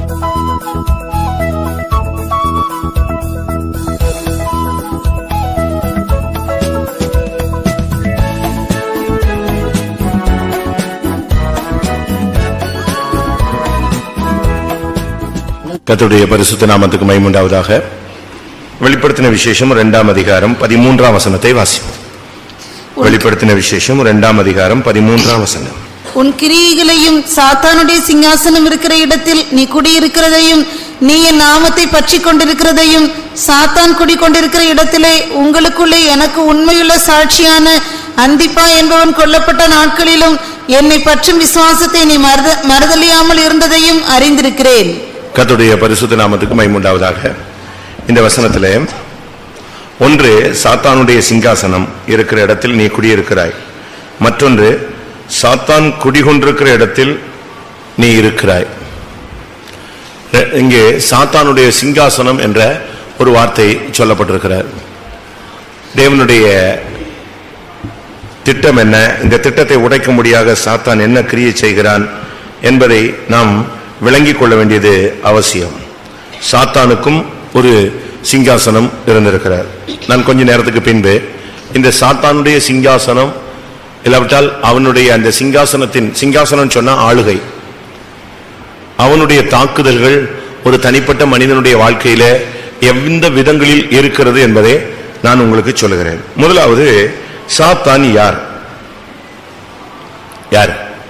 கர்த்தருடைய பரிசுத்த நாமத்துக்கு மைமுண்டாவதாக வெளிப்படுத்தின விசேஷம் இரண்டாம் அதிகாரம் பதிமூன்றாம் வசனத்தை வாசிப்போம் வெளிப்படுத்தின விசேஷம் இரண்டாம் அதிகாரம் பதிமூன்றாம் வசனம் உன் கிரியைகளையும் சாத்தானுடைய சிங்காசனம் இருக்கிற இடத்தில் நீ குடியிருக்கிறதையும் நீ என் நாமத்தை பற்றி கொண்டிருக்கிறதையும் சாத்தான் குடிக்கொண்டிருக்கிற இடத்திலே உங்களுக்குள்ளே எனக்கு உண்மையுள்ள சாட்சியான அந்திப்பா என்பவன் கொல்லப்பட்ட நாட்களிலும் என்னை பற்றும் விசுவாசத்தை நீ மறுத மறுதலியாமல் இருந்ததையும் அறிந்திருக்கிறேன் கர்த்தருடைய பரிசுத்த நாமத்துக்கு மைமுண்டாவதாக இந்த வசனத்திலே ஒன்று சாத்தானுடைய சிங்காசனம் இருக்கிற இடத்தில் நீ குடியிருக்கிறாய் மற்றொன்று சாத்தான் குடிகொண்டிருக்கிற இடத்தில் நீ இருக்கிறாய் ரெ- இங்கே சாத்தானுடைய சிங்காசனம் என்ற ஒரு வார்த்தை சொல்லப்பட்டிருக்கிறார் தேவனுடைய திட்டம் என்ன இந்த திட்டத்தை உடைக்க முடியாத சாத்தான் என்ன கிரியை செய்கிறான் என்பதை நாம் விளங்கிக் கொள்ள வேண்டியது அவசியம் சாத்தானுக்கும் ஒரு சிங்காசனம் இருந்திருக்கிறார் நான் கொஞ்ச நேரத்துக்கு பின்பு இந்த சாத்தானுடைய சிங்காசனம் இல்லாவிட்டால் அவனுடைய அந்த சிங்காசனத்தின் சிங்காசனம் சொன்னா ஆளுகை அவனுடைய தாக்குதல்கள் ஒரு தனிப்பட்ட மனிதனுடைய வாழ்க்கையில எந்த விதங்களில் இருக்கிறது என்பதை நான் உங்களுக்கு சொல்லுகிறேன் முதலாவது சாத்தான் யார் யார்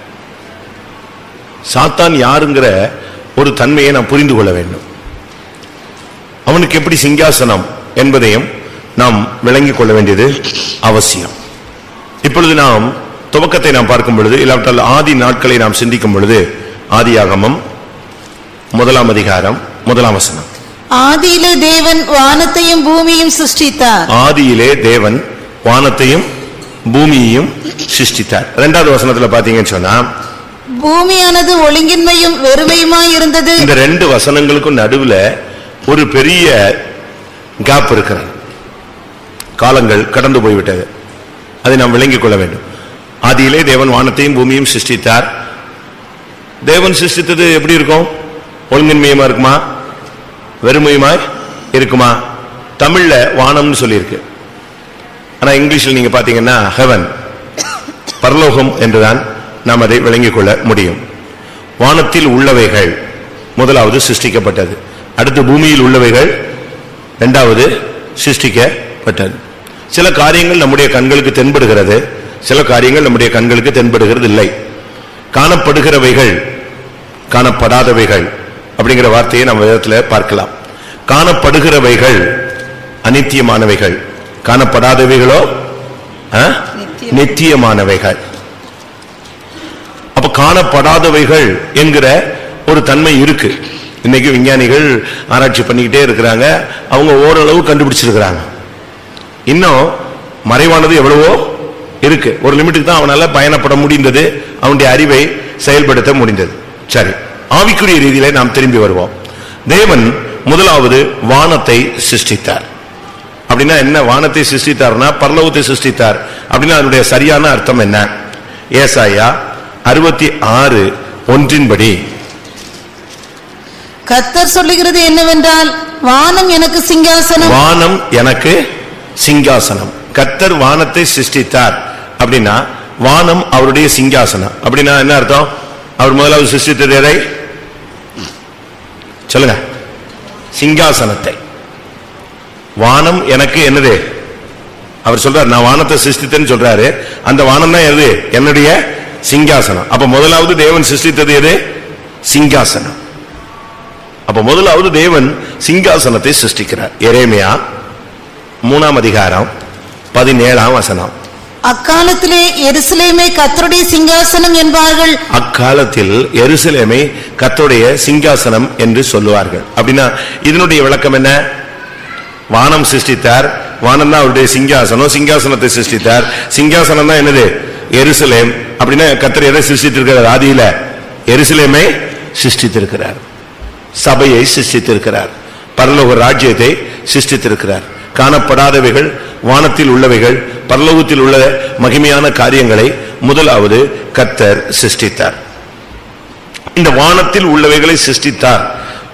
சாத்தான் யாருங்கிற ஒரு தன்மையை நாம் புரிந்து கொள்ள வேண்டும் அவனுக்கு எப்படி சிங்காசனம் என்பதையும் நாம் விளங்கிக் கொள்ள வேண்டியது அவசியம் இப்பொழுது நாம் துவக்கத்தை நாம் பார்க்கும் பொழுது இல்லாவிட்டால் ஆதி நாட்களை நாம் சிந்திக்கும் பொழுது ஆதியாகமம் முதலாம் அதிகாரம் முதலாம் வசனம் ஆதியிலே தேவன் வானத்தையும் பூமியையும் சிருஷ்டித்தார் ஆதியிலே தேவன் வானத்தையும் பூமியையும் சிருஷ்டித்தார் இரண்டாவது வசனத்துல பாத்தீங்கன்னு சொன்னா பூமியானது ஒழுங்கின்மையும் வெறுமையுமாய் இருந்தது இந்த ரெண்டு வசனங்களுக்கும் நடுவுல ஒரு பெரிய கேப் இருக்கிறது காலங்கள் கடந்து போய்விட்டது அதை நாம் விளங்கிக் கொள்ள வேண்டும் ஆதியிலே தேவன் வானத்தையும் பூமியையும் சிருஷ்டித்தார் தேவன் சிருஷ்டித்தது எப்படி இருக்கும் ஒழுங்கின்மையுமா இருக்குமா வெறுமையுமாய் இருக்குமா தமிழ்ல வானம்னு சொல்லியிருக்கு ஆனா இங்கிலீஷ்ல நீங்க பாத்தீங்கன்னா ஹெவன் பரலோகம் என்றுதான் நாம் அதை விளங்கிக் கொள்ள முடியும் வானத்தில் உள்ளவைகள் முதலாவது சிருஷ்டிக்கப்பட்டது அடுத்து பூமியில் உள்ளவைகள் இரண்டாவது சிருஷ்டிக்கப்பட்டது சில காரியங்கள் நம்முடைய கண்களுக்கு தென்படுகிறது சில காரியங்கள் நம்முடைய கண்களுக்கு தென்படுகிறது இல்லை காணப்படுகிறவைகள் காணப்படாதவைகள் அப்படிங்கிற வார்த்தையை நம்ம விதத்துல பார்க்கலாம் காணப்படுகிறவைகள் அனித்தியமானவைகள் காணப்படாதவைகளோ ஆ? நித்தியமானவைகள் அப்ப காணப்படாதவைகள் என்கிற ஒரு தன்மை இருக்கு இன்னைக்கு விஞ்ஞானிகள் ஆராய்ச்சி பண்ணிக்கிட்டே இருக்கிறாங்க அவங்க ஓரளவு கண்டுபிடிச்சிருக்கிறாங்க இன்னும் மறைவானது எவ்வளவோ இருக்கு ஒரு லிமிட்டுக்கு தான் அவனால பயணப்பட முடிந்தது அவனுடைய அறிவை செயல்படுத்த முடிந்தது சரி ஆவிக்குரிய ரீதியிலே நாம் திரும்பி வருவோம் தேவன் முதலாவது வானத்தை சிருஷ்டித்தார் அப்படின்னா என்ன வானத்தை சிருஷ்டித்தார்னா பரலோகத்தை சிருஷ்டித்தார் அப்படின்னா அதனுடைய சரியான அர்த்தம் என்ன ஏசாயா அறுபத்தி ஆறு ஒன்றின்படி கத்தர் சொல்லுகிறது என்னவென்றால் வானம் எனக்கு சிங்காசனம் வானம் எனக்கு சிங்காசனம் கத்தர் வானத்தை சிருஷ்டித்தார் அப்படின்னா வானம் அவருடைய சிங்காசனம் அப்படின்னா என்ன அர்த்தம் அவர் முதலாவது சிருஷ்டித்தது எதை சொல்லுங்க சிங்காசனத்தை வானம் எனக்கு என்னது அவர் சொல்றார் நான் வானத்தை சிருஷ்டித்தேன்னு சொல்றாரு அந்த வானம் தான் எது என்னுடைய சிங்காசனம் அப்ப முதலாவது தேவன் சிருஷ்டித்தது எது சிங்காசனம் அப்ப முதலாவது தேவன் சிங்காசனத்தை சிருஷ்டிக்கிறார் எரேமியா மூணாம் அதிகாரம் பதினேழாம் வசனம் அக்காலத்திலே எருசலேமை கத்தருடைய சிங்காசனம் என்பார்கள் அக்காலத்தில் எருசலேமை கர்த்தருடைய சிங்காசனம் என்று சொல்லுவார்கள் அப்படின்னா இதனுடைய விளக்கம் என்ன வானம் சிருஷ்டித்தார் வானம் தான் அவருடைய சிங்காசனம் சிங்காசனத்தை சிருஷ்டித்தார் சிங்காசனம் தான் என்னது எருசலேம் அப்படின்னா கர்த்தர் எதை சிருஷ்டித்திருக்கிறார் ஆதியில எருசலேமை சிருஷ்டித்திருக்கிறார் சபையை சிருஷ்டித்திருக்கிறார் பரலோக ராஜ்யத்தை சிருஷ்டித்திருக்கிறார் காணப்படாதவைகள் வானத்தில் உள்ளவைகள் பரலோகத்தில் உள்ள மகிமையான காரியங்களை முதலாவது கர்த்தர் சிருஷ்டித்தார் இந்த வானத்தில் உள்ளவைகளை சிருஷ்டித்தார்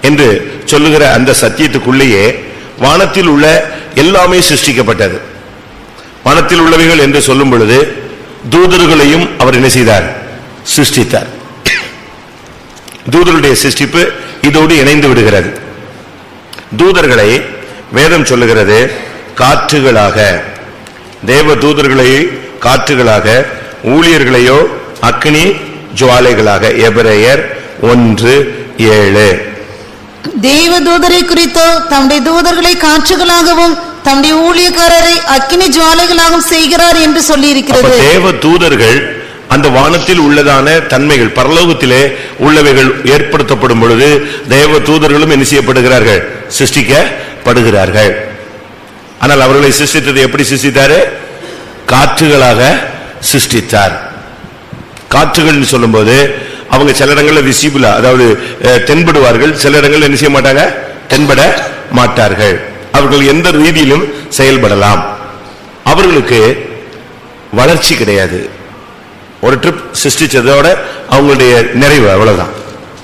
என்று சொல்லுகிற அந்த சத்தியத்துக்குள்ளேயே வானத்தில் உள்ள எல்லாமே சிருஷ்டிக்கப்பட்டது வானத்தில் உள்ளவைகள் என்று சொல்லும் பொழுது தூதர்களையும் அவர் என்ன செய்தார் சிருஷ்டித்தார் தூதருடைய சிருஷ்டிப்பு இதோடு இணைந்து விடுகிறது தூதர்களை வேதம் சொல்லுகிறது காற்றுகளாக தேவ தூதர்களை காற்றுகளாக ஊழியர்களையோ அக்னி ஜுவாலைகளாக எபிரேயர் ஒன்று ஏழு தேவதூதரை குறித்தோ தம்முடைய தூதர்களை காற்றுகளாகவும் தம்முடைய ஊழியக்காரரை அக்கினி ஜுவாலைகளாகவும் செய்கிறார் என்று அப்ப சொல்லியிருக்கிறது தேவ தூதர்கள் அந்த வானத்தில் உள்ளதான தன்மைகள் பரலோகத்திலே உள்ளவைகள் ஏற்படுத்தப்படும் பொழுது தேவ தூதர்களும் என்ன செய்யப்படுகிறார்கள் சிருஷ்டிக்கப்படுகிறார்கள் ஆனால் அவர்களை சிருஷ்டித்தது எப்படி சிருஷ்டித்தாரு காற்றுகளாக சிருஷ்டித்தார் காற்றுகள்னு சொல்லும்போது அவங்க சில இடங்கள்ல விசிபிளா அதாவது அஹ், தென்படுவார்கள் சில இடங்கள்ல என்ன செய்ய மாட்டாங்க தென்பட மாட்டார்கள் அவர்கள் எந்த ரீதியிலும் செயல்படலாம் அவர்களுக்கு வளர்ச்சி கிடையாது ஒரு ட்ரிப் சிருஷ்டிச்சதோட அவங்களுடைய நிறைவு அவ்வளவுதான்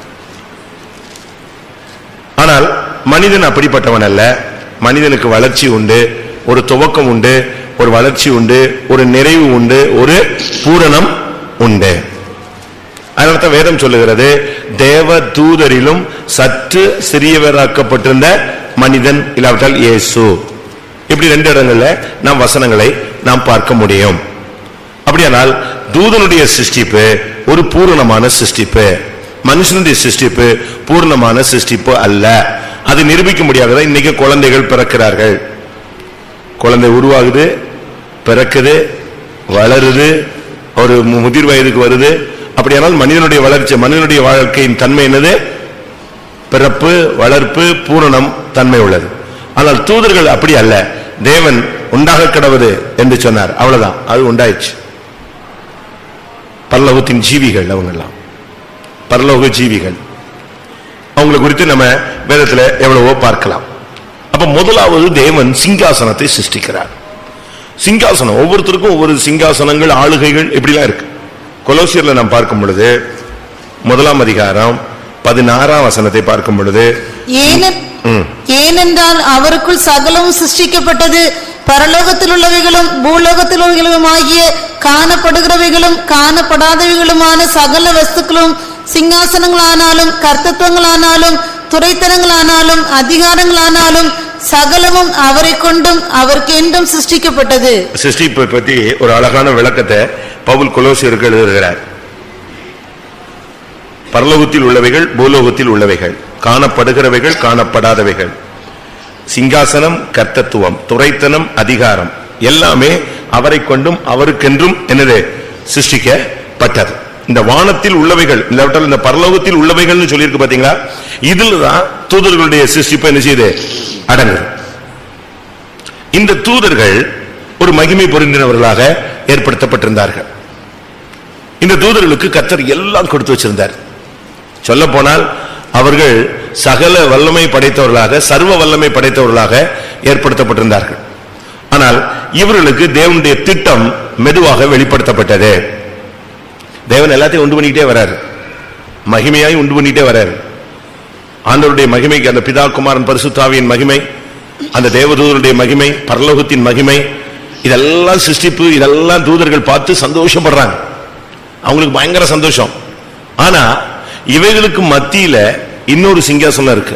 ஆனால் மனிதன் அப்படிப்பட்டவன் அல்ல மனிதனுக்கு வளர்ச்சி உண்டு ஒரு துவக்கம் உண்டு ஒரு வளர்ச்சி உண்டு ஒரு நிறைவு உண்டு ஒரு பூரணம் உண்டு அதனால வேதம் சொல்லுகிறது தேவ தூதரிலும் சற்று சிறியவராக்கப்பட்டிருந்த மனிதன் இல்லாவிட்டால் இயேசு இப்படி ரெண்டு இடங்கள்ல நாம் வசனங்களை நாம் பார்க்க முடியும் அப்படியானால் தூதனுடைய சிருஷ்டிப்பு ஒரு பூரணமான சிருஷ்டிப்பு மனுஷனுடைய சிருஷ்டிப்பு பூர்ணமான சிருஷ்டிப்பு அல்ல அது நிரூபிக்க முடியாததா இன்னைக்கு குழந்தைகள் பிறக்கிறார்கள் குழந்தை உருவாகுது பிறக்குது வளருது ஒரு மு- முதிர் வயதுக்கு வருது அப்படியானால் மனிதனுடைய வளர்ச்சி மனிதனுடைய வாழ்க்கையின் தன்மை என்னது பிறப்பு வளர்ப்பு பூரணம் தன்மை உள்ளது ஆனால் தூதர்கள் அப்படி அல்ல தேவன் உண்டாக கிடவது என்று சொன்னார் அவ்வளவுதான் அது உண்டாயிடுச்சு பரலோகத்தின் ஜீவிகள் அவங்கெல்லாம் பரலோக ஜீவிகள் அவங்களை குறித்து நம்ம வேதத்துல எவ்வளவோ பார்க்கலாம் அப்ப முதலாவது தேவன் சிங்காசனத்தை சிருஷ்டிக்கிறார் சிங்காசனம் ஒவ்வொருத்தருக்கும் ஒவ்வொரு சிங்காசனங்கள் ஆளுகைகள் இப்படிலாம் இருக்கு கொலோசியர்ல நாம் பார்க்கும் பொழுது முதலாம் அதிகாரம் பதினாறாம் வசனத்தை பார்க்கும் பொழுது ஏனென்- ஏனென்றால் அவருக்குள் சகலமும் சிருஷ்டிக்கப்பட்டது பரலோகத்தில் உள்ளவைகளும் பூலோகத்தில் உள்ளவைகளும் ஆகிய காணப்படுகிறவைகளும் காணப்படாதவைகளுமான சகல வஸ்துக்களும் சிங்காசனங்களானாலும் கர்த்தத்துவங்களானாலும் துறைத்தனங்களானாலும் அதிகாரங்களானாலும் சகலமும் அவரை கொண்டும் அவருக்கென்றும் சிருஷ்டிக்கப்பட்டது சிருஷ்டிப்பை பற்றி ஒரு அழகான விளக்கத்தை பவுல் கொலோசியருக்கு எழுதுகிறார் பரலோகத்தில் உள்ளவைகள் பூலோகத்தில் உள்ளவைகள் காணப்படுகிறவைகள் காணப்படாதவைகள் சிங்காசனம் கர்த்தத்துவம் துரைத்தனம் அதிகாரம் எல்லாமே அவரை கொண்டும் அவருக்கென்றும் என்னது சிருஷ்டிக்கப்பட்டது இந்த வானத்தில் உள்ளவைகள் இல்லாவிட்டால் இந்த பரலோகத்தில் உள்ளவைகள்னு சொல்லியிருக்கு பாத்தீங்களா இதுல தான் தூதர்களுடைய சிருஷ்டிப்பு என்ன செய்யுது அடங்குது இந்த தூதர்கள் ஒரு மகிமை பொருந்தினவர்களாக ஏற்படுத்தப்பட்டிருந்தார்கள் இந்த தூதர்களுக்கு கர்த்தர் எல்லாம் கொடுத்து வச்சிருந்தார் சொல்ல போனால் அவர்கள் சகல வல்லமை படைத்தவர்களாக சர்வ வல்லமை படைத்தவர்களாக ஏற்படுத்தப்பட்டிருந்தார்கள் ஆனால் இவர்களுக்கு தேவனுடைய திட்டம் மெதுவாக வெளிப்படுத்தப்பட்டது தேவன் எல்லாத்தையும் உண்டு பண்ணிக்கிட்டே வராரு மகிமையாய் உண்டு பண்ணிட்டே வராரு ஆண்டவருடைய மகிமைக்கு அந்த பிதா குமாரன் பரிசுத்தாவியின் மகிமை அந்த தேவதூதருடைய மகிமை பரலோகத்தின் மகிமை இதெல்லாம் சிருஷ்டிப்பு இதெல்லாம் தூதர்கள் பார்த்து சந்தோஷப்படுறாங்க அவங்களுக்கு பயங்கர சந்தோஷம் ஆனா இவைகளுக்கு மத்தியில இன்னொரு சிங்காசனம் இருக்கு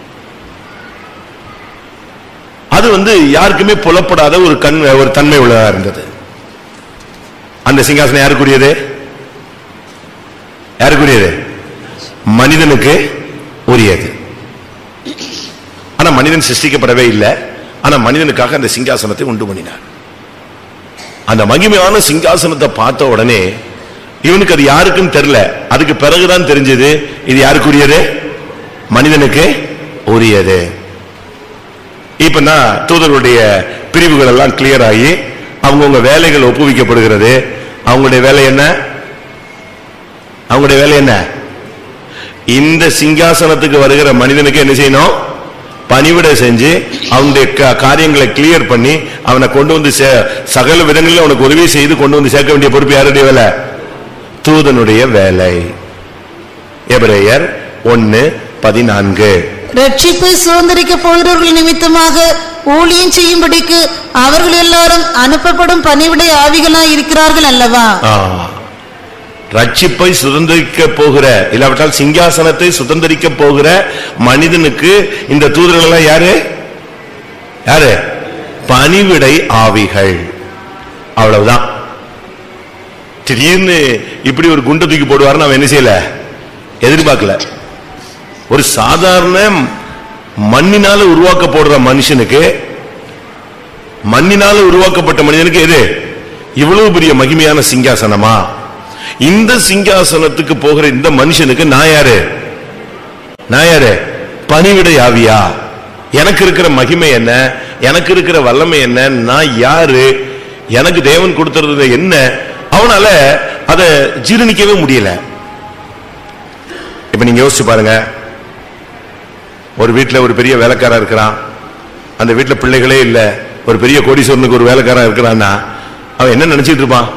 அது வந்து யாருக்குமே புலப்படாத ஒரு கண் ஒரு தன்மை உள்ளதா இருந்தது அந்த சிங்காசனம் யாருக்குரியது யாருக்குரியது மனிதனுக்கு உரியது ஆனா மனிதன் சிருஷ்டிக்கப்படவே இல்லை ஆனா மனிதனுக்காக அந்த சிங்காசனத்தை உண்டு பண்ணினார் அந்த மகிமையான சிங்காசனத்தை பார்த்த உடனே இவனுக்கு அது யாருக்குன்னு தெரியல அதுக்கு பிறகுதான் தெரிஞ்சது இது யாருக்குரியது மனிதனுக்கு உரியது இப்ப நான் தூதர்களுடைய பிரிவுகள் எல்லாம் கிளியர் ஆகி அவங்கவுங்க வேலைகள் ஒப்புவிக்கப்படுகிறது அவங்களுடைய வேலை என்ன அவங்களுடைய வேலை என்ன இந்த சிங்காசனத்துக்கு வருகிற மனிதனுக்கு என்ன செய்யணும் பணிவிடை செஞ்சு அவனுடைய க- காரியங்களை கிளியர் பண்ணி அவனை கொண்டு வந்து சே- சகல விதங்களில் அவனுக்கு உதவி செய்து கொண்டு வந்து சேர்க்க வேண்டிய பொறுப்பு யாருடைய வேலை தூதனுடைய வேலை எபிரேயர் ஒன்னு பதினான்கு ரட்சிப்பை சுதந்திரிக்கப் போகிறவர்கள் நிமித்தமாக ஊழியம் செய்யும்படிக்கு அவர்கள் எல்லாரும் அனுப்பப்படும் பணிவிடை ஆவிகளாய் இருக்கிறார்கள் அல்லவா ஆ. ரட்சிப்பை சுதந்திரிக்க போகிற இல்லாவிட்டால் சிங்காசனத்தை சுதந்திரிக்க போகிற மனிதனுக்கு இந்த தூதர்கள் எல்லாம் யாரு யாரு பணிவிடை ஆவிகள் அவ்வளவுதான் திடீர்னு இப்படி ஒரு குண்டை தூக்கி போடுவாருன்னு அவன் என்ன செய்யல எதிர்பார்க்கல ஒரு சாதாரண மண்ணினால உருவாக்கப்படுற மனுஷனுக்கு மண்ணினால உருவாக்கப்பட்ட மனிதனுக்கு எது இவ்வளவு பெரிய மகிமையான சிங்காசனமா இந்த சிங்காசனத்துக்கு போகிற இந்த மனுஷனுக்கு நான் யாரு நான் யாரு பணிவிடை ஆவியா எனக்கு இருக்கிற மகிமை என்ன எனக்கு இருக்கிற வல்லமை என்ன நான் யாரு எனக்கு தேவன் கொடுத்துறது என்ன அவனால அதை ஜீரணிக்கவே முடியல இப்ப நீங்க யோசிச்சு பாருங்க ஒரு வீட்டுல ஒரு பெரிய வேலைக்காரன் இருக்கிறான் அந்த வீட்டுல பிள்ளைகளே இல்ல ஒரு பெரிய கோடீஸ்வரனுக்கு ஒரு வேலைக்காரன் இருக்கிறான்னா அவன் என்ன நினைச்சிட்டு இருப்பான்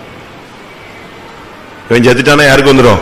இவன் செத்துட்டானா யாருக்கு வந்துடும்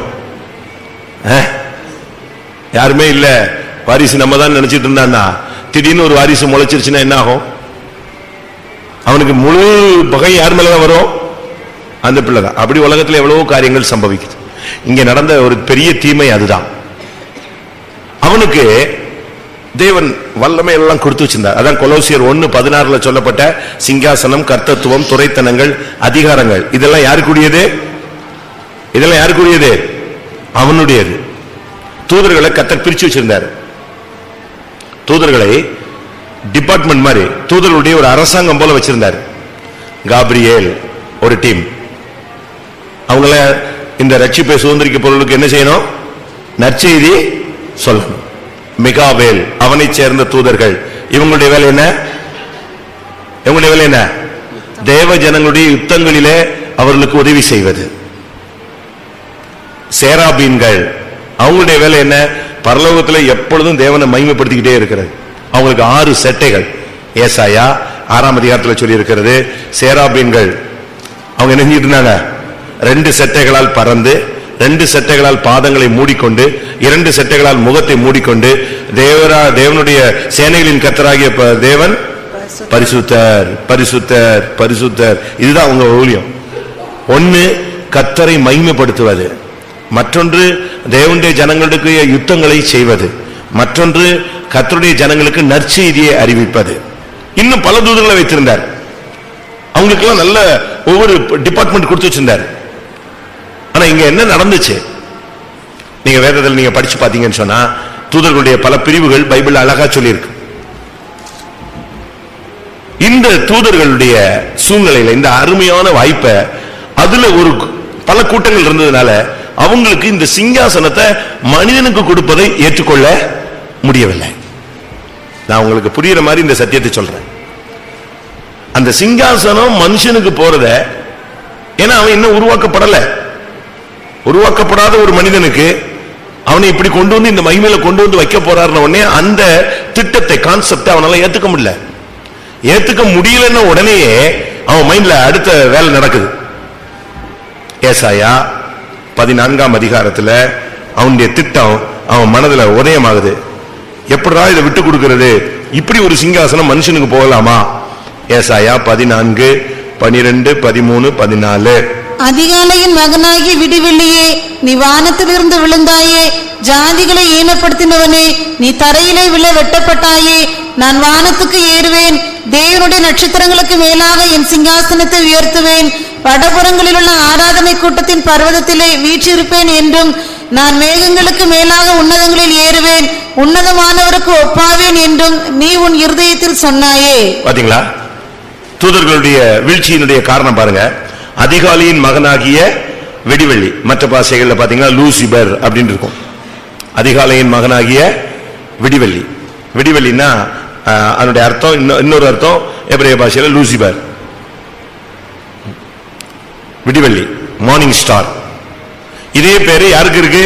யாருமே இல்ல வாரிசு நம்ம தான் நினைச்சிட்டு இருந்தான்னா திடீர்னு ஒரு வாரிசு முளைச்சிருச்சுன்னா என்ன ஆகும் அவனுக்கு முழு பகை யார் மேலதான் வரும் அந்த பிள்ளை தான் அப்படி உலகத்துல எவ்வளவோ காரியங்கள் சம்பவிக்குது இங்க நடந்த ஒரு பெரிய தீமை அதுதான் அவனுக்கு தேவன் வல்லமை எல்லாம் கொடுத்து வச்சிருந்தார் அதான் கொலோசியர் ஒன்னு பதினாறுல சொல்லப்பட்ட சிங்காசனம் கர்த்தத்துவம் துரைத்தனங்கள் அதிகாரங்கள் இதெல்லாம் யாருக்குரியது இதெல்லாம் யாருக்குரியது அவனுடையது தூதர்களை கத்தர் பிரிச்சு வச்சிருந்தார் தூதர்களை டிபார்ட்மெண்ட் மாதிரி தூதர்களுடைய ஒரு அரசாங்கம் போல வச்சிருந்தார் காப்ரியேல் ஒரு டீம் அவங்கள இந்த ரட்சிப்பை சுதந்திரிக்க பொருளுக்கு என்ன செய்யணும் நற்செய்தி சொல்லணும் மிகாவேல் அவனைச் சேர்ந்த தூதர்கள் இவங்களுடைய வேலை என்ன இவங்களுடைய வேலை என்ன தேவ ஜனங்களுடைய யுத்தங்களிலே அவர்களுக்கு உதவி செய்வது சேராபீன்கள் அவங்களுடைய வேலை என்ன பரலோகத்துல எப்பொழுதும் தேவனை மகிமைப்படுத்திக்கிட்டே இருக்கிறது அவங்களுக்கு ஆறு செட்டைகள் ஏசாயா ஆறாம் அதிகாரத்துல சொல்லி இருக்கிறது சேராபீன்கள் அவங்க என்ன செஞ்சிட்டு இருந்தாங்க ரெண்டு செட்டைகளால் பறந்து ரெண்டு செட்டைகளால் பாதங்களை மூடிக்கொண்டு இரண்டு செட்டைகளால் முகத்தை மூடிக்கொண்டு தேவரா தேவனுடைய சேனைகளின் கத்தராகிய ப- தேவன் பரிசுத்தர் பரிசுத்தர் பரிசுத்தர் இதுதான் அவங்க ஊழியம் ஒன்னு கத்தரை மகிமைப்படுத்துவது மற்றொன்று தேவனுடைய ஜனங்களுக்கு யுத்தங்களை செய்வது மற்றொன்று கத்தருடைய ஜனங்களுக்கு நற்செய்தியை அறிவிப்பது இன்னும் பல தூதர்களை வைத்திருந்தார் அவங்களுக்கெல்லாம் நல்ல ஒவ்வொரு டிபார்ட்மெண்ட் கொடுத்து வச்சிருந்தார் ஆனா இங்க என்ன நடந்துச்சு நீங்க வேதத்தில் நீங்க படிச்சு பாத்தீங்கன்னு சொன்னா தூதர்களுடைய பல பிரிவுகள் பைபிள் அழகா சொல்லியிருக்கு இந்த தூதர்களுடைய சூழ்நிலையில இந்த அருமையான வாய்ப்பை அதுல ஒரு பல கூட்டங்கள் இருந்ததுனால அவங்களுக்கு இந்த சிங்காசனத்தை மனிதனுக்கு கொடுப்பதை ஏற்றுக்கொள்ள முடியவில்லை நான் உங்களுக்கு புரியுற மாதிரி இந்த சத்தியத்தை சொல்றேன் அந்த சிங்காசனம் மனுஷனுக்கு போறத ஏன்னா அவன் இன்னும் உருவாக்கப்படல உருவாக்கப்படாத ஒரு மனிதனுக்கு அவனை இப்படி கொண்டு வந்து இந்த மகிமையில கொண்டு வந்து வைக்க போறாருன உடனே அந்த திட்டத்தை கான்செப்ட் அவனால ஏத்துக்க முடியல ஏத்துக்க முடியலன்னு உடனேயே அவன் மைண்ட்ல அடுத்த வேலை நடக்குது ஏசாயா பதினான்காம் அதிகாரத்துல அவனுடைய திட்டம் அவன் மனதுல உதயமாகுது எப்படிடா இதை விட்டு கொடுக்கிறது இப்படி ஒரு சிங்காசனம் மனுஷனுக்கு போகலாமா ஏசாயா பதினான்கு பனிரெண்டு பதிமூணு பதினாலு அதிகாலையின் மகனாகி விடிவெள்ளியே நீ வானத்திலிருந்து விழுந்தாயே ஜாதிகளை ஈனப்படுத்தினவனே நீ தரையிலே விழ வெட்டப்பட்டாயே நான் வானத்துக்கு ஏறுவேன் தேவனுடைய நட்சத்திரங்களுக்கு மேலாக என் சிங்காசனத்தை உயர்த்துவேன் வடபுறங்களில் உள்ள ஆராதனை கூட்டத்தின் பர்வதத்திலே வீற்றிருப்பேன் என்றும் நான் மேகங்களுக்கு மேலாக உன்னதங்களில் ஏறுவேன் உன்னதமானவருக்கு ஒப்பாவேன் என்றும் நீ உன் இருதயத்தில் சொன்னாயே பாத்தீங்களா தூதர்களுடைய வீழ்ச்சியினுடைய காரணம் பாருங்க அதிகாலையின் மகனாகிய வெடிவெள்ளி மற்ற பாஷைகள்ல பாத்தீங்கன்னா லூசிபர் அப்படின்னு இருக்கும் அதிகாலையின் மகனாகிய விடிவெள்ளி விடிவெள்ளின்னா ஆஹ், அதனுடைய அர்த்தம் இன்னொ- இன்னொரு அர்த்தம் எபிரேய பாஷையில லூசிபர் விடிவெள்ளி மார்னிங் ஸ்டார் இதே பேரு யாருக்கு இருக்கு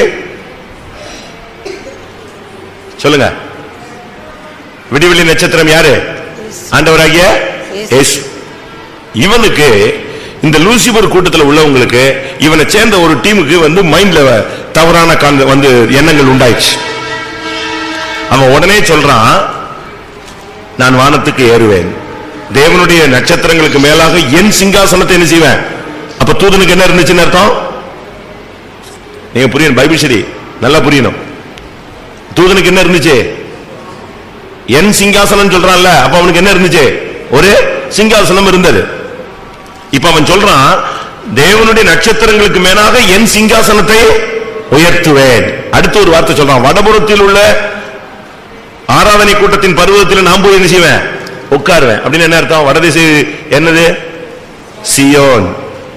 சொல்லுங்க விடிவெள்ளி நட்சத்திரம் யாரு ஆண்டவராகிய இயேசு இவனுக்கு இந்த லூசிபர் கூட்டத்துல உள்ளவங்களுக்கு இவனை சேர்ந்த ஒரு டீமுக்கு வந்து மைண்ட்ல தவறான காந்த- வந்து எண்ணங்கள் உண்டாயிடுச்சு அவன் உடனே சொல்றான் நான் வானத்துக்கு ஏறுவேன் தேவனுடைய நட்சத்திரங்களுக்கு மேலாக என் சிங்காசனத்தை என்ன செய்வேன் அப்ப தூதனுக்கு என்ன இருந்துச்சுன்னு அர்த்தம் நீங்க புரியணும் பைபிள் சரி நல்லா புரியணும் தூதனுக்கு என்ன இருந்துச்சு என் சிங்காசனம் சொல்றான்ல அப்ப அவனுக்கு என்ன இருந்துச்சு ஒரு சிங்காசனம் இருந்தது இப்ப அவன் சொல்றான் தேவனுடைய நட்சத்திரங்களுக்கு மேலாக என் சிங்காசனத்தை உயர்த்துவேன் அடுத்து ஒரு வார்த்தை சொல்றான் வடபுறத்தில் உள்ள ஆராதனை கூட்டத்தின் பருவத்தில் நான் போய் என்ன செய்வேன் உட்காருவேன் அப்படின்னு என்ன அர்த்தம் வடதிசை என்னது சியோன்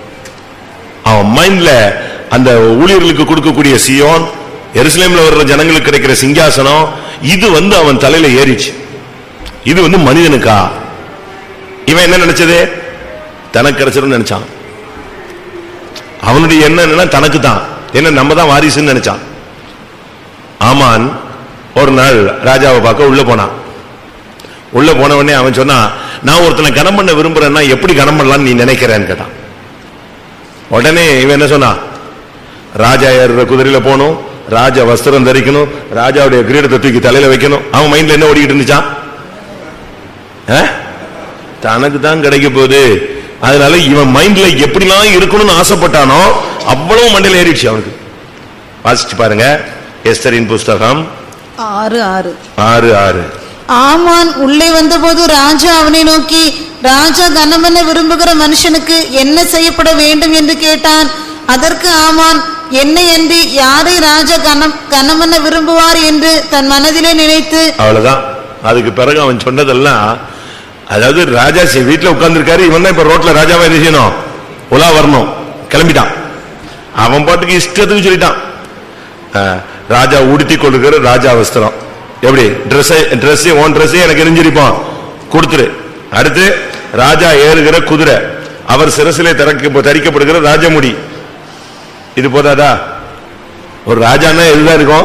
அவன் மைண்ட்ல அந்த ஊழியர்களுக்கு கொடுக்கக்கூடிய சியோன் எருசலேம்ல வர்ற ஜனங்களுக்கு கிடைக்கிற சிங்காசனம் இது வந்து அவன் தலையில ஏறிச்சு இது வந்து மனிதனுக்கா இவன் என்ன நினைச்சது தனக்கு கிடைச்சிரும் நினைச்சான் அவனுடைய எண்ணம் என்னன்னா தனக்கு தான் என்ன நம்ம தான் வாரிசுன்னு நினைச்சான் ஆமான் ஒரு நாள் ராஜாவை பார்க்க உள்ள போனான் உள்ள போன உடனே அவன் சொன்னான் நான் ஒருத்தனை கனம் பண்ண விரும்புறேன்னா எப்படி கனம் பண்ணலாம்னு நீ நினைக்கிறேன்னு கேட்டான் உடனே இவன் என்ன சொன்னான் ராஜா ஏறுற குதிரையில போகணும் ராஜா வஸ்திரம் தரிக்கணும் ராஜாவுடைய கிரீடத்தை தூக்கி தலையில வைக்கணும் அவன் மைண்ட்ல என்ன ஓடிக்கிட்டு இருந்துச்சான் ஆ? தனக்கு தான் கிடைக்க போகுது அதனால இவன் மைண்ட்ல எப்படிலாம் இருக்கணும்னு ஆசைப்பட்டானோ அவ்வளவு மண்டையில ஏறிடுச்சு அவனுக்கு வாசிச்சு பாருங்க எஸ்தரின் புஸ்தகம் ஆறு ஆறு ஆறு ஆறு ஆமான் உள்ளே வந்தபோது ராஜா அவனை நோக்கி ராஜா கனமென விரும்புகிற மனுஷனுக்கு என்ன செய்யப்பட வேண்டும் என்று கேட்டான் அதற்கு ஆமான் என்னை அன்றி யாரை ராஜா கனம் கனமென விரும்புவார் என்று தன் மனதிலே நினைத்து அவ்வளவுதான் அதுக்கு பிறகு அவன் சொன்னதெல்லாம் அதாவது ராஜா சி- வீட்டுல உட்கார்ந்திருக்காரு இவன் தான் இப்ப ரோட்ல ராஜாவா என்ன செய்யணும் உலா வரணும் கிளம்பிட்டான் அவன் பாட்டுக்கு இஷ்டத்துக்கு சொல்லிட்டான் ஆ, ராஜா உடுத்தி கொள்ளுகிற ராஜா வஸ்திரம் எப்படி ட்ரெஸ் ட்ரெஸ் ஓன் ட்ரெஸ் எனக்கு எரிஞ்சிருப்பான் கொடுத்துரு அடுத்து ராஜா ஏறுகிற குதிரை அவர் சிரசிலே தரக்க தரிக்கப்படுகிற ராஜமுடி இது போதாதா ஒரு ராஜான்னா இதுதான் இருக்கும்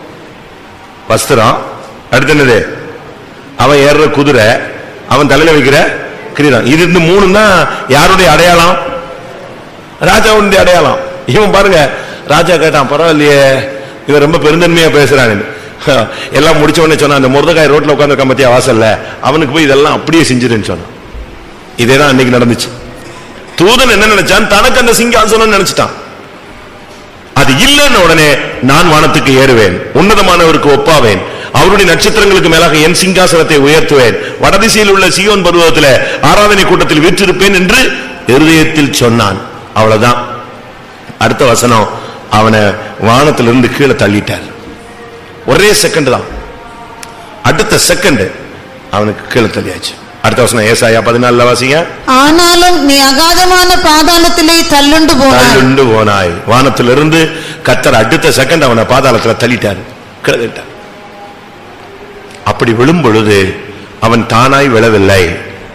வஸ்திரம் அடுத்து என்னது அவன் ஏறுற குதிரை அவன் தலையில வைக்கிற கிரீடம் இது இந்த மூணு தான் யாருடைய அடையாளம் ராஜாவுடைய அடையாளம் இவன் பாருங்க ராஜா கேட்டான் பரவாயில்லையே இவன் ரொம்ப பெருந்தன்மையா பேசுறான் எல்லாம் முடிச்ச உடனே சொன்னான் அந்த முருதகாய் ரோட்ல உட்கார்ந்து பத்தியா வாசல்ல அவனுக்கு போய் இதெல்லாம் அப்படியே செஞ்சிருன்னு சொன்னான் இதேதான் அன்னைக்கு நடந்துச்சு தூதன் என்ன நினைச்சான் தனக்கு அந்த சிங்காசனம் நினைச்சிட்டான் அது இல்லைன்னு உடனே நான் வானத்துக்கு ஏறுவேன் உன்னதமானவருக்கு ஒப்பாவேன் அவருடைய நட்சத்திரங்களுக்கு மேலாக என் சிங்காசனத்தை உயர்த்துவேன் வடதிசையில் உள்ள சியோன் பருவத்தில் ஆராதனை கூட்டத்தில் வீற்றிருப்பேன் என்று இருதயத்தில் சொன்னான் அவ்வளவுதான் அடுத்த வசனம் அவனை வானத்திலிருந்து கீழே தள்ளிட்டார் ஒரே செகண்ட் தான் அடுத்த செகண்ட் அவனுக்கு கீழே தள்ளியாச்சு அடுத்த வசனம் ஏசாயா பதினாலுல வாசிங்க ஆனாலும் நீ அகாதமான பாதாளத்திலே தள்ளுண்டு போனாய் தள்ளுண்டு போனாய் வானத்திலிருந்து கத்தர் அடுத்த செகண்ட் அவனை பாதாளத்துல தள்ளிட்டார் கீழே தள்ளிட்டார் அப்படி விழும் பொழுது அவன் தானாய் விழவில்லை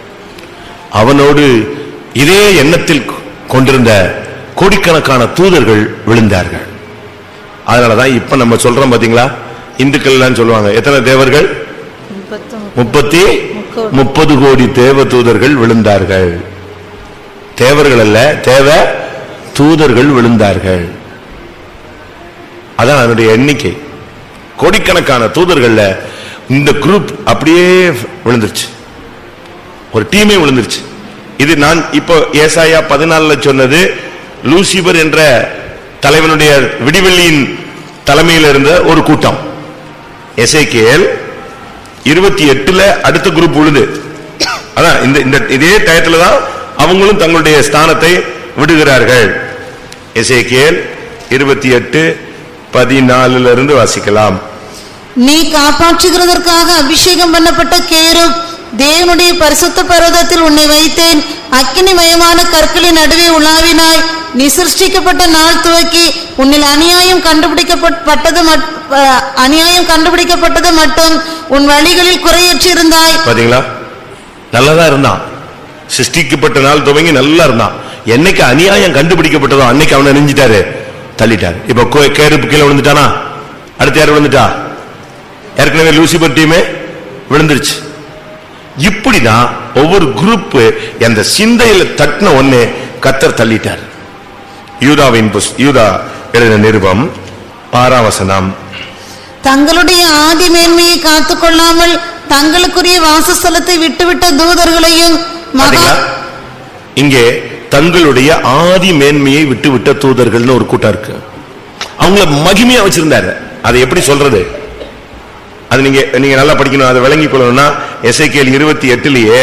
அவனோடு இதே எண்ணத்தில் கொண்டிருந்த கோடிக்கணக்கான தூதர்கள் விழுந்தார்கள் அதனாலதான் இப்ப நம்ம சொல்றோம் பாத்தீங்களா இந்துக்கள்லாம் சொல்லுவாங்க எத்தனை தேவர்கள் முப்பத்தி முப்பது கோடி தேவ தூதர்கள் விழுந்தார்கள் தேவர்கள் அல்ல தேவ தூதர்கள் விழுந்தார்கள் அதான் அதனுடைய எண்ணிக்கை கோடிக்கணக்கான தூதர்கள்ல இந்த குரூப் அப்படியே விழுந்துருச்சு ஒரு டீமே விழுந்துருச்சு இது நான் இப்போ ஏசாயா பதினாலுல சொன்னது லூசிபர் என்ற தலைவனுடைய விடிவெள்ளியின் தலைமையில் இருந்த ஒரு கூட்டம் எசேக்கியேல் இருபத்தி எட்டுல அடுத்த குரூப் விழுது அதான் இந்த இந்த இதே டயத்துல தான் அவங்களும் தங்களுடைய ஸ்தானத்தை விடுகிறார்கள் எசேக்கியேல் இருபத்தி எட்டு பதினாலுல இருந்து வாசிக்கலாம் நீ காப்பாற்றுகிறதற்காக அபிஷேகம் பண்ணப்பட்ட கேருப் தேவனுடைய பரிசுத்த பர்வதத்தில் உன்னை வைத்தேன் அக்கினிமயமான கற்களின் நடுவே உலாவினாய் நீ சிருஷ்டிக்கப்பட்ட நாள் துவக்கி உன்னில் அநியாயம் கண்டுபிடிக்கப்பட்டது மட்- அஹ், அநியாயம் கண்டுபிடிக்கப்பட்டது மட்டும் உன் வழிகளில் குறையற்றி இருந்தாய் பாத்தீங்களா நல்லதா இருந்தான் சிருஷ்டிக்கப்பட்ட நாள் துவங்கி நல்லா இருந்தான் என்னைக்கு அநியாயம் கண்டுபிடிக்கப்பட்டதோ அன்னைக்கு அவனை நெஞ்சிட்டாரு தள்ளிட்டாரு இப்ப கோ- கேருப்பு கீழே விழுந்துட்டானா அடுத்து யார் விழுந்துட்டா ஏற்கனவே லூசிபர் டீமே விழுந்துருச்சு இப்படிதான் ஒவ்வொரு குரூப் அந்த சிந்தையில தட்டின ஒண்ணு கத்தர் தள்ளிட்டார் யூதாவின் புஸ் யூதா எழுதின நிருபம் ஆறாம் வசனம் தங்களுடைய ஆதி மேன்மையை காத்துக்கொள்ளாமல் தங்களுக்குரிய வாசஸ்தலத்தை விட்டுவிட்ட தூதர்களையும் மகா பாத்தீங்களா இங்கே தங்களுடைய ஆதி மேன்மையை விட்டு விட்ட தூதர்கள்னு ஒரு கூட்டம் இருக்கு அவங்கள மகிமையா வச்சிருந்தாரு அதை எப்படி சொல்றது அது நீங்க நீங்க நல்லா படிக்கணும் அதை விளங்கிக் கொள்ளணும்னா எஸ்ஐகேல் இருபத்தி எட்டுலயே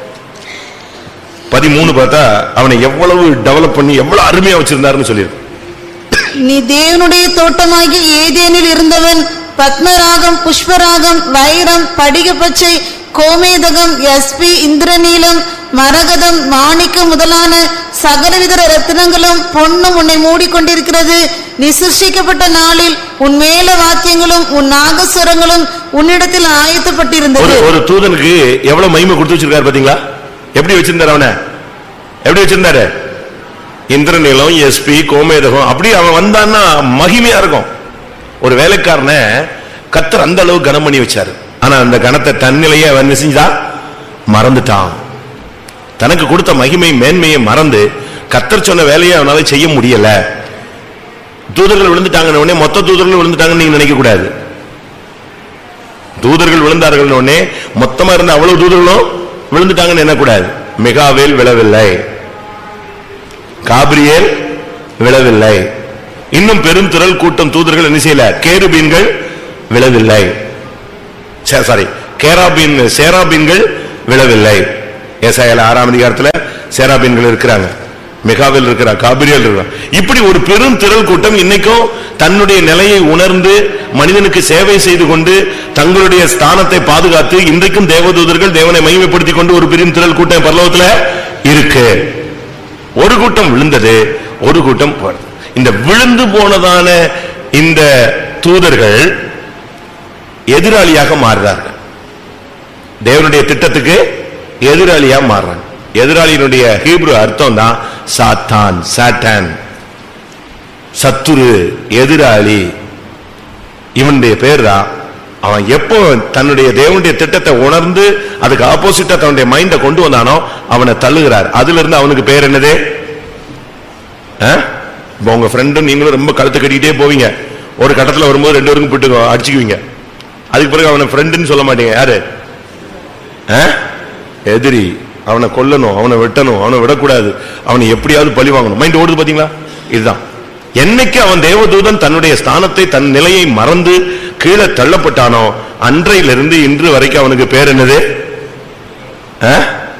பதிமூணு பார்த்தா அவனை எவ்வளவு டெவலப் பண்ணி எவ்வளவு அருமையா வச்சிருந்தாருன்னு சொல்லியிருக்கு நீ தேவனுடைய தோட்டமாகிய ஏதேனில் இருந்தவன் பத்மராகம் புஷ்பராகம் வைரம் படிக பச்சை கோமேதகம் எஸ்பி இந்திரநீலம் மரகதம் மாணிக்கம் முதலான சகலவித ரத்தினங்களும் பொன்னும் உன்னை மூடிக்கொண்டிருக்கிறது நீ சிருஷ்டிக்கப்பட்ட நாளில் உன் மேல வாத்தியங்களும் உன் நாகஸ்வரங்களும் உன்னிடத்தில் ஒரு ஆயத்தப்பட்டிருந்தது ஒரு தூதனுக்கு எவ்வளவு மகிமை கொடுத்து வச்சிருக்காரு பாத்தீங்களா எப்படி வச்சிருந்தாரு அவனை எப்படி வச்சிருந்தாரு இந்திரநீலம் எஸ்பி கோமேதகம் அப்படி அவன் வந்தான்னா மகிமையா இருக்கும் ஒரு வேலைக்காரனை கத்தர் அந்த அளவு கனம் பண்ணி வச்சாரு ஆனா அந்த கணத்தை தன்னிலையே அவன் என்ன செஞ்சா மறந்துட்டான் தனக்கு கொடுத்த மகிமை மேன்மையை மறந்து கத்தர் சொன்ன வேலையை அவனால செய்ய முடியல தூதர்கள் விழுந்துட்டாங்கன்னு உடனே மொத்த தூதர்கள் விழுந்துட்டாங்கன்னு நீங்க நினைக்க கூடாது தூதர்கள் விழுந்தார்கள் உடனே மொத்தமா இருந்த அவ்வளவு தூதர்களும் விழுந்துட்டாங்கன்னு எண்ணக்கூடாது மிகாவேல் விழவில்லை காபிரியேல் விழவில்லை இன்னும் பெரும் திரள் கூட்டம் தூதர்கள் என்ன செய்யல கேருபீன்கள் விழவில்லை சாரி கேராபீன் சேராபீன்கள் விழவில்லை ஏசாயால ஆறாம் அதிகாரத்துல சேராபீன்கள் இருக்கிறாங்க மிகாவில் இருக்கிறா காபிரியல் இருக்கிறார் இப்படி ஒரு பெரும் திரள் கூட்டம் இன்னைக்கும் தன்னுடைய நிலையை உணர்ந்து மனிதனுக்கு சேவை செய்து கொண்டு தங்களுடைய ஸ்தானத்தை பாதுகாத்து இன்றைக்கும் தேவதூதர்கள் தேவனை மகிமைப்படுத்திக் கொண்டு ஒரு பெரும் திரள் கூட்டம் பரலோகத்துல இருக்கு ஒரு கூட்டம் விழுந்தது ஒரு கூட்டம் போனது. இந்த விழுந்து போனதான இந்த தூதர்கள் எதிராளியாக மாறுறார்கள் தேவனுடைய திட்டத்துக்கு எதிராளியா மாறுறாங்க எதிராளியினுடைய ஹீப்ரு அர்த்தம் தான் சாத்தான் சாட்டன் சத்துரு எதிராளி இவனுடைய பேர் தான் அவன் எப்போ தன்னுடைய தேவனுடைய திட்டத்தை உணர்ந்து அதுக்கு ஆப்போசிட்டா தன்னுடைய மைண்ட கொண்டு வந்தானோ அவனை தள்ளுகிறார் அதுல இருந்து அவனுக்கு பேர் என்னது ஆ? இப்ப உங்க ஃப்ரெண்டும் நீங்களும் ரொம்ப கழுத்து கட்டிக்கிட்டே போவீங்க ஒரு கட்டத்துல வரும்போது ரெண்டு பேருக்கும் போட்டு அடிச்சுக்குவீங்க அதுக்கு பிறகு அவனை ஃப்ரெண்டுன்னு சொல்ல மாட்டீங்க யாரு ஆ? எதிரி அவனை கொல்லணும் அவனை வெட்டணும் அவனை விடக்கூடாது அவனை எப்படியாவது பழி வாங்கணும் மைண்ட் ஓடுது பாத்தீங்களா இதுதான் என்னைக்கு அவன் தேவதூதன் தன்னுடைய ஸ்தானத்தை தன் நிலையை மறந்து கீழே தள்ளப்பட்டானோ அன்றையிலிருந்து இன்று வரைக்கும் அவனுக்கு பேர் என்னது ஆ?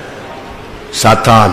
சாத்தான்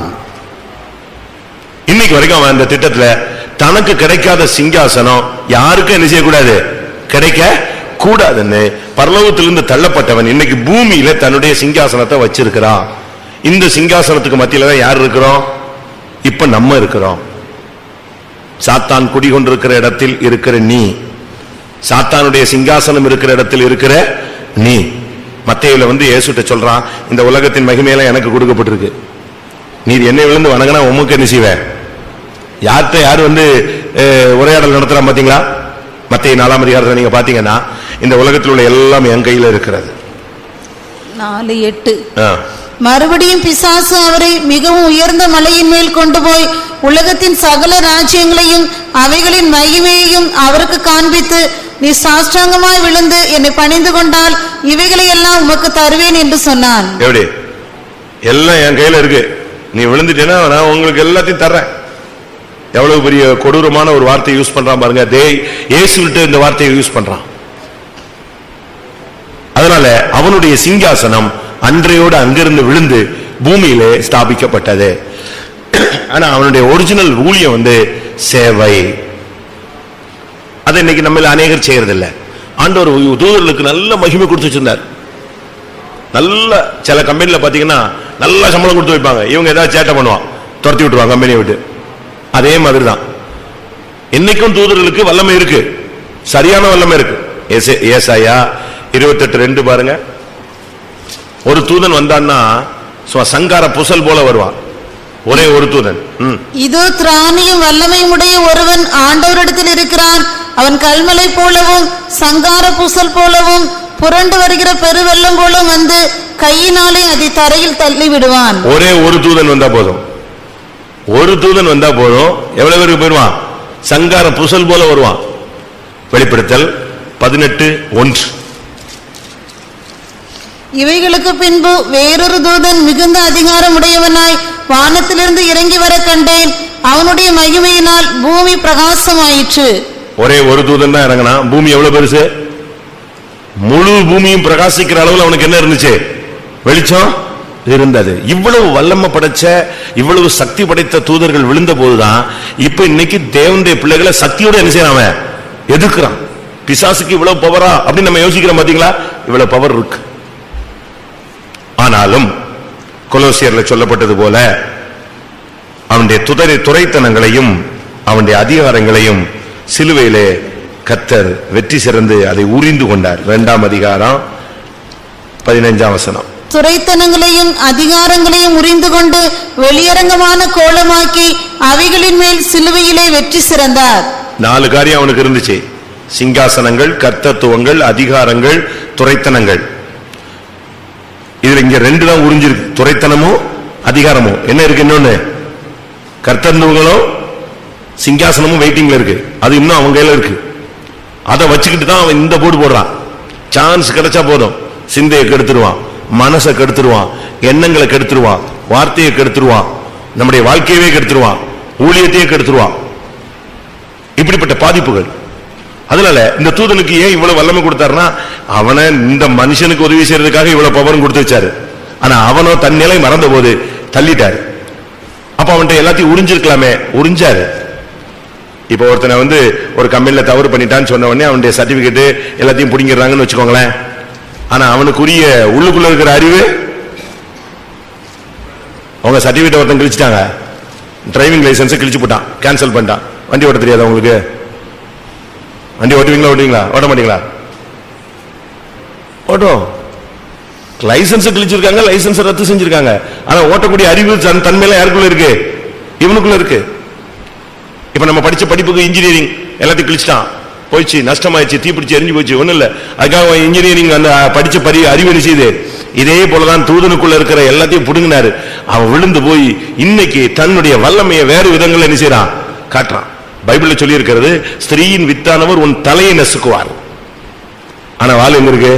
இன்னைக்கு வரைக்கும் அவன் அந்த திட்டத்துல தனக்கு கிடைக்காத சிங்காசனம் யாருக்கும் என்ன செய்யக்கூடாது கிடைக்க கூடாதுன்னு பரலோகத்திலிருந்து தள்ளப்பட்டவன் இன்னைக்கு பூமியில தன்னுடைய சிங்காசனத்தை வச்சிருக்கிறான் இந்த சிங்காசனத்துக்கு மத்தியில தான் யார் இருக்கிறோம் இப்ப நம்ம இருக்கிறோம் சாத்தான் குடிகொண்டிருக்கிற இடத்தில் இருக்கிற நீ சாத்தானுடைய சிங்காசனம் இருக்கிற இடத்தில் இருக்கிற நீ மத்தேயுல வந்து இயேசுட்ட சொல்றான் இந்த உலகத்தின் மகிமையெல்லாம் எனக்கு கொடுக்கப்பட்டிருக்கு நீர் என்னை விழுந்து வணங்கினா உமக்கு என்ன செய்வேன் யார்கிட்ட யார் வந்து அஹ், உரையாடல் நடத்துறான் பாத்தீங்களா மத்திய நாலாம் அதிகாரத்தை நீங்க பாத்தீங்கன்னா இந்த உலகத்தில் உள்ள எல்லாம் என் கையில இருக்கிறது நாலு எட்டு ஆ. மறுபடியும் பிசாசு அவரை மிகவும் உயர்ந்த மலையின் மேல் கொண்டு போய் உலகத்தின் சகல ராஜ்யங்களையும் அவைகளின் மகிமையையும் அவருக்கு காண்பித்து நீ சாஷ்டாங்கமாய் விழுந்து என்னை பணிந்து கொண்டால் இவைகளை எல்லாம் உமக்கு தருவேன் என்று சொன்னான் எப்படி எல்லாம் என் கையில இருக்கு நீ விழுந்துட்டேன்னா நான் உங்களுக்கு எல்லாத்தையும் தர்றேன் எவ்வளவு பெரிய கொடூரமான ஒரு வார்த்தையை யூஸ் பண்றான் பாருங்க தே இயேசுவிட்டு இந்த வார்த்தையை யூஸ் பண்றான் அதனால அவனுடைய சிங்காசனம் அன்றையோடு அங்கிருந்து விழுந்து பூமியிலே ஸ்தாபிக்கப்பட்டது ஆனா அவனுடைய ஒரிஜினல் ஊழியம் வந்து சேவை அதை இன்னைக்கு நம்ம அநேகர் செய்யறதில்ல ஆண்டவர் தூதர்களுக்கு நல்ல மகிமை கொடுத்து வச்சிருந்தார் நல்ல சில கம்பெனில பாத்தீங்கன்னா நல்ல சம்பளம் கொடுத்து வைப்பாங்க இவங்க ஏதாவது சேட்டை பண்ணுவான் துரத்தி விட்டுருவாங்க கம்பெனியை விட்டு அதே மாதிரி தான் இன்னைக்கும் தூதர்களுக்கு வல்லமை இருக்கு சரியான வல்லமை இருக்கு ஏசே- ஏசாயா இருபத்தெட்டு ரெண்டு பாருங்க ஒரு தூதன் வந்தான்னா சும்மா சங்கார புசல் போல வருவான் ஒரே ஒரு தூதன் ம். இதோ திராணியும் வல்லமையும் உடைய ஒருவன் ஆண்டவரிடத்தில் இருக்கிறான் அவன் கல்மலை போலவும் சங்கார பூசல் போலவும் புரண்டு வருகிற பெருவெள்ளம் போலும் வந்து கையினாலே அதை தரையில் தள்ளி விடுவான் ஒரே ஒரு தூதன் வந்தா போதும் ஒரு தூதன் வந்தா போதும் எவ்வளவு பேருக்கு போயிடுவான் சங்கார புசல் போல வருவான் வெளிப்படுத்தல் பதினெட்டு ஒன்று இவைகளுக்கு பின்பு வேறொரு தூதன் மிகுந்த அதிகாரம் உடையவனாய் வானத்திலிருந்து இறங்கி வர கண்டேன் அவனுடைய மகிமையினால் பூமி பிரகாசமாயிற்று ஒரே ஒரு தூதன் தான் இறங்கினான் பூமி எவ்வளவு பெருசு முழு பூமியும் பிரகாசிக்கிற அளவுல அவனுக்கு என்ன இருந்துச்சு வெளிச்சம் இருந்தது இவ்வளவு வல்லமை படைச்ச இவ்வளவு சக்தி படைத்த தூதர்கள் விழுந்த போதுதான் இப்ப இன்னைக்கு தேவனுடைய பிள்ளைகளை சக்தியோட என்ன செய்யறான் அவன்? எதிர்க்கிறான் பிசாசுக்கு இவ்வளவு பவரா அப்படின்னு நம்ம யோசிக்கிறோம் பாத்தீங்களா இவ்வளவு பவர் இருக்கு ஆனாலும் கொலோசியர்ல சொல்லப்பட்டது போல அவனுடைய துதரை துரைத்தனங்களையும் அவனுடைய அதிகாரங்களையும் சிலுவையிலே கத்தர் வெற்றி சிறந்து அதை உரிந்து கொண்டார் இரண்டாம் அதிகாரம் பதினைஞ்சாம் வசனம் துரைத்தனங்களையும் அதிகாரங்களையும் உரிந்து கொண்டு வெளியரங்கமான கோலமாக்கி அவைகளின் மேல் சிலுவையிலே வெற்றி சிறந்தார் நாலு காரியம் அவனுக்கு இருந்துச்சு சிங்காசனங்கள் கர்த்தத்துவங்கள் அதிகாரங்கள் துரைத்தனங்கள் இதுல இங்க ரெண்டு தான் உறிஞ்சிருக்கு துரைத்தனமும் அதிகாரமும் என்ன இருக்கு இன்னொன்னு கர்த்தத்துவங்களும் சிங்காசனமும் வெயிட்டிங்ல இருக்கு அது இன்னும் அவன் கையில இருக்கு அதை வச்சுக்கிட்டு தான் அவன் இந்த போடு போடுறான் சான்ஸ் கிடைச்சா போதும் சிந்தையை கெடுத்துருவான் மனசை கெடுத்துருவான் எண்ணங்களை கெடுத்துருவான் வார்த்தையை கெடுத்துருவான் நம்முடைய வாழ்க்கையவே கெடுத்துருவான் ஊழியத்தையே கெடுத்துருவான் இப்படிப்பட்ட பாதிப்புகள் அதனால இந்த தூதனுக்கு ஏன் இவ்வளவு வல்லமை கொடுத்தாருன்னா அவனை இந்த மனுஷனுக்கு உதவி செய்யறதுக்காக இவ்வளவு பவரும் கொடுத்து வச்சாரு ஆனா அவனோ தன் நிலை மறந்த போது தள்ளிட்டாரு அப்ப அவன்கிட்ட எல்லாத்தையும் உறிஞ்சிருக்கலாமே உறிஞ்சாரு இப்ப ஒருத்தனை வந்து ஒரு கம்பெனில தவறு பண்ணிட்டான்னு சொன்ன உடனே அவனுடைய சர்டிபிகேட் எல்லாத்தையும் பிடிங்கிறாங்கன்னு வச்சுக்கோங்களேன் ஆனா அவனுக்குரிய உள்ளுக்குள்ள இருக்கிற அறிவு அவங்க சர்டிபிகேட் ஒருத்தன் கிழிச்சிட்டாங்க டிரைவிங் லைசன்ஸ் கிழிச்சு போட்டான் கேன்சல் பண்ணிட்டான் வண்டி ஓட்ட தெரியாதா உங்களுக்கு வண்டி ஓட்டுவீங்களா ஓட்டுவீங்களா ஓட்ட மாட்டீங்களா ஓட்டும் லைசன்ஸ் கிழிச்சிருக்காங்க லைசன்ஸ் ரத்து செஞ்சிருக்காங்க ஆனா ஓட்டக்கூடிய அறிவு தன் தன்மையில யாருக்குள்ள இருக்கு இவனுக்குள்ள இருக்கு இப்ப நம்ம படிச்ச படிப்புக்கு இன்ஜினியரிங் எல்லாத்தையும் கிழிச்சிட்டான் போயிடுச்சு நஷ்டமாயிடுச்சு தீப்பிடிச்சு எரிஞ்சு போச்சு ஒண்ணும் இல்ல அதுக்காக இன்ஜினியரிங் அந்த படிச்ச பரி அறிவு என்ன செய்யுது இதே போலதான் தூதனுக்குள்ள இருக்கிற எல்லாத்தையும் புடுங்கினாரு அவன் விழுந்து போய் இன்னைக்கு தன்னுடைய வல்லமையை வேறு விதங்கள்ல என்ன செய்யறான் காட்டுறான் பைபிள்ல சொல்லி இருக்கிறது ஸ்திரீயின் வித்தானவர் உன் தலையை நசுக்குவார் ஆனா வால் எங்க இருக்கு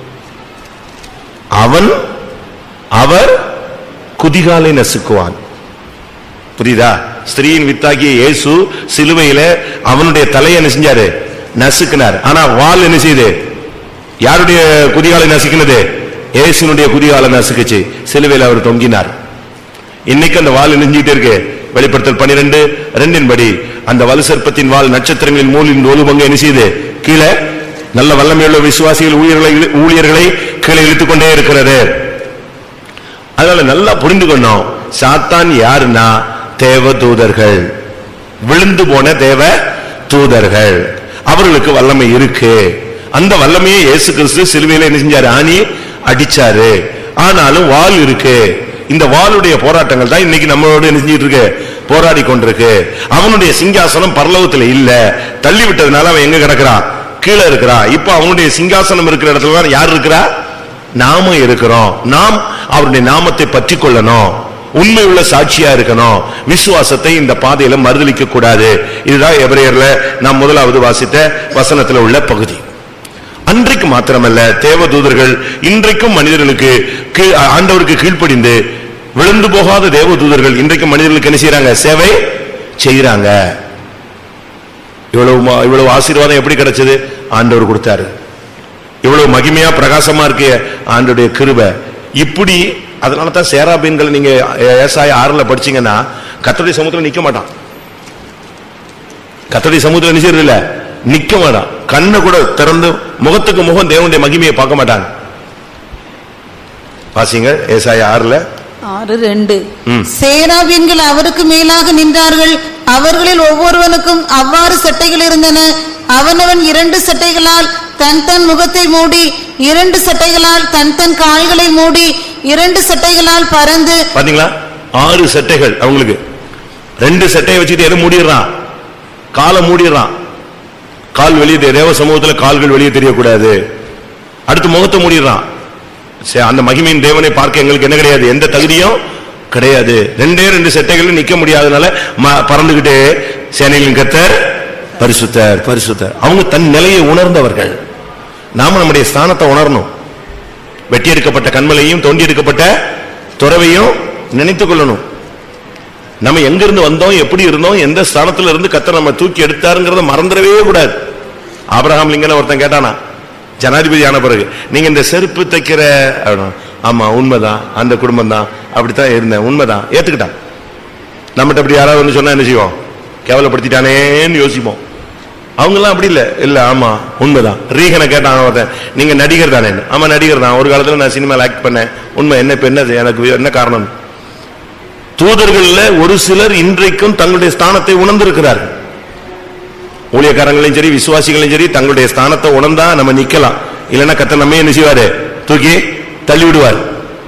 அவன் அவர் குதிகாலை நசுக்குவான் புரியுதா ஸ்திரீயின் வித்தாகிய இயேசு சிலுவையில அவனுடைய தலையை என்ன செஞ்சாரு நசுக்கினார் ஆனா வால் என்ன செய்யுது யாருடைய குதிகாலை நசுக்கினது இயேசுனுடைய குதிகாலை நசுக்குச்சு சிலுவையில அவர் தொங்கினார் இன்னைக்கு அந்த வால் நெஞ்சிட்டு இருக்கு வெளிப்படுத்தல் பனிரெண்டு ரெண்டின் படி அந்த வலு சர்ப்பத்தின் வால் நட்சத்திரங்களின் மூலின் ஒரு பங்கு என்ன செய்யுது கீழே நல்ல வல்லமையுள்ள விசுவாசிகள் ஊழியர்களை ஊழியர்களை கீழே இழுத்துக் கொண்டே இருக்கிறது அதனால நல்லா புரிந்து கொண்டோம் சாத்தான் யாருன்னா தேவ தூதர்கள் விழுந்து போன தேவ தூதர்கள் அவர்களுக்கு வல்லமை இருக்கு அந்த வல்லமையை இயேசு கிறிஸ்து சிலுவையில என்ன செஞ்சாரு ஆணி அடிச்சாரு ஆனாலும் வாள் இருக்கு இந்த வாளுடைய போராட்டங்கள் தான் இன்னைக்கு நம்மளோட என்ன செஞ்சிட்டு இருக்கு போராடி கொண்டிருக்கு அவனுடைய சிங்காசனம் பரலோகத்துல இல்ல தள்ளி விட்டதுனால அவன் எங்க கிடக்குறான் கீழே இருக்கிறான் இப்ப அவனுடைய சிங்காசனம் இருக்கிற இடத்துல தான் யார் இருக்கிறா நாம இருக்கிறோம் நாம் அவருடைய நாமத்தை பற்றி கொள்ளணும் உண்மை உள்ள சாட்சியா இருக்கணும் விசுவாசத்தை இந்த பாதையில மறுதலிக்க கூடாது இதுதான் எபிரேயர்ல நாம் முதலாவது வாசித்த வசனத்துல உள்ள பகுதி அன்றைக்கு மாத்திரமல்ல தேவதூதர்கள் இன்றைக்கும் மனிதர்களுக்கு கீழ்- ஆண்டவருக்கு கீழ்ப்படிந்து விழுந்து போகாத தேவதூதர்கள் இன்றைக்கும் மனிதர்களுக்கு என்ன செய்யறாங்க சேவை செய்யறாங்க இவ்வளவு ம- இவ்வளவு ஆசீர்வாதம் எப்படி கிடைச்சது ஆண்டவர் கொடுத்தாரு இவ்வளவு மகிமையா பிரகாசமா இருக்கு ஆண்டுடைய கிருபை இப்படி அதனால தான் சேராபீன்கள் நீங்க ஏசாய ஆறுல படிச்சீங்கன்னா கத்தருடைய சமுத்திரம் நிக்க மாட்டான் கத்தருடைய சமுத்திரம் நிச்சயம் இல்ல நிக்க மாட்டான் கண்ணை கூட திறந்து முகத்துக்கு முகம் தேவனுடைய மகிமையை பார்க்க மாட்டாங்க வாசிங்க ஏசாய ஆறுல ஆறு ரெண்டு ம். சேராபீன்கள் அவருக்கு மேலாக நின்றார்கள் அவர்களில் ஒவ்வொருவனுக்கும் அவ்வாறு சட்டைகள் இருந்தன அவனவன் இரண்டு சட்டைகளால் தன் தன் முகத்தை மூடி இரண்டு சட்டைகளால் தன் தன் கால்களை மூடி இரண்டு சட்டைகளால் பறந்து பாத்தீங்களா ஆறு சட்டைகள் அவங்களுக்கு ரெண்டு சட்டையை வச்சுட்டு எதை மூடிடுறான் காலை மூடிடுறான் கால் வெளியே தெ- தேவ சமூகத்துல கால்கள் வெளியே தெரியக்கூடாது அடுத்து முகத்தை மூடிடுறான் சரி, அந்த மகிமையின் தேவனை பார்க்க எங்களுக்கு என்ன கிடையாது எந்த தகுதியும் கிடையாது ரெண்டே ரெண்டு சட்டைகளும் நிக்க முடியாதனால ம- பறந்துகிட்டே சேனைகளின் கத்தர் பரிசுத்தர் பரிசுத்தர் அவங்க தன் நிலையை உணர்ந்தவர்கள் நாம நம்முடைய ஸ்தானத்தை உணரணும் வெட்டி எடுக்கப்பட்ட கண்மலையும் தோண்டி எடுக்கப்பட்ட துறவையும் நினைத்துக் கொள்ளணும் நம்ம எங்க இருந்து வந்தோம் எப்படி இருந்தோம் எந்த ஸ்தானத்துல இருந்து கத்தர் நம்ம தூக்கி எடுத்தாருங்கிறத மறந்துடவே கூடாது ஆபிரகாம் லிங்கன ஒருத்தன் கேட்டானா ஜனாதிபதி ஆன பிறகு நீங்க இந்த செருப்பு தைக்கிற அப்படின்னா, ஆமா உண்மைதான் அந்த குடும்பம் தான் அப்படித்தான் இருந்தேன் உண்மைதான் ஏத்துக்கிட்டான் நம்மகிட்ட அப்படி யாராவது வந்து சொன்னா என்ன செய்வோம் கேவலப்படுத்திட்டானேன்னு யோசிப்போம் அவங்கெல்லாம் அப்படி இல்ல இல்ல ஆமா உண்மைதான் ரீகனை கேட்டான் ஒருத்தன் நீங்க நடிகர் தானே ஆமா நடிகர் தான் ஒரு காலத்துல நான் சினிமால ஆக்ட் பண்ணேன் உண்மை என்ன இப்ப என்ன எனக்கு என்ன காரணம் தூதர்கள்ல ஒரு சிலர் இன்றைக்கும் தங்களுடைய ஸ்தானத்தை உணர்ந்திருக்கிறார்கள் ஊழியக்காரங்களையும் சரி விசுவாசிகளையும் சரி தங்களுடைய ஸ்தானத்தை உணர்ந்தா நம்ம நிக்கலாம் இல்லைன்னா கத்த நம்ம என்ன செய்வாரு தூக்கி தள்ளி விடுவார்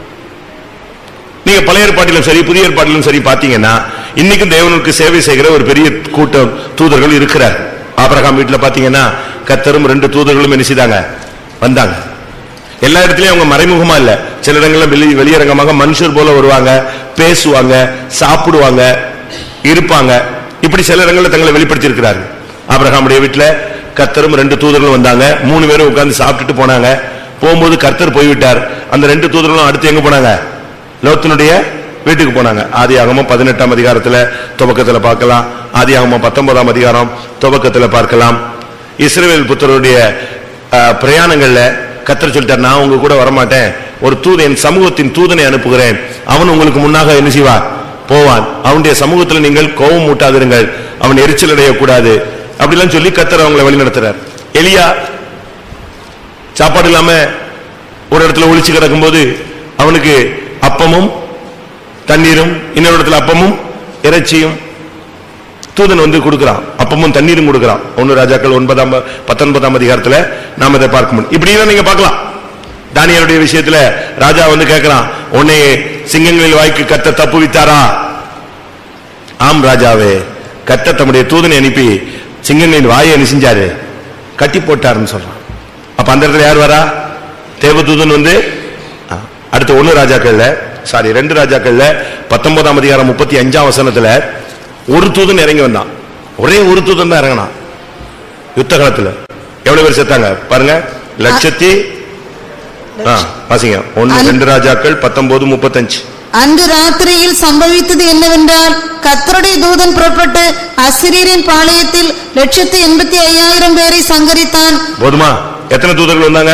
நீங்க பழைய ஏற்பாட்டிலும் சரி புதிய ஏற்பாட்டிலும் சரி பாத்தீங்கன்னா இன்னைக்கும் தேவனுக்கு சேவை செய்கிற ஒரு பெரிய கூட்டம் தூதர்கள் இருக்கிறார் ஆபிரகாம் வீட்டுல பாத்தீங்கன்னா கத்தரும் ரெண்டு தூதர்களும் என்ன செய்தாங்க வந்தாங்க எல்லா இடத்துலயும் அவங்க மறைமுகமா இல்ல சில இடங்கள்ல வெளி வெளியரங்கமாக மனுஷர் போல வருவாங்க பேசுவாங்க சாப்பிடுவாங்க இருப்பாங்க இப்படி சில இடங்கள்ல தங்களை வெளிப்படுத்தி இருக்கிறார்கள் ஆபிரகாமுடைய வீட்டுல கத்தரும் ரெண்டு தூதர்களும் வந்தாங்க மூணு பேரும் உட்கார்ந்து சாப்பிட்டுட்டு போனாங்க போகும்போது கர்த்தர் போய்விட்டார் அந்த ரெண்டு தூதர்களும் அடுத்து எங்க போனாங்க லோத்தினுடைய வீட்டுக்கு போனாங்க ஆதி ஆகமம் பதினெட்டாம் அதிகாரத்துல துவக்கத்துல பார்க்கலாம் ஆதி ஆகமம் பத்தொன்பதாம் அதிகாரம் துவக்கத்துல பார்க்கலாம் இஸ்ரவேல் புத்தருடைய அஹ், பிரயாணங்கள்ல கத்தர் சொல்லிட்டார் நான் உங்க கூட வரமாட்டேன் ஒரு தூதன் என் சமூகத்தின் தூதனை அனுப்புகிறேன் அவன் உங்களுக்கு முன்னாக என்ன செய்வான் போவான் அவனுடைய சமூகத்தில் நீங்கள் கோபம் மூட்டாதிருங்கள் அவன் எரிச்சல் அடையக்கூடாது அப்படிலாம் சொல்லி கத்தர் அவங்களை வழி நடத்துறார் எலியா சாப்பாடு இல்லாம ஒரு இடத்துல ஒளிச்சு கிடக்கும்போது அவனுக்கு அப்பமும் தண்ணீரும் இன்னொரு இடத்துல அப்பமும் இறைச்சியும் தூதன் வந்து கொடுக்கிறான் அப்பமும் தண்ணீரும் கொடுக்கிறான் ஒன்னு ராஜாக்கள் ஒன்பதாம் பத்தொன்பதாம் அதிகாரத்துல நாம இதை பார்க்க முடியும் இப்படிதான் நீங்க பார்க்கலாம் தானியலுடைய விஷயத்துல ராஜா வந்து கேட்கிறான் உன்னை சிங்கங்களில் வாய்க்கு கத்த தப்பு வித்தாரா ஆம் ராஜாவே கத்த தம்முடைய தூதனை அனுப்பி சிங்கங்களின் வாயை என்ன செஞ்சாரு கட்டி போட்டாருன்னு சொல்றான் அப்ப அந்த இடத்துல யார் வரா தேவதூதன் வந்து ஆ, அடுத்த ஒண்ணு ராஜாக்கள்ல சாரி ரெண்டு ராஜாக்கள்ல பத்தொன்பதாம் அதிகாரம் முப்பத்தி அஞ்சாம் வசனத்துல ஒரு தூதன் இறங்கி வந்தான் ஒரே ஒரு தூதன் தான் இறங்கினான் யுத்த காலத்துல எவ்வளவு பேர் செத்தாங்க பாருங்க லட்சத்தி ஆ, வாசிங்க ஒன்னு ரெண்டு ராஜாக்கள் பத்தொன்பது முப்பத்தஞ்சு அன்று ராத்திரியில் சம்பவித்தது என்னவென்றால் கர்த்தருடைய தூதன் புறப்பட்டு அசிரியரின் பாளையத்தில் லட்சத்து எண்பத்தி ஐயாயிரம் பேரை சங்கரித்தான் போதுமா எத்தனை தூதர்கள் வந்தாங்க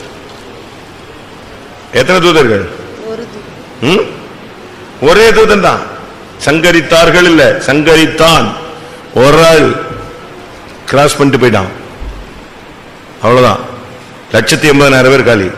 எத்தனை தூதர்கள் ம்? ஒரே தூதன் தான் சங்கரித்தார்கள் இல்ல சங்கரித்தான் ஒரு ஆள் கிராஸ் பண்ணிட்டு போயிட்டான் அவ்வளவுதான் லட்சத்தி எண்பதாயிரம் பேர் காலி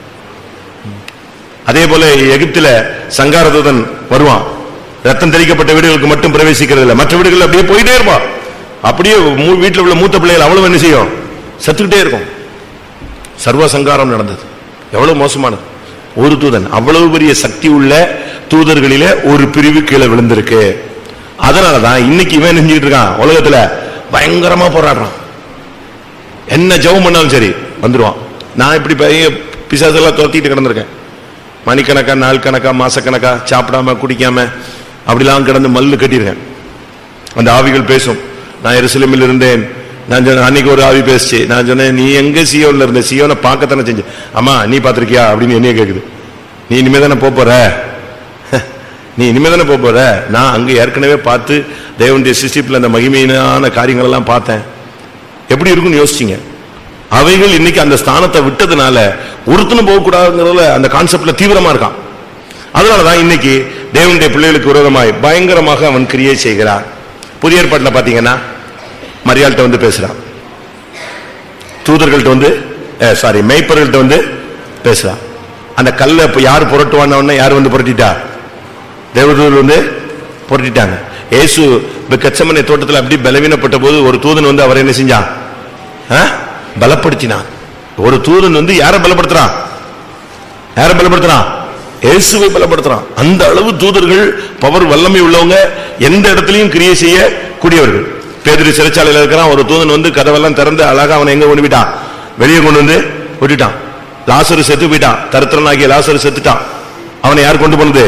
அதே போல எகிப்தில சங்கார தூதன் வருவான் ரத்தம் தெளிக்கப்பட்ட வீடுகளுக்கு மட்டும் பிரவேசிக்கிறது இல்ல மற்ற வீடுகள் அப்படியே போயிட்டே இருப்பான் அப்படியே மூ- வீட்டுல உள்ள மூத்த பிள்ளைகள் அவ்வளவு என்ன செய்யும் செத்துக்கிட்டே இருக்கும் சர்வ சங்காரம் நடந்தது எவ்வளவு மோசமானது ஒரு தூதன் அவ்வளவு பெரிய சக்தி உள்ள தூதர்களிலே ஒரு பிரிவு கீழே விழுந்திருக்கு அதனாலதான் இன்னைக்கு இவன் நெஞ்சுக்கிட்டு இருக்கான் உலகத்துல பயங்கரமா போராடுறான் என்ன ஜெபம் பண்ணாலும் சரி வந்துருவான் நான் இப்படி பெரிய பிசாசெல்லாம் துரத்திட்டு கிடந்திருக்கேன் மணிக்கணக்கா நாள் கணக்கா மாசக்கணக்கா சாப்பிடாம குடிக்காம அப்படிலாம் கிடந்து மல்லு கட்டியிருக்கேன் அந்த ஆவிகள் பேசும் நான் எருசலேமில் இருந்தேன் நான் சொன்னேன் அன்னைக்கு ஒரு ஆவி பேசுச்சு நான் சொன்னேன் நீ எங்க சியோன்ல இருந்த சியோனை பார்க்கத்தானே செஞ்சு அம்மா நீ பாத்திருக்கியா அப்படின்னு என்னைய கேக்குது நீ இனிமே தானே போப் போற நீ இனிமே தானே போப் போற நான் அங்க ஏற்கனவே பார்த்து தேவனுடைய சிஸ்டிப்ல அந்த மகிமையான காரியங்கள் எல்லாம் பார்த்தேன் எப்படி இருக்கும்னு யோசிச்சீங்க அவைகள் இன்னைக்கு அந்த ஸ்தானத்தை விட்டதுனால ஒருத்தனும் போகக்கூடாதுங்கிறதுல அந்த கான்செப்ட்ல தீவிரமா இருக்கான் அதனாலதான் இன்னைக்கு தேவனுடைய பிள்ளைகளுக்கு விரோதமாய் பயங்கரமாக அவன் கிரியை செய்கிறான் புதிய ஏற்பாட்டில் பாத்தீங்கன்னா மரியாள்கிட்ட வந்து பேசுறான் தூதர்கள்ட்ட வந்து சாரி மேய்ப்பர்கள்ட்ட வந்து பேசுறான் அந்த கல்லை இப்ப யார் புரட்டுவான உடனே யார் வந்து புரட்டிட்டா தேவதூதர் வந்து புரட்டிட்டாங்க இயேசு கச்சமனை தோட்டத்தில் அப்படி பலவீனப்பட்ட போது ஒரு தூதன் வந்து அவர் என்ன செஞ்சான் ஆ? பலப்படுத்தினான் ஒரு தூதன் வந்து யாரை பலப்படுத்துறான் யாரை பலப்படுத்துறான் இயேசுவை பலப்படுத்துறான் அந்த அளவு தூதர்கள் பவர் வல்லமை உள்ளவங்க எந்த இடத்துலயும் கிரியை செய்ய கூடியவர்கள் பேதிரி சிறைச்சாலையில இருக்கிறான் ஒரு தூதன் வந்து கதவெல்லாம் திறந்து அழகா அவனை எங்க கொண்டு போயிட்டான் வெளியே கொண்டு வந்து விட்டுட்டான் லாசரு செத்து போயிட்டான் தரித்திரனாகிய லாசரு செத்துட்டான் அவனை யார் கொண்டு போனது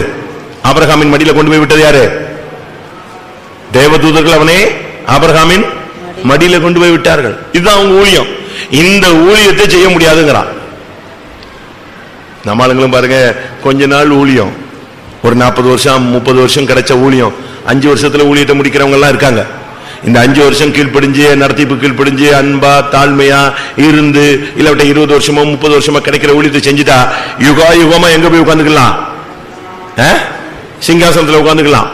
ஆபிரகாமின் மடியில கொண்டு போய் விட்டது யாரு தேவதூதர்கள் அவனே ஆபிரகாமின் மடியில கொண்டு போய் விட்டார்கள் இதுதான் அவங்க ஊழியம் இந்த ஊழியத்தை செய்ய முடியாதுங்கிறான் நம்ம ஆளுங்களும் பாருங்க கொஞ்ச நாள் ஊழியம் ஒரு நாற்பது வருஷம் முப்பது வருஷம் கிடைச்ச ஊழியம் அஞ்சு வருஷத்துல ஊழியத்தை முடிக்கிறவங்க எல்லாம் இருக்காங்க இந்த அஞ்சு வருஷம் கீழ்ப்படிஞ்சு நடத்திப்பு கீழ்ப்படிஞ்சு அன்பா தாழ்மையா இருந்து இல்லாவிட்ட இருபது வருஷமோ முப்பது வருஷமா கிடைக்கிற ஊழியத்தை செஞ்சுட்டா யுகா யுகமா எங்க போய் உட்காந்துக்கலாம் சிங்காசனத்துல உட்காந்துக்கலாம்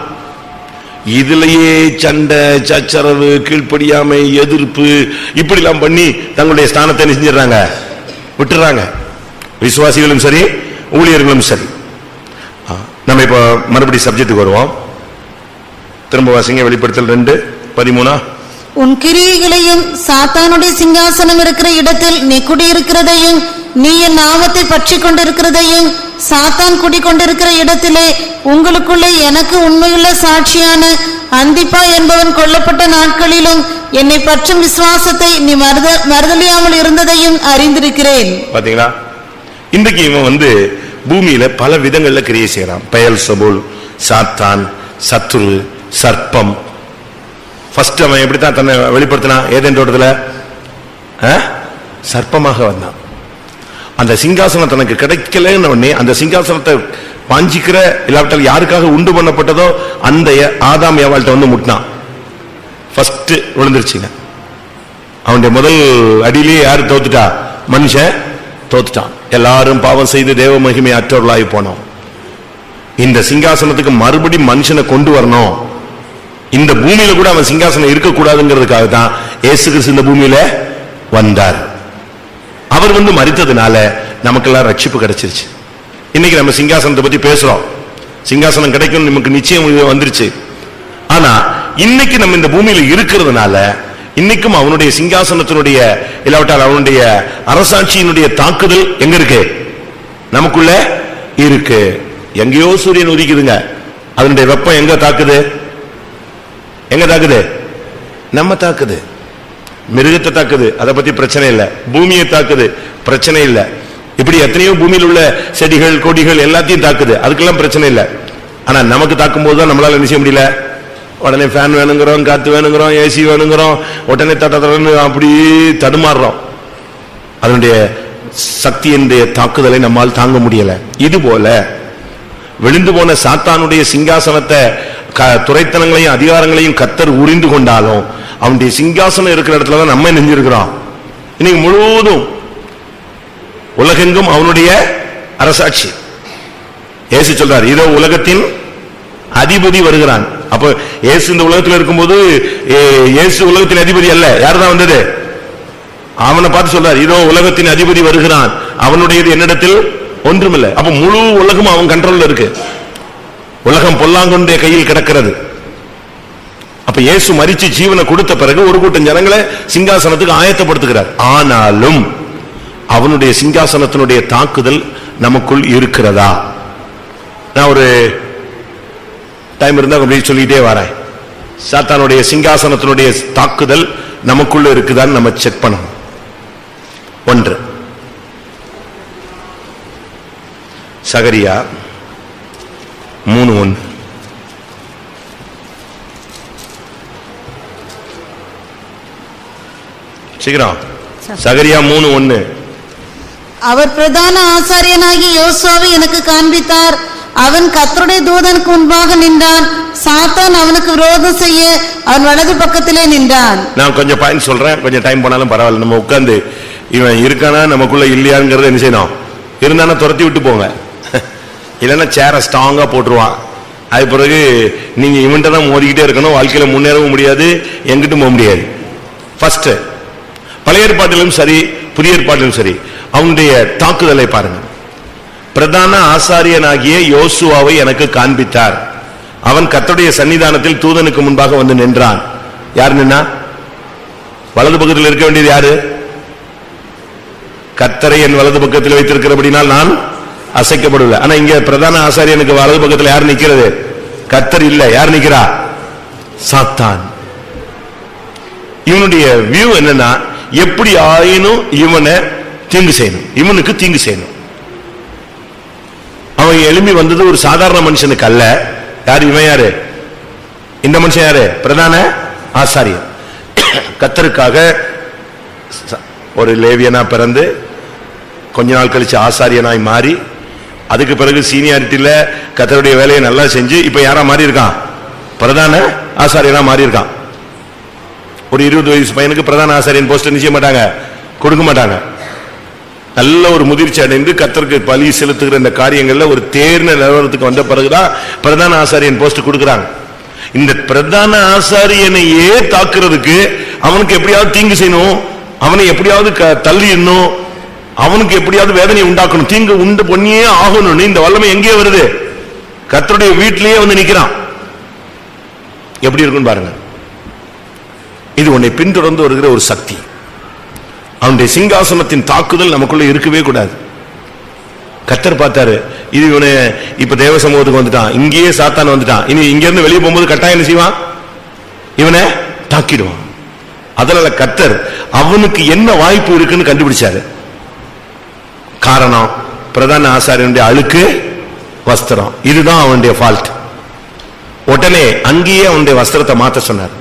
இதுலயே சண்டை சச்சரவு கீழ்ப்படியாமை எதிர்ப்பு இப்படி எல்லாம் பண்ணி தங்களுடைய ஸ்தானத்தை என்ன செஞ்சிடறாங்க விட்டுறாங்க விசுவாசிகளும் சரி ஊழியர்களும் சரி ஆ, நம்ம இப்ப மறுபடி சப்ஜெக்ட்டுக்கு வருவோம் திரும்ப வாசிங்க வெளிப்படுத்தல் ரெண்டு பதிமூணா உன் கிரியைகளையும் சாத்தானுடைய சிங்காசனம் இருக்கிற இடத்தில் நீ குடியிருக்கிறதையும் நீ என் நாமத்தை பற்றி கொண்டிருக்கிறதையும் சாத்தான் குடிக்கொண்டிருக்கிற இடத்திலே உங்களுக்குள்ளே எனக்கு உண்மையுள்ள சாட்சியான அந்திப்பா என்பவன் கொல்லப்பட்ட நாட்களிலும் என்னை பற்றும் விசுவாசத்தை நீ மறுத மறுதலியாமல் இருந்ததையும் அறிந்திருக்கிறேன் பாத்தீங்களா இன்றைக்கு இவன் வந்து பூமியில பல விதங்கள்ல கிரியை செய்யறான் பயல் சபுல் சாத்தான் சத்துரு சர்ப்பம் ஃபர்ஸ்ட் அவன் எப்படித்தான் தன்னை வெளிப்படுத்தினான் ஏதேன் தோட்டத்துல ஆ? சர்ப்பமாக வந்தான் அந்த சிங்காசனம் தனக்கு கிடைக்கலன்னு உடனே அந்த சிங்காசனத்தை வாஞ்சிக்கிற இல்லாவிட்டால் யாருக்காக உண்டு பண்ணப்பட்டதோ அந்த ஏ- ஆதாம் ஏவாள்கிட்ட வந்து முட்டினான் ஃபர்ஸ்ட் விழுந்துருச்சுங்க அவனுடைய முதல் அடியிலேயே யாரு தோத்துட்டா மனுஷன் தோத்துட்டான் எல்லாரும் பாவம் செய்து தேவ மகிமை அற்றவர்களாகி போனோம் இந்த சிங்காசனத்துக்கு மறுபடி மனுஷனை கொண்டு வரணும் இந்த பூமியில கூட அவன் சிங்காசனம் இருக்கக்கூடாதுங்கிறதுக்காக தான் இயேசு கிறிஸ்து இந்த பூமியில வந்தார் அவர் வந்து மரித்ததுனால நமக்கெல்லாம் ரட்சிப்பு கிடைச்சிருச்சு இன்னைக்கு நம்ம சிங்காசனத்தை பத்தி பேசுறோம் சிங்காசனம் கிடைக்கும் நமக்கு நிச்சயம் இது வந்துருச்சு ஆனா இன்னைக்கு நம்ம இந்த பூமியில இருக்கிறதுனால இன்னைக்கும் அவனுடைய சிங்காசனத்தினுடைய இல்லாவிட்டால் அவனுடைய அரசாட்சியினுடைய தாக்குதல் எங்க இருக்கு நமக்குள்ள இருக்கு எங்கேயோ சூரியன் உதிக்குதுங்க அதனுடைய வெப்பம் எங்க தாக்குது எங்க தாக்குது நம்ம தாக்குது மிருகத்தை தாக்குது அதை பத்தி பிரச்சனை இல்ல பூமியை தாக்குது பிரச்சனை இல்ல இப்படி எத்தனையோ பூமியில் உள்ள செடிகள் கொடிகள் எல்லாத்தையும் தாக்குது அதுக்கெல்லாம் பிரச்சனை இல்ல ஆனா நமக்கு தாக்கும் போது தான் நம்மளால என்ன செய்ய முடியல உடனே ஃபேன் வேணுங்கிறோம் காத்து வேணுங்கிறோம் ஏசி வேணுங்கிறோம் உடனே தட்ட தடன்னு அப்படி தடுமாறுறோம் அதனுடைய சக்தியினுடைய தாக்குதலை நம்மால் தாங்க முடியல இது போல விழுந்து போன சாத்தானுடைய சிங்காசனத்தை க- துரைத்தனங்களையும் அதிகாரங்களையும் கத்தர் உரிந்து கொண்டாலும் அவனுடைய சிங்காசனம் இருக்கிற இடத்துல தான் நம்ம நெஞ்சிருக்கிறோம் இன்னைக்கு முழுவதும் உலகெங்கும் அவனுடைய அரசாட்சி இயேசு சொல்றார் இதோ உலகத்தின் அதிபதி வருகிறான் அப்ப இயேசு இந்த உலகத்தில் இருக்கும்போது ஏ- இயேசு உலகத்தின் அதிபதி அல்ல யார் தான் வந்தது அவனை பார்த்து சொல்றார் இதோ உலகத்தின் அதிபதி வருகிறான் அவனுடையது என்னிடத்தில் ஒன்றுமில்லை அப்ப முழு உலகம் அவன் கண்ட்ரோல்ல இருக்கு உலகம் பொல்லாங்கொண்டே கையில் கிடக்கிறது அப்ப இயேசு மரிச்சு ஜீவனை கொடுத்த பிறகு ஒரு கூட்டம் ஜனங்களை சிங்காசனத்துக்கு ஆயத்தப்படுத்துகிறார் ஆனாலும் அவனுடைய சிங்காசனத்தினுடைய தாக்குதல் நமக்குள் இருக்கிறதா நான் ஒரு டைம் இருந்தா அப்படியே சொல்லிட்டே வரேன் சாத்தானுடைய சிங்காசனத்தினுடைய தாக்குதல் நமக்குள்ள இருக்குதான்னு நம்ம செக் பண்ணணும் ஒன்று சகரியா மூணு ஒன்று சீக்கிரம் சகரியா மூணு ஒண்ணு அவர் பிரதான ஆசாரியனாகி யோசுவாவை எனக்கு காண்பித்தார் அவன் கர்த்தருடைய தூதனுக்கு முன்பாக நின்றான் சாத்தான் அவனுக்கு விரோதம் செய்ய அவன் வலது பக்கத்திலே நின்றான் நான் கொஞ்சம் பாயிண்ட் சொல்றேன் கொஞ்சம் டைம் போனாலும் பரவாயில்ல நம்ம உட்கார்ந்து இவன் இருக்கானா நமக்குள்ள இல்லையாங்கிறத என்ன செய்யணும் இருந்தானா துரத்தி விட்டு போங்க இல்லைன்னா சேரை ஸ்ட்ராங்கா போட்டுருவான் அது பிறகு நீங்க இவன்ட்ட தான் மோதிக்கிட்டே இருக்கணும் வாழ்க்கையில முன்னேறவும் முடியாது எங்கிட்டும் போக முடியாது ஃபர்ஸ்ட் பழைய ஏற்பாட்டிலும் சரி புதிய ஏற்பாட்டிலும் சரி அவனுடைய தாக்குதலை பாருங்க பிரதான ஆசாரியனாகிய யோசுவாவை எனக்கு காண்பித்தார் அவன் கர்த்தருடைய சன்னிதானத்தில் தூதனுக்கு முன்பாக வந்து நின்றான் யார் நின்னா வலது பக்கத்தில் இருக்க வேண்டியது யாரு கத்தரை என் வலது பக்கத்தில் வைத்திருக்கிறபடினால் நான் அசைக்கப்படுவல ஆனா இங்க பிரதான ஆசாரியனுக்கு வலது பக்கத்தில் யார் நிக்கிறது கத்தர் இல்ல யார் நிக்கிறா சாத்தான் இவனுடைய வியூ என்னன்னா எப்படி ஆயினும் இவனை தீங்கு செய்யணும் இவனுக்கு தீங்கு செய்யணும் அவன் எழும்பி வந்தது ஒரு சாதாரண மனுஷனுக்கு அல்ல யார் இவன் யாரு இந்த மனுஷன் யாரு பிரதான ஆசாரியன் கத்தருக்காக ச- ஒரு லேவியனா பிறந்து கொஞ்ச நாள் கழிச்சு ஆசாரியனாய் மாறி அதுக்கு பிறகு சீனியாரிட்டியில கத்தருடைய வேலையை நல்லா செஞ்சு இப்ப யாரா மாறி இருக்கான் பிரதான ஆசாரியனா மாறி இருக்கான் ஒரு இருபது வயசு பையனுக்கு பிரதான ஆசாரியன் போஸ்ட் நிச்சய மாட்டாங்க கொடுக்க மாட்டாங்க நல்ல ஒரு முதிர்ச்சி அடைந்து கத்தருக்கு பலி செலுத்துகிற இந்த காரியங்கள்ல ஒரு தேர்ந்த நிலவரத்துக்கு வந்த பிறகுதான் பிரதான ஆசாரியன் போஸ்ட் கொடுக்கறாங்க இந்த பிரதான ஆசாரியனையே தாக்குறதுக்கு அவனுக்கு எப்படியாவது தீங்கு செய்யணும் அவனை எப்படியாவது க- தள்ளிடணும் அவனுக்கு எப்படியாவது வேதனை உண்டாக்கணும் தீங்கு உண்டு பொண்ணியே ஆகணும்னு இந்த வல்லமை எங்கே வருது கர்த்தருடைய வீட்டிலேயே வந்து நிக்கிறான் எப்படி இருக்குன்னு பாருங்க இது உன்னை பின்தொடர்ந்து வருகிற ஒரு சக்தி அவனுடைய சிங்காசனத்தின் தாக்குதல் நமக்குள்ள இருக்கவே கூடாது கத்தர் பார்த்தாரு இது இவனு இப்ப தேவ சமூகத்துக்கு வந்துட்டான் இங்கேயே சாத்தான் வந்துட்டான் இனி இங்க இருந்து வெளியே போகும்போது கட்டாயம் என்ன செய்வான் இவனை தாக்கிடுவான் அதனால கத்தர் அவனுக்கு என்ன வாய்ப்பு இருக்குன்னு கண்டுபிடிச்சாரு காரணம் பிரதான ஆசாரியனுடைய அழுக்கு வஸ்திரம் இதுதான் அவனுடைய ஃபால்ட் உடனே அங்கேயே அவனுடைய வஸ்திரத்தை மாத்த சொன்னார்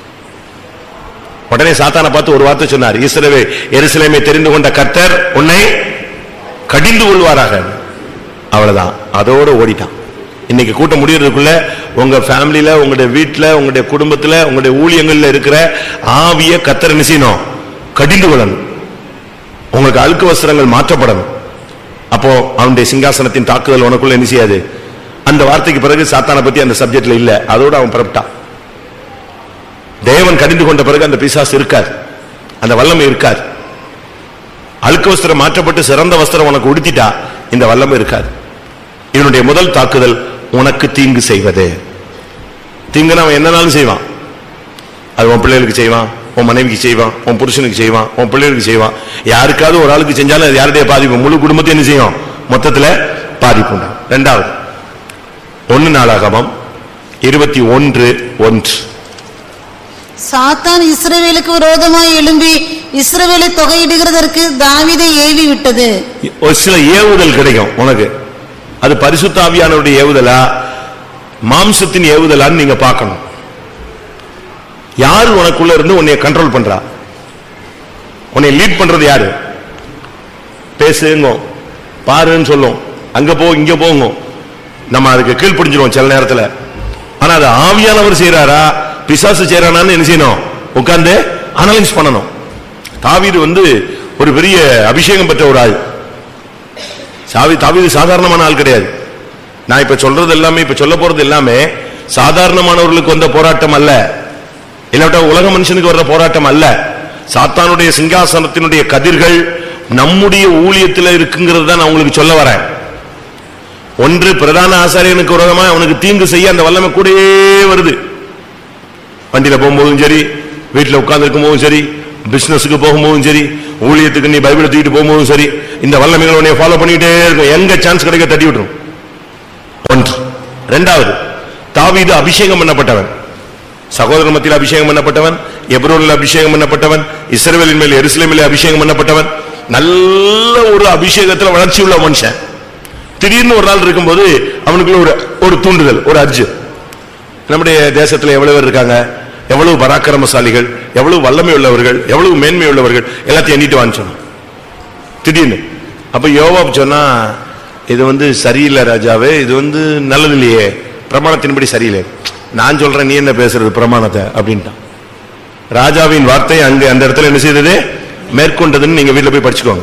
உடனே சாத்தானை பார்த்து ஒரு வார்த்தை சொன்னார் இஸ்ரவே எருசலேமை தெரிந்து கொண்ட கர்த்தர் உன்னை கடிந்து கொள்வாராக அவ்வளவுதான் அதோட ஓடிட்டான் இன்னைக்கு கூட்டம் முடியறதுக்குள்ள உங்க ஃபேமிலில உங்களுடைய வீட்டுல உங்களுடைய குடும்பத்துல உங்களுடைய ஊழியங்கள்ல இருக்கிற ஆவிய கத்தர் என்ன செய்யணும் கடிந்து கொள்ளணும் உங்களுக்கு அழுக்கு வஸ்திரங்கள் மாற்றப்படணும் அப்போ அவனுடைய சிங்காசனத்தின் தாக்குதல் உனக்குள்ள என்ன செய்யாது அந்த வார்த்தைக்கு பிறகு சாத்தானை பத்தி அந்த சப்ஜெக்ட்ல இல்ல அதோட அவன் புறப்பட்டான் தேவன் கடிந்து கொண்ட பிறகு அந்த பிசாசு இருக்கார் அந்த வல்லமை இருக்கார் அழுக்கு வஸ்திரம் மாற்றப்பட்டு சிறந்த வஸ்திரம் உனக்கு உடுத்திட்டா இந்த வல்லமை இருக்காது இதனுடைய முதல் தாக்குதல் உனக்கு தீங்கு செய்வது தீங்குன்னு அவன் என்னனாலும் செய்வான் அது உன் பிள்ளைகளுக்கு செய்வான் உன் மனைவிக்கு செய்வான் உன் புருஷனுக்கு செய்வான் உன் பிள்ளைகளுக்கு செய்வான் யாருக்காவது ஒரு ஆளுக்கு செஞ்சாலும் அது யாருடைய பாதிப்பு முழு குடும்பத்தை என்ன செய்யும் மொத்தத்துல பாதிப்பு உண்டு ரெண்டாவது ஒன்னு நாளாகமம் இருபத்தி ஒன்று ஒன்று சாத்தான் இஸ்ரவேலுக்கு விரோதமாய் எழும்பி இஸ்ரவேலை தொகையிடுகிறதற்கு தாவீதை ஏவி விட்டது ஒரு சில ஏவுதல் கிடைக்கும் உனக்கு அது பரிசுத்த ஆவியானவருடைய ஏவுதலா மாம்சத்தின் ஏவுதலான்னு நீங்க பார்க்கணும் யார் உனக்குள்ள இருந்து உன்னை கண்ட்ரோல் பண்றா உன்னை லீட் பண்றது யாரு பேசுங்க பாருன்னு சொல்லும் அங்க போ இங்க போங்க நம்ம அதுக்கு கீழ்ப்படிஞ்சிருவோம் சில நேரத்துல ஆனா அது ஆவியானவர் செய்யறாரா பிசாசு செய்யறானான்னு என்ன செய்யணும் உட்கார்ந்து அனலைஸ் பண்ணணும் தாவீது வந்து ஒரு பெரிய அபிஷேகம் பெற்ற ஒரு ஆள் சாவி தாவீது சாதாரணமான ஆள் கிடையாது நான் இப்ப சொல்றது எல்லாமே இப்ப சொல்ல போறது எல்லாமே சாதாரணமானவர்களுக்கு வந்த போராட்டம் அல்ல இல்லாட்டா உலக மனுஷனுக்கு வர்ற போராட்டம் அல்ல சாத்தானுடைய சிங்காசனத்தினுடைய கதிர்கள் நம்முடைய ஊழியத்தில் இருக்குங்கிறது தான் நான் உங்களுக்கு சொல்ல வரேன் ஒன்று பிரதான ஆசாரியனுக்கு விரோதமா அவனுக்கு தீங்கு செய்ய அந்த வல்லமை கூடயே வருது வண்டியில போகும்போதும் சரி வீட்டுல உட்கார்ந்து இருக்கும் போதும் சரி பிசினஸுக்கு போகும்போதும் சரி ஊழியத்துக்கு நீ பைபிளை தூக்கிட்டு போகும்போதும் சரி இந்த வல்லமைகள் உன்னை ஃபாலோ பண்ணிட்டே இருக்கும் எங்க சான்ஸ் கிடைக்க தட்டி விட்டுரும் ஒன்று இரண்டாவது தாவீது அபிஷேகம் பண்ணப்பட்டவன் சகோதரர் மத்தியில் அபிஷேகம் பண்ணப்பட்டவன் எப்ரோனில் அபிஷேகம் பண்ணப்பட்டவன் இஸ்ரவேலின் மேல் எருசலேமில் அபிஷேகம் பண்ணப்பட்டவன் நல்ல ஒரு அபிஷேகத்துல வளர்ச்சி உள்ள மனுஷன் திடீர்னு ஒரு நாள் இருக்கும்போது அவனுக்குள்ள ஒரு ஒரு தூண்டுதல் ஒரு அர்ஜு நம்முடைய தேசத்துல எவ்வளவு பேர் இருக்காங்க எவ்வளவு பராக்கிரமசாலிகள் எவ்வளவு வல்லமை உள்ளவர்கள் எவ்வளவு மேன்மை உள்ளவர்கள் எல்லாத்தையும் எண்ணிட்டு வான்னு சொன்னான் திடீர்னு அப்ப யோவாப் சொன்னா இது வந்து சரியில்லை ராஜாவே இது வந்து நல்லது இல்லையே பிரமாணத்தின்படி சரியில்லை நான் சொல்றேன் நீ என்ன பேசுறது பிரமாணத்தை அப்படின்ட்டான் ராஜாவின் வார்த்தை அங்க அந்த இடத்துல என்ன செய்தது மேற்கொண்டதுன்னு நீங்க வீட்டுல போய் படிச்சுக்கோங்க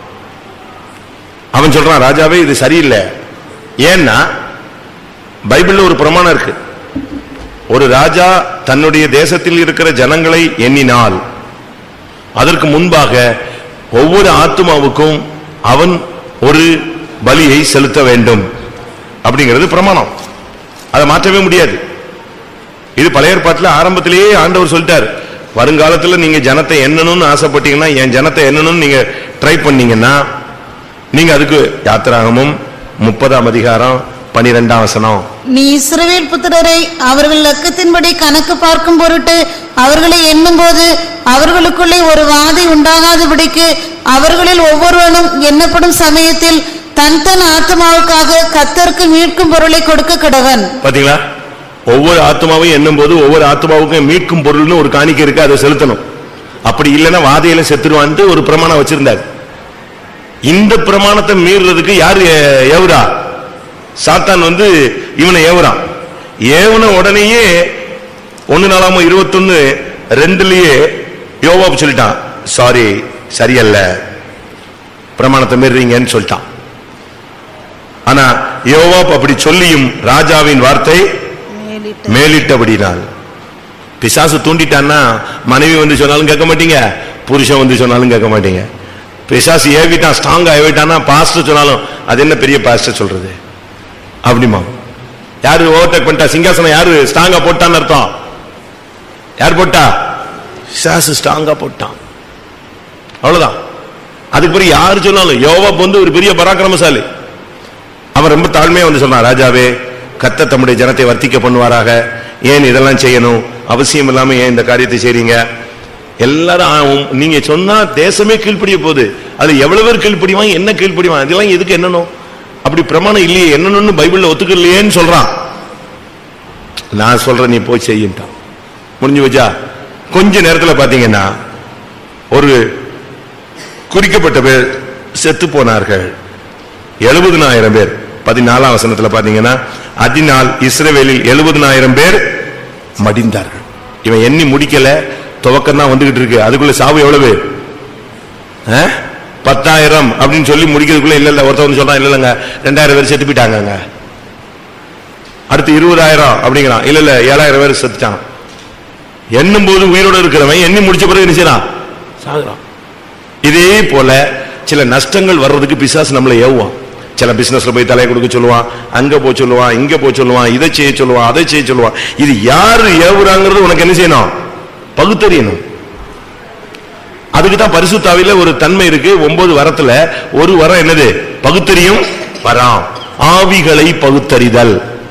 அவன் சொல்றான் ராஜாவே இது சரியில்லை ஏன்னா பைபிள்ல ஒரு பிரமாணம் இருக்கு ஒரு ராஜா தன்னுடைய தேசத்தில் இருக்கிற ஜனங்களை எண்ணினால் அதற்கு முன்பாக ஒவ்வொரு ஆத்துமாவுக்கும் அவன் ஒரு பலியை செலுத்த வேண்டும் அப்படிங்கிறது பிரமாணம் அதை மாற்றவே முடியாது இது பழைய ஏற்பாட்டில் ஆரம்பத்திலேயே ஆண்டவர் சொல்லிட்டார் வருங்காலத்துல நீங்க ஜனத்தை எண்ணணும்னு ஆசைப்பட்டீங்கன்னா என் ஜனத்தை எண்ணணும்னு நீங்க ட்ரை பண்ணீங்கன்னா நீங்க அதுக்கு யாத்திராகமும் முப்பதாம் அதிகாரம் பனிரெண்டாம் வசனம் நீ இஸ்ரவேல் புத்திரரை அவர்கள் லக்கத்தின்படி கணக்கு பார்க்கும் பொருட்டு அவர்களை எண்ணும்போது அவர்களுக்குள்ளே ஒரு வாதை உண்டாகாதபடிக்கு அவர்களில் ஒவ்வொருவனும் எண்ணப்படும் சமயத்தில் தன் தன் ஆத்மாவுக்காக கத்தருக்கு மீட்கும் பொருளை கொடுக்க கடவன் பாத்தீங்களா ஒவ்வொரு ஆத்மாவையும் எண்ணும் போது ஒவ்வொரு ஆத்மாவுக்கும் மீட்கும் பொருள்னு ஒரு காணிக்கை இருக்கு அதை செலுத்தணும் அப்படி இல்லைன்னா வாதையில செத்துருவான்ட்டு ஒரு பிரமாணம் வச்சிருந்தார் இந்த பிரமாணத்தை மீறுறதுக்கு யாரு ஏ- ஏவுறா சாத்தான் வந்து இவனை ஏவுறான் ஏவன உடனேயே ஒன்னு நாளாம இருபத்தொன்னு ரெண்டுலயே யோவாப் சொல்லிட்டான் சாரி சரியல்ல பிரமாணத்தை மீறீங்கன்னு சொல்லிட்டான் ஆனா யோவாப் அப்படி சொல்லியும் ராஜாவின் வார்த்தை மேலிட்டு மேலிட்டபடினால் பிசாசு தூண்டிட்டான்னா மனைவி வந்து சொன்னாலும் கேட்க மாட்டீங்க புருஷன் வந்து சொன்னாலும் கேட்க மாட்டீங்க பிசாசு ஏவிட்டான் ஸ்ட்ராங்கா ஏவிட்டான்னா பாஸ்டர் சொன்னாலும் அது என்ன பெரிய பாஸ்டர் சொல்றது அப்படிமா யாரு ஓவர்டேக் பண்ணிட்டா சிங்காசனம் யாரு ஸ்ட்ராங்கா போட்டான்னு அர்த்தம் யார் போட்டா பிசாசு ஸ்ட்ராங்கா போட்டான் அவ்வளவுதான் அதுக்கு பிறகு யாரு சொன்னாலும் யோவாப் வந்து ஒரு பெரிய பராக்கிரமசாலி அவன் ரொம்ப தாழ்மையா வந்து சொன்னான் ராஜாவே கத்த தம்முடைய ஜனத்தை வர்த்திக்க பண்ணுவாராக ஏன் இதெல்லாம் செய்யணும் அவசியம் இல்லாம ஏன் இந்த காரியத்தை செய்றீங்க எல்லாரும் ஆ, உம், நீங்க சொன்னா தேசமே கீழ்ப்படிய போகுது அது எவ்வளவு பேர் கீழ்ப்படிவான் என்ன கீழ்ப்படிவான் இதெல்லாம் எதுக்கு என்னணும் அப்படி பிரமாணம் இல்லையே என்னன்னு பைபிள்ல ஒத்துக்கலையேன்னு சொல்றான் நான் சொல்றேன் நீ போய் செய்யின்ட்டான் முடிஞ்சு வச்சா கொஞ்ச நேரத்துல பாத்தீங்கன்னா ஒரு குறிக்கப்பட்ட பேர் செத்து போனார்கள் எழுபதுனாயிரம் பேர் பதினாலாம் வசனத்துல பாத்தீங்கன்னா அதனால் இஸ்ரவேலில் எழுபதுனாயிரம் பேர் மடிந்தார்கள் இவன் எண்ணி முடிக்கல துவக்கம் தான் வந்துகிட்டு இருக்கு அதுக்குள்ள சாவு எவ்வளவு ஆ? பத்தாயிரம் அப்படின்னு சொல்லி முடிக்கிறதுக்குள்ள இல்ல இல்ல ஒருத்தவங்க சொல்றான் இல்ல இல்லங்க ரெண்டாயிரம் பேர் செத்து போயிட்டாங்கங்க அடுத்து இருபதாயிரம் அப்படிங்கிறான் இல்ல இல்ல ஏழாயிரம் பேர் செத்துட்டான் எண்ணும் போது உயிரோட இருக்கிறவன் எண்ணி முடிச்ச பிறகு என்ன செய்யறான் சாகுறான் இதே போல சில நஷ்டங்கள் வர்றதுக்கு பிசாசு நம்மளை ஏவுவான் சில பிசினஸ்ல போய் தலையை கொடுக்க சொல்லுவான் அங்க போய் சொல்லுவான் இங்க போய் சொல்லுவான் இதை செய்ய சொல்லுவான் அதை செய்ய சொல்லுவான் இது யாரு ஏவுறாங்கிறது உனக்கு என்ன செய்யணும் பகுத்தறியணும் அதுக்கு தான் பரிசுத்தாவில ஒரு தன்மை இருக்கு ஒன்பது வரத்துல ஒரு வரம் என்னது பகுத்தறியும் வரம் ஆவிகளை பகுத்தறிதல்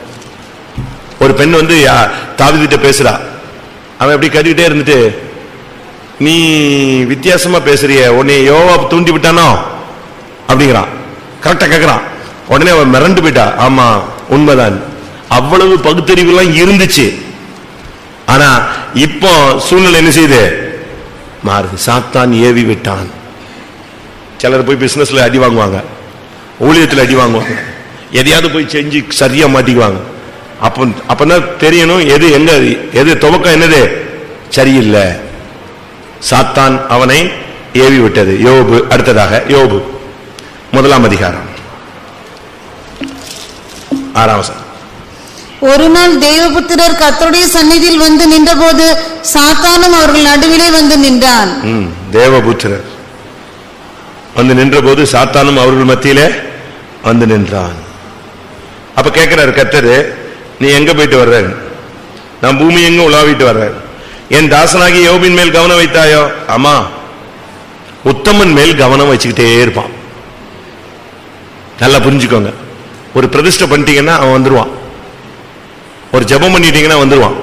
ஒரு பெண் வந்து யா- தாவீதுகிட்ட பேசுறா அவன் எப்படி கட்டிக்கிட்டே இருந்துட்டு நீ வித்தியாசமா பேசுறிய உன்னை யோவா தூண்டி விட்டானோ அப்படிங்கிறான் கரெக்டா கேக்குறான் உடனே அவன் மிரண்டு போயிட்டா ஆமா உண்மைதான் அவ்வளவு பகுத்தறிவு எல்லாம் இருந்துச்சு ஆனா இப்போ சூழ்நிலை என்ன செய்யுது மாறுது சாத்தான் ஏவி விட்டான் சிலர் போய் பிசினஸ்ல அடி வாங்குவாங்க ஊழியத்துல அடி வாங்குவாங்க எதையாவது போய் செஞ்சு சரியா மாட்டிக்குவாங்க அப்ப அப்பதான் தெரியணும் எது எங்க எது துவக்கம் என்னது சரியில்லை சாத்தான் அவனை ஏவி விட்டது யோபு அடுத்ததாக யோபு முதலாம் அதிகாரம் ஆறாம் வசனம். ஒரு நாள் தேவபுத்திரர் கர்த்தருடைய சந்நிதியில் வந்து நின்றபோது சாத்தானும் அவர்கள் நடுவிலே வந்து நின்றான் ம், தேவபுத்திரர் வந்து நின்றபோது சாத்தானும் அவர்கள் மத்தியிலே வந்து நின்றான் அப்ப கேட்கிறாரு கத்தரு நீ எங்க போயிட்டு வர்ற நான் பூமி எங்க உலாவிட்டு வர்றேன் என் தாசனாகி யோபின் மேல் கவனம் வைத்தாயோ ஆமா உத்தமன் மேல் கவனம் வச்சுக்கிட்டே இருப்பான் நல்லா புரிஞ்சுக்கோங்க ஒரு பிரதிஷ்டை பண்ணிட்டீங்கன்னா அவன் வந்துருவான் ஒரு ஜெபம் பண்ணிட்டீங்கன்னா வந்துருவான்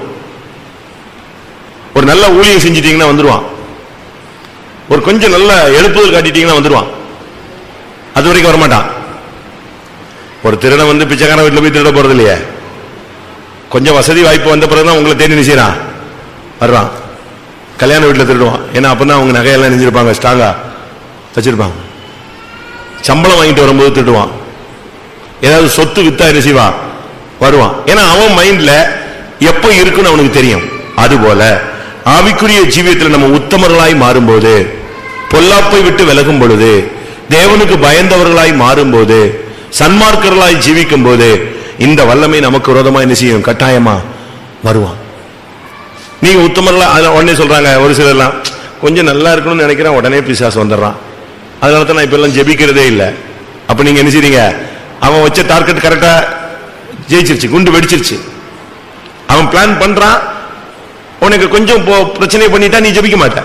ஒரு நல்ல ஊழியம் செஞ்சிட்டீங்கன்னா வந்துருவான் ஒரு கொஞ்சம் நல்ல எழுப்புதல் காட்டிட்டீங்கன்னா வந்துருவான் அது வரைக்கும் வரமாட்டான் ஒரு திருடன் வந்து பிச்சைக்காரன் வீட்டுல போய் திருட போறது இல்லையே கொஞ்சம் வசதி வாய்ப்பு வந்த பிறகுதான் உங்களை தேடி நிச்சயம் வர்றான் கல்யாண வீட்டுல திருடுவான் ஏன்னா அப்பதான் அவங்க நகையெல்லாம் நெஞ்சிருப்பாங்க ஸ்ட்ராங்கா வச்சிருப்பாங்க சம்பளம் வாங்கிட்டு வரும்போது திருடுவான் ஏதாவது சொத்து வித்தா என்ன செய்வான் வருவான் ஏன்னா அவன் மைண்ட்ல எப்ப இருக்குன்னு அவனுக்கு தெரியும் அதுபோல ஆவிக்குரிய ஜீவியத்தில் நம்ம உத்தமர்களாய் மாறும்போது பொல்லாப்பை விட்டு விலகும் பொழுது தேவனுக்கு பயந்தவர்களாய் மாறும்போது சன்மார்க்கர்களாய் ஜீவிக்கும் போது இந்த வல்லமை நமக்கு விரோதமா என்ன செய்யும் கட்டாயமா வருவான் நீங்க உத்தமர்களா அதான் உடனே சொல்றாங்க ஒரு சிலர்லாம் கொஞ்சம் நல்லா இருக்கணும்னு நினைக்கிறேன் உடனே பிசாசு வந்துடுறான் அதனால தான் நான் இப்ப எல்லாம் ஜெபிக்கிறதே இல்லை அப்ப நீங்க என்ன செய்றீங்க அவன் வச்ச டார்கெட் கரெக்டா ஜெயிச்சிருச்சு குண்டு வெடிச்சிருச்சு அவன் பிளான் பண்றான் உனக்கு கொஞ்சம் போ- பிரச்சனை பண்ணிட்டா நீ ஜெபிக்க மாட்ட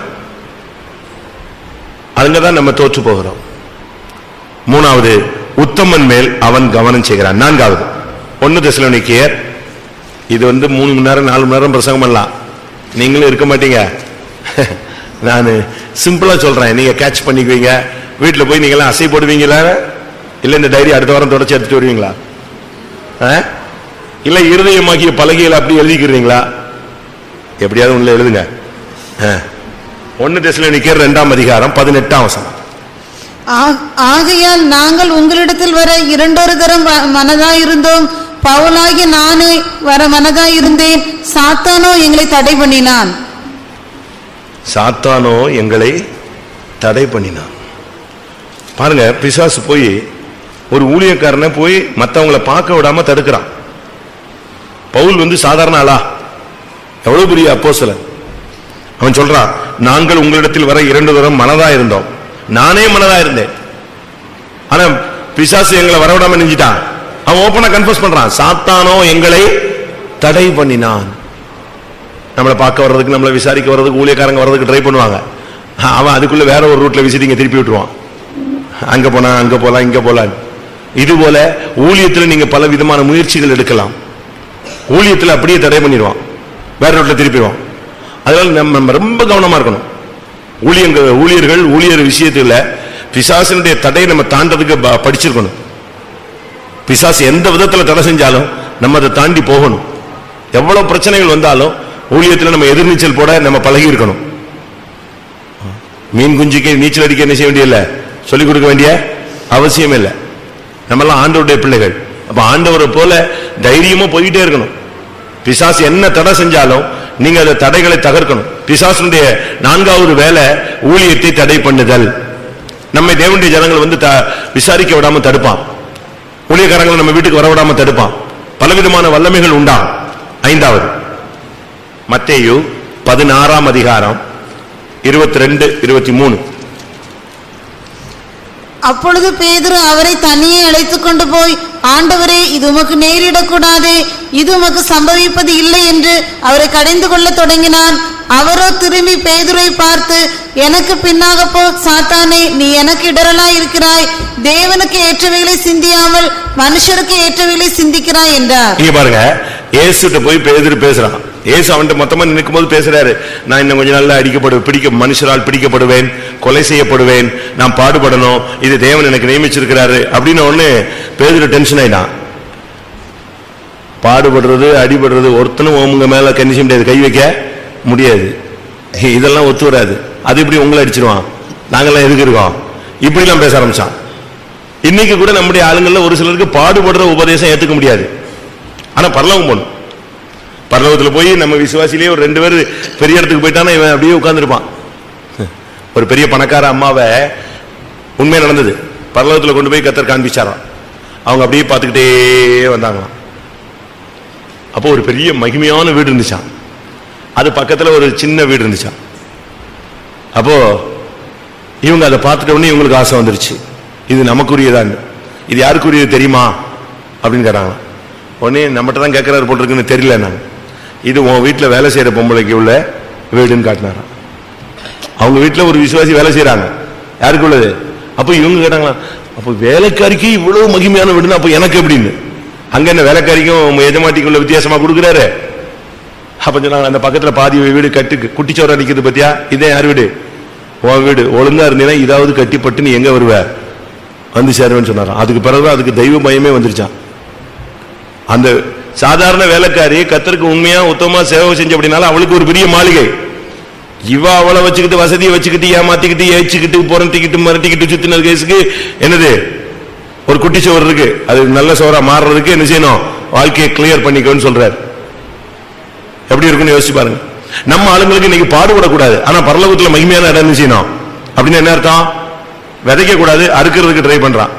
அங்கதான் நம்ம தோற்று போகிறோம் மூணாவது உத்தமன் மேல் அவன் கவனம் செய்கிறான் நான்காவது ஒன்னு தெசலோனிக்கேயர் இது வந்து மூணு மணி நேரம் நாலு மணி நேரம் பிரசங்கம் பண்ணலாம் நீங்களும் இருக்க மாட்டீங்க நான் சிம்பிளா சொல்றேன் நீங்க கேட்ச் பண்ணிக்குவீங்க வீட்டுல போய் நீங்க எல்லாம் அசை போடுவீங்களா இல்ல இந்த டைரி அடுத்த வாரம் தொடர்ச்சி எடுத்துட்டு வருவீங்களா ஆ? இல்ல இருதயமாகிய பலகையில அப்படி எழுதிக்கிறீங்களா எப்படியாவது உள்ள எழுதுங்க ஆ. ஒன்னு தெசல நிக்கிற ரெண்டாம் அதிகாரம் பதினெட்டாம் வசனம் ஆ- ஆகையால் நாங்கள் உங்களிடத்தில் வர இரண்டொரு தரம் வ- மனதாயிருந்தோம் பவுலாகி நானே வர மனதாயிருந்தேன் சாத்தானோ எங்களை தடை பண்ணினான் சாத்தானோ எங்களை தடை பண்ணினான் பாருங்க பிசாசு போய் ஒரு ஊழியக்காரனை போய் மத்தவங்கள பார்க்க விடாம தடுக்கிறான் பவுல் வந்து சாதாரண ஆளா எவ்வளவு பெரிய அப்போஸ்தலன் அவன் சொல்றான் நாங்கள் உங்களிடத்தில் வர இரண்டு தரம் மனதா இருந்தோம் நானே மனதா இருந்தேன் ஆனா பிசாசு எங்களை வரவிடாம நெஞ்சிட்டான் அவன் ஓப்பனா கன்ஃபர்ஸ் பண்றான் சாத்தானோ எங்களை தடை பண்ணினான் நம்மளை பார்க்க வர்றதுக்கு நம்மளை விசாரிக்க வர்றதுக்கு ஊழியக்காரங்க வர்றதுக்கு ட்ரை பண்ணுவாங்க அவன் அதுக்குள்ள வேற ஒரு ரூட்ல விசிட்டிங்க திருப்பி விட்டுருவான் அங்க போனா அங்க போலாம் இங்க போலாம் இது போல ஊழியத்துல நீங்க பல விதமான முயற்சிகள் எடுக்கலாம் ஊழியத்துல அப்படியே தடை பண்ணிடுவான் வேற ரூட்ல திருப்பிடுவான் அதனால நம்ம நம்ம ரொம்ப கவனமா இருக்கணும் ஊழியங்க ஊழியர்கள் ஊழியர் விஷயத்துல பிசாசினுடைய தடையை நம்ம தாண்டதுக்கு ப- படிச்சிருக்கணும் பிசாசு எந்த விதத்துல தடை செஞ்சாலும் நம்ம அதை தாண்டி போகணும் எவ்வளவு பிரச்சனைகள் வந்தாலும் ஊழியத்துல நம்ம எதிர்நீச்சல் போட நம்ம பழகி இருக்கணும் மீன் குஞ்சுக்கு நீச்சல் அடிக்க என்ன செய்ய வேண்டியதில்ல சொல்லிக் கொடுக்க வேண்டிய அவசியம் இல்லை நம்மெல்லாம் ஆண்டவருடைய பிள்ளைகள் அப்ப ஆண்டவரை போல தைரியமா போயிட்டே இருக்கணும் பிசாசு என்ன தடை செஞ்சாலும் நீங்க அந்த தடைகளை தகர்க்கணும் பிசாசுடைய நான்காவது வேலை ஊழியத்தை தடை பண்ணுதல் நம்மை தேவனுடைய ஜனங்கள் வந்து த- விசாரிக்க விடாம தடுப்பான் ஊழியக்காரங்களை நம்ம வீட்டுக்கு வர விடாம தடுப்பான் பலவிதமான வல்லமைகள் உண்டா ஐந்தாவது மத்தேயு பதினாறாம் அதிகாரம் இருபத்தி ரெண்டு இருபத்தி மூணு அப்பொழுது பேதுரு அவரை தனியே அழைத்துக் கொண்டு போய் ஆண்டவரே இது உமக்கு நேரிடக்கூடாதே இது உமக்கு சம்பவிப்பது இல்லை என்று அவரை கடைந்து கொள்ளத் தொடங்கினான் அவரோ திரும்பி பேதுரை பார்த்து எனக்கு பின்னாக போ சாத்தானே நீ எனக்கு இடரலாய் இருக்கிறாய் தேவனுக்கு ஏற்றவைகளை சிந்தியாமல் மனுஷருக்கு ஏற்றவைகளை சிந்திக்கிறாய் என்றார் இங்க பாருங்க இயேசுட்ட போய் பேதுரு பேசுறான் இயேசு அவன்கிட்ட மொத்தமா நிற்கும் போது பேசுறாரு நான் இன்னும் கொஞ்ச நாள்ல அடிக்கப்படு பிடிக்க மனுஷரால் பிடிக்கப்படுவேன் கொலை செய்யப்படுவேன் நான் பாடுபடணும் இது தேவன் எனக்கு நியமிச்சிருக்கிறாரு அப்படின்னு ஒண்ணு பேதுரு டென்ஷன் ஆயிட்டான் பாடுபடுறது அடிபடுறது ஒருத்தனும் உங்க மேல கண்ணி செய்ய முடியாது கை வைக்க முடியாது இதெல்லாம் ஒத்து வராது அது இப்படி உங்களை அடிச்சிருவான் நாங்கெல்லாம் எதுக்கு இருக்கோம் இப்படி எல்லாம் பேச ஆரம்பிச்சான் இன்னைக்கு கூட நம்முடைய ஆளுங்கள்ல ஒரு சிலருக்கு பாடுபடுற உபதேசம் ஏத்துக்க முடியாது ஆனா பரலவம் போகணும் பரலவத்துல போய் நம்ம விசுவாசிலேயே ஒரு ரெண்டு பேர் பெரிய இடத்துக்கு போயிட்டானா இவன் அப்படியே உட்கார்ந்திருப்பான் ஒரு பெரிய பணக்கார அம்மாவை உண்மையா நடந்தது பரலவத்துல கொண்டு போய் கத்தர் காண்பிச்சாராம் அவங்க அப்படியே பார்த்துக்கிட்டே வந்தாங்களாம் அப்போ ஒரு பெரிய மகிமையான வீடு இருந்துச்சாம் அது பக்கத்துல ஒரு சின்ன வீடு இருந்துச்சாம் அப்போ இவங்க அதை பார்த்துட்ட உடனே இவங்களுக்கு ஆசை வந்துருச்சு இது நமக்குரியதான் இது யாருக்குரியது தெரியுமா அப்படின்னு கேட்டாங்க உடனே நம்மகிட்ட தான் கேட்கறாரு போட்டிருக்குன்னு தெரியல நான் இது உன் வீட்டில் வேலை செய்யற பொம்பளைக்கு உள்ள வீடுன்னு காட்டினாராம் அவங்க வீட்டில் ஒரு விசுவாசி வேலை செய்றாங்க யாருக்கு உள்ளது அப்போ இவங்க கேட்டாங்களா அப்போ வேலைக்காரிக்கு இவ்வளவு மகிமையான வீடுன்னா அப்போ எனக்கு எப்படின்னு அங்க என்ன வேலைக்காரிக்கும் எஜமாட்டிக்குள்ள வித்தியாசமா கொடுக்குறாரு அப்ப சொன்னாங்க அந்த பக்கத்துல பாதி வீடு கட்டு குட்டிச்சோரா நிக்குது பத்தியா இதே யார் வீடு உன் வீடு ஒழுங்கா இருந்தீங்கன்னா இதாவது கட்டிப்பட்டு நீ எங்க வருவ வந்து சேருவேன்னு சொன்னாராம் அதுக்கு பிறகுதான் அதுக்கு தெய்வ பயமே வந்துருச்சான் அந்த சாதாரண வேலைக்காரி கத்தருக்கு உண்மையா உத்தமமா சேவை செஞ்ச அப்படின்னால அவளுக்கு ஒரு பெரிய மாளிகை இவ அவளை வச்சுக்கிட்டு வசதியை வச்சுக்கிட்டு ஏமாத்திக்கிட்டு ஏச்சுக்கிட்டு புரட்டிக்கிட்டு மிரட்டிக்கிட்டு சுத்தின கேஸுக்கு என்னது ஒரு குட்டி சோறு இருக்கு அது நல்ல சோறா மாறுறதுக்கு என்ன செய்யணும் வாழ்க்கையை கிளியர் பண்ணிக்கோன்னு சொல்றாரு எப்படி இருக்குன்னு யோசிச்சு பாருங்க நம்ம ஆளுங்களுக்கு இன்னைக்கு பாடுபடக்கூடாது ஆனா பரலோகத்துல மகிமையான இடம் என்ன செய்யணும் அப்படின்னு என்ன அர்த்தம் விதைக்க கூடாது அறுக்கிறதுக்கு ட்ரை பண்றான்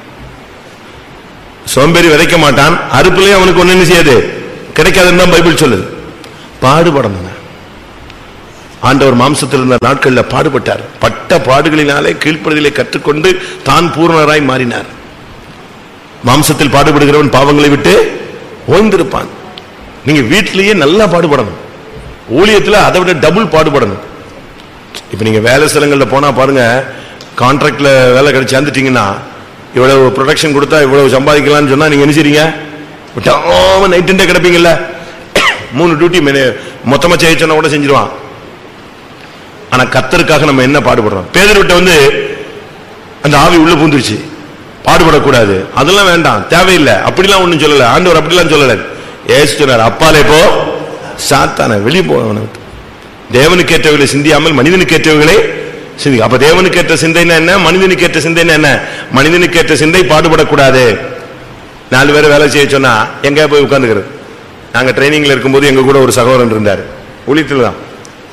சோம்பேறி விதைக்க மாட்டான் அறுப்புலயே அவனுக்கு ஒண்ணு என்ன செய்யாது கிடைக்காதுன்னு தான் பைபிள் சொல்லுது பாடுபடணுங்க ஆண்டவர் மாம்சத்தில் இருந்த நாட்கள்ல பாடுபட்டார் பட்ட பாடுகளினாலே கீழ்ப்படிதலை கற்றுக்கொண்டு தான் பூர்ணராய் மாறினார் மாம்சத்தில் பாடுபடுகிறவன் பாவங்களை விட்டு ஓய்ந்திருப்பான் நீங்க வீட்டிலேயே நல்லா பாடுபடணும் ஊழியத்துல அதை விட டபுள் பாடுபடணும் இப்ப நீங்க வேலை ஸ்தலங்கள்ல போனா பாருங்க கான்ட்ராக்ட்ல வேலை கிடைச்சு சேர்ந்துட்டீங்கன்னா இவ்வளவு ப்ரொடக்ஷன் கொடுத்தா இவ்வளவு சம்பாதிக்கலாம்னு சொன்னா நீங்க என்ன செய்றீங்க விட்டாம நைட் டே கிடப்பீங்கல்ல மூணு டியூட்டி மொத்தமா செய்ய சொன்னா கூட செஞ்சிருவான் ஆனா கத்தருக்காக நம்ம என்ன பாடுபடுறோம் பேதர்கிட்ட வந்து அந்த ஆவி உள்ள பூந்துருச்சு பாடுபடக்கூடாது அதெல்லாம் வேண்டாம் தேவையில்லை அப்படிலாம் ஒண்ணும் சொல்லல ஆண்டவர் அப்படிலாம் சொல்லல ஏசு சொன்னார் அப்பாலே போ சாத்தான வெளியே போனவனை விட்டு தேவனுக்கு ஏற்றவர்களை சிந்தியாமல் மனிதனுக்கு ஏற்றவர்களே சிந்தி அப்ப தேவனுக்கு ஏற்ற சிந்தைன்னா என்ன மனிதனுக்கு ஏற்ற சிந்தைன்னா என்ன மனிதனுக்கு ஏற்ற சிந்தை பாடுபடக்கூடாது நாலு பேர் வேலை செய்ய சொன்னா எங்க போய் உட்கார்ந்துக்கிறது நாங்க ட்ரைனிங்ல இருக்கும்போது எங்க கூட ஒரு சகோதரன் இருந்தார் ஊழியத்தில் தான்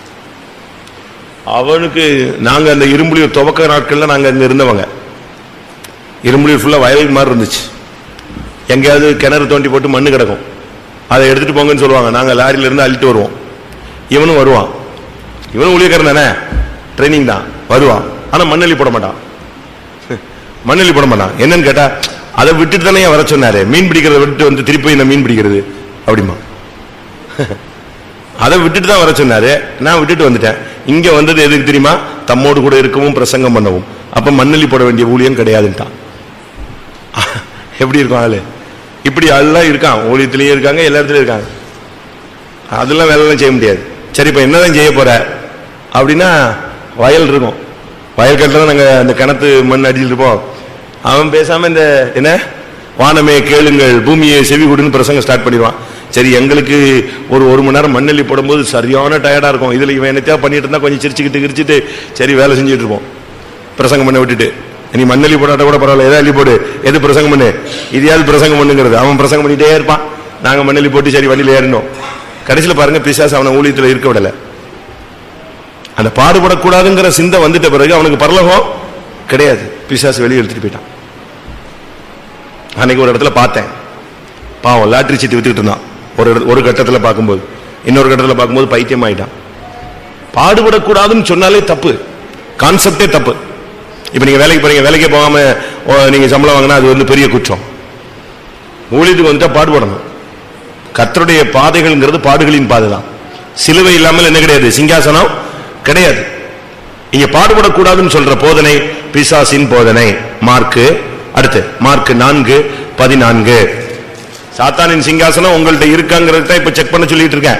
அவனுக்கு நாங்க அந்த இரும்புலியூர் துவக்க நாட்கள்ல நாங்க அங்க இருந்தவங்க இரும்புலியூர் ஃபுல்லா வயல் மாதிரி இருந்துச்சு எங்கேயாவது கிணறு தோண்டி போட்டு மண்ணு கிடக்கும் அதை எடுத்துட்டு போங்கன்னு சொல்லுவாங்க நாங்க லாரியில இருந்து அள்ளிட்டு வருவோம் இவனும் வருவான் இவனும் ஊழியக்காரன் தானே ட்ரைனிங் தான் வருவான் ஆனா மண்ணள்ளி போட மாட்டான் மண்ணள்ளி போட மாட்டான் என்னன்னு கேட்டா அதை விட்டுட்டு தானே வர சொன்னாரு மீன் பிடிக்கிறத விட்டு வந்து திருப்பி இந்த மீன் பிடிக்கிறது அப்படிமா அதை விட்டுட்டு தான் வர சொன்னாரு நான் விட்டுட்டு வந்துட்டேன் இங்க வந்தது எதுக்கு தெரியுமா தம்மோடு கூட இருக்கவும் பிரசங்கம் பண்ணவும் அப்ப மண்ணள்ளி போட வேண்டிய ஊழியம் கிடையாதுன்ட்டான் எப்படி இருக்கும் ஆளு இப்படி ஆள்லாம் இருக்கான் ஊழியத்திலயும் இருக்காங்க எல்லா இடத்துலயும் இருக்காங்க அதெல்லாம் வேலைலாம் செய்ய முடியாது சரி இப்ப என்னதான் செய்ய போற அப்படின்னா வயல் இருக்கும் வயல் கட்டில நாங்க அந்த கிணத்து மண் அடிச்சிட்டு இருப்போம் அவன் பேசாம இந்த என்ன வானமே கேளுங்கள் பூமியை செவி கொடுன்னு பிரசங்கம் ஸ்டார்ட் பண்ணிடுவான் சரி எங்களுக்கு ஒரு ஒரு மணி நேரம் மண்ணெல்லி போடும்போது சரியான டயர்டா இருக்கும் இதுல இவன் என்னத்தையா பண்ணிட்டு இருந்தா கொஞ்சம் சிரிச்சுக்கிட்டு கிரிச்சிட்டு சரி வேலை செஞ்சுட்டு இருப்போம் பிரசங்கம் பண்ண விட்டுட்டு நீ மண்ணெல்லி போடாட்ட கூட பரவாயில்ல எதா அள்ளி போடு எது பிரசங்கம் பண்ணு இதையாவது பிரசங்கம் பண்ணுங்கிறது அவன் பிரசங்கம் பண்ணிட்டே இருப்பான் நாங்க மண்ணெல்லி போட்டு சரி வண்டியில ஏறணும் கடைசியில பாருங்க பிசாசு அவனை ஊழியத்துல இருக்க விடல அந்த பாடுபடக்கூடாதுங்கிற சிந்தை வந்துட்ட பிறகு அவனுக்கு பரலோகம் கிடையாது பிசாசு வெளியே எடுத்துட்டு போயிட்டான் அன்னைக்கு ஒரு இடத்துல பார்த்தேன் பாவம் லாட்டரி சீட்டு வித்துக்கிட்டு இருந்தான் ஒரு இட- ஒரு கட்டத்துல பார்க்கும்போது இன்னொரு கட்டத்துல பார்க்கும்போது பைத்தியம் ஆயிட்டான் பாடுபடக்கூடாதுன்னு சொன்னாலே தப்பு கான்செப்டே தப்பு இப்ப நீங்க வேலைக்கு போறீங்க வேலைக்கே போகாம ஓ, நீங்க சம்பளம் வாங்கினா அது வந்து பெரிய குற்றம் ஊழியத்துக்கு வந்துட்டா பாடுபடணும் கர்த்தருடைய பாதைகள்ங்கிறது பாடுகளின் பாதை தான் சிலுவை இல்லாமல் என்ன கிடையாது சிங்காசனம் கிடையாது இங்க பாடுபடக்கூடாதுன்னு சொல்ற போதனை பிசாசின் போதனை மார்க்கு அடுத்து மார்க் நான்கு பதினான்கு சாத்தானின் சிங்காசனம் உங்கள்ட்ட இருக்காங்கிறத இப்ப செக் பண்ண சொல்லிட்டு இருக்கேன்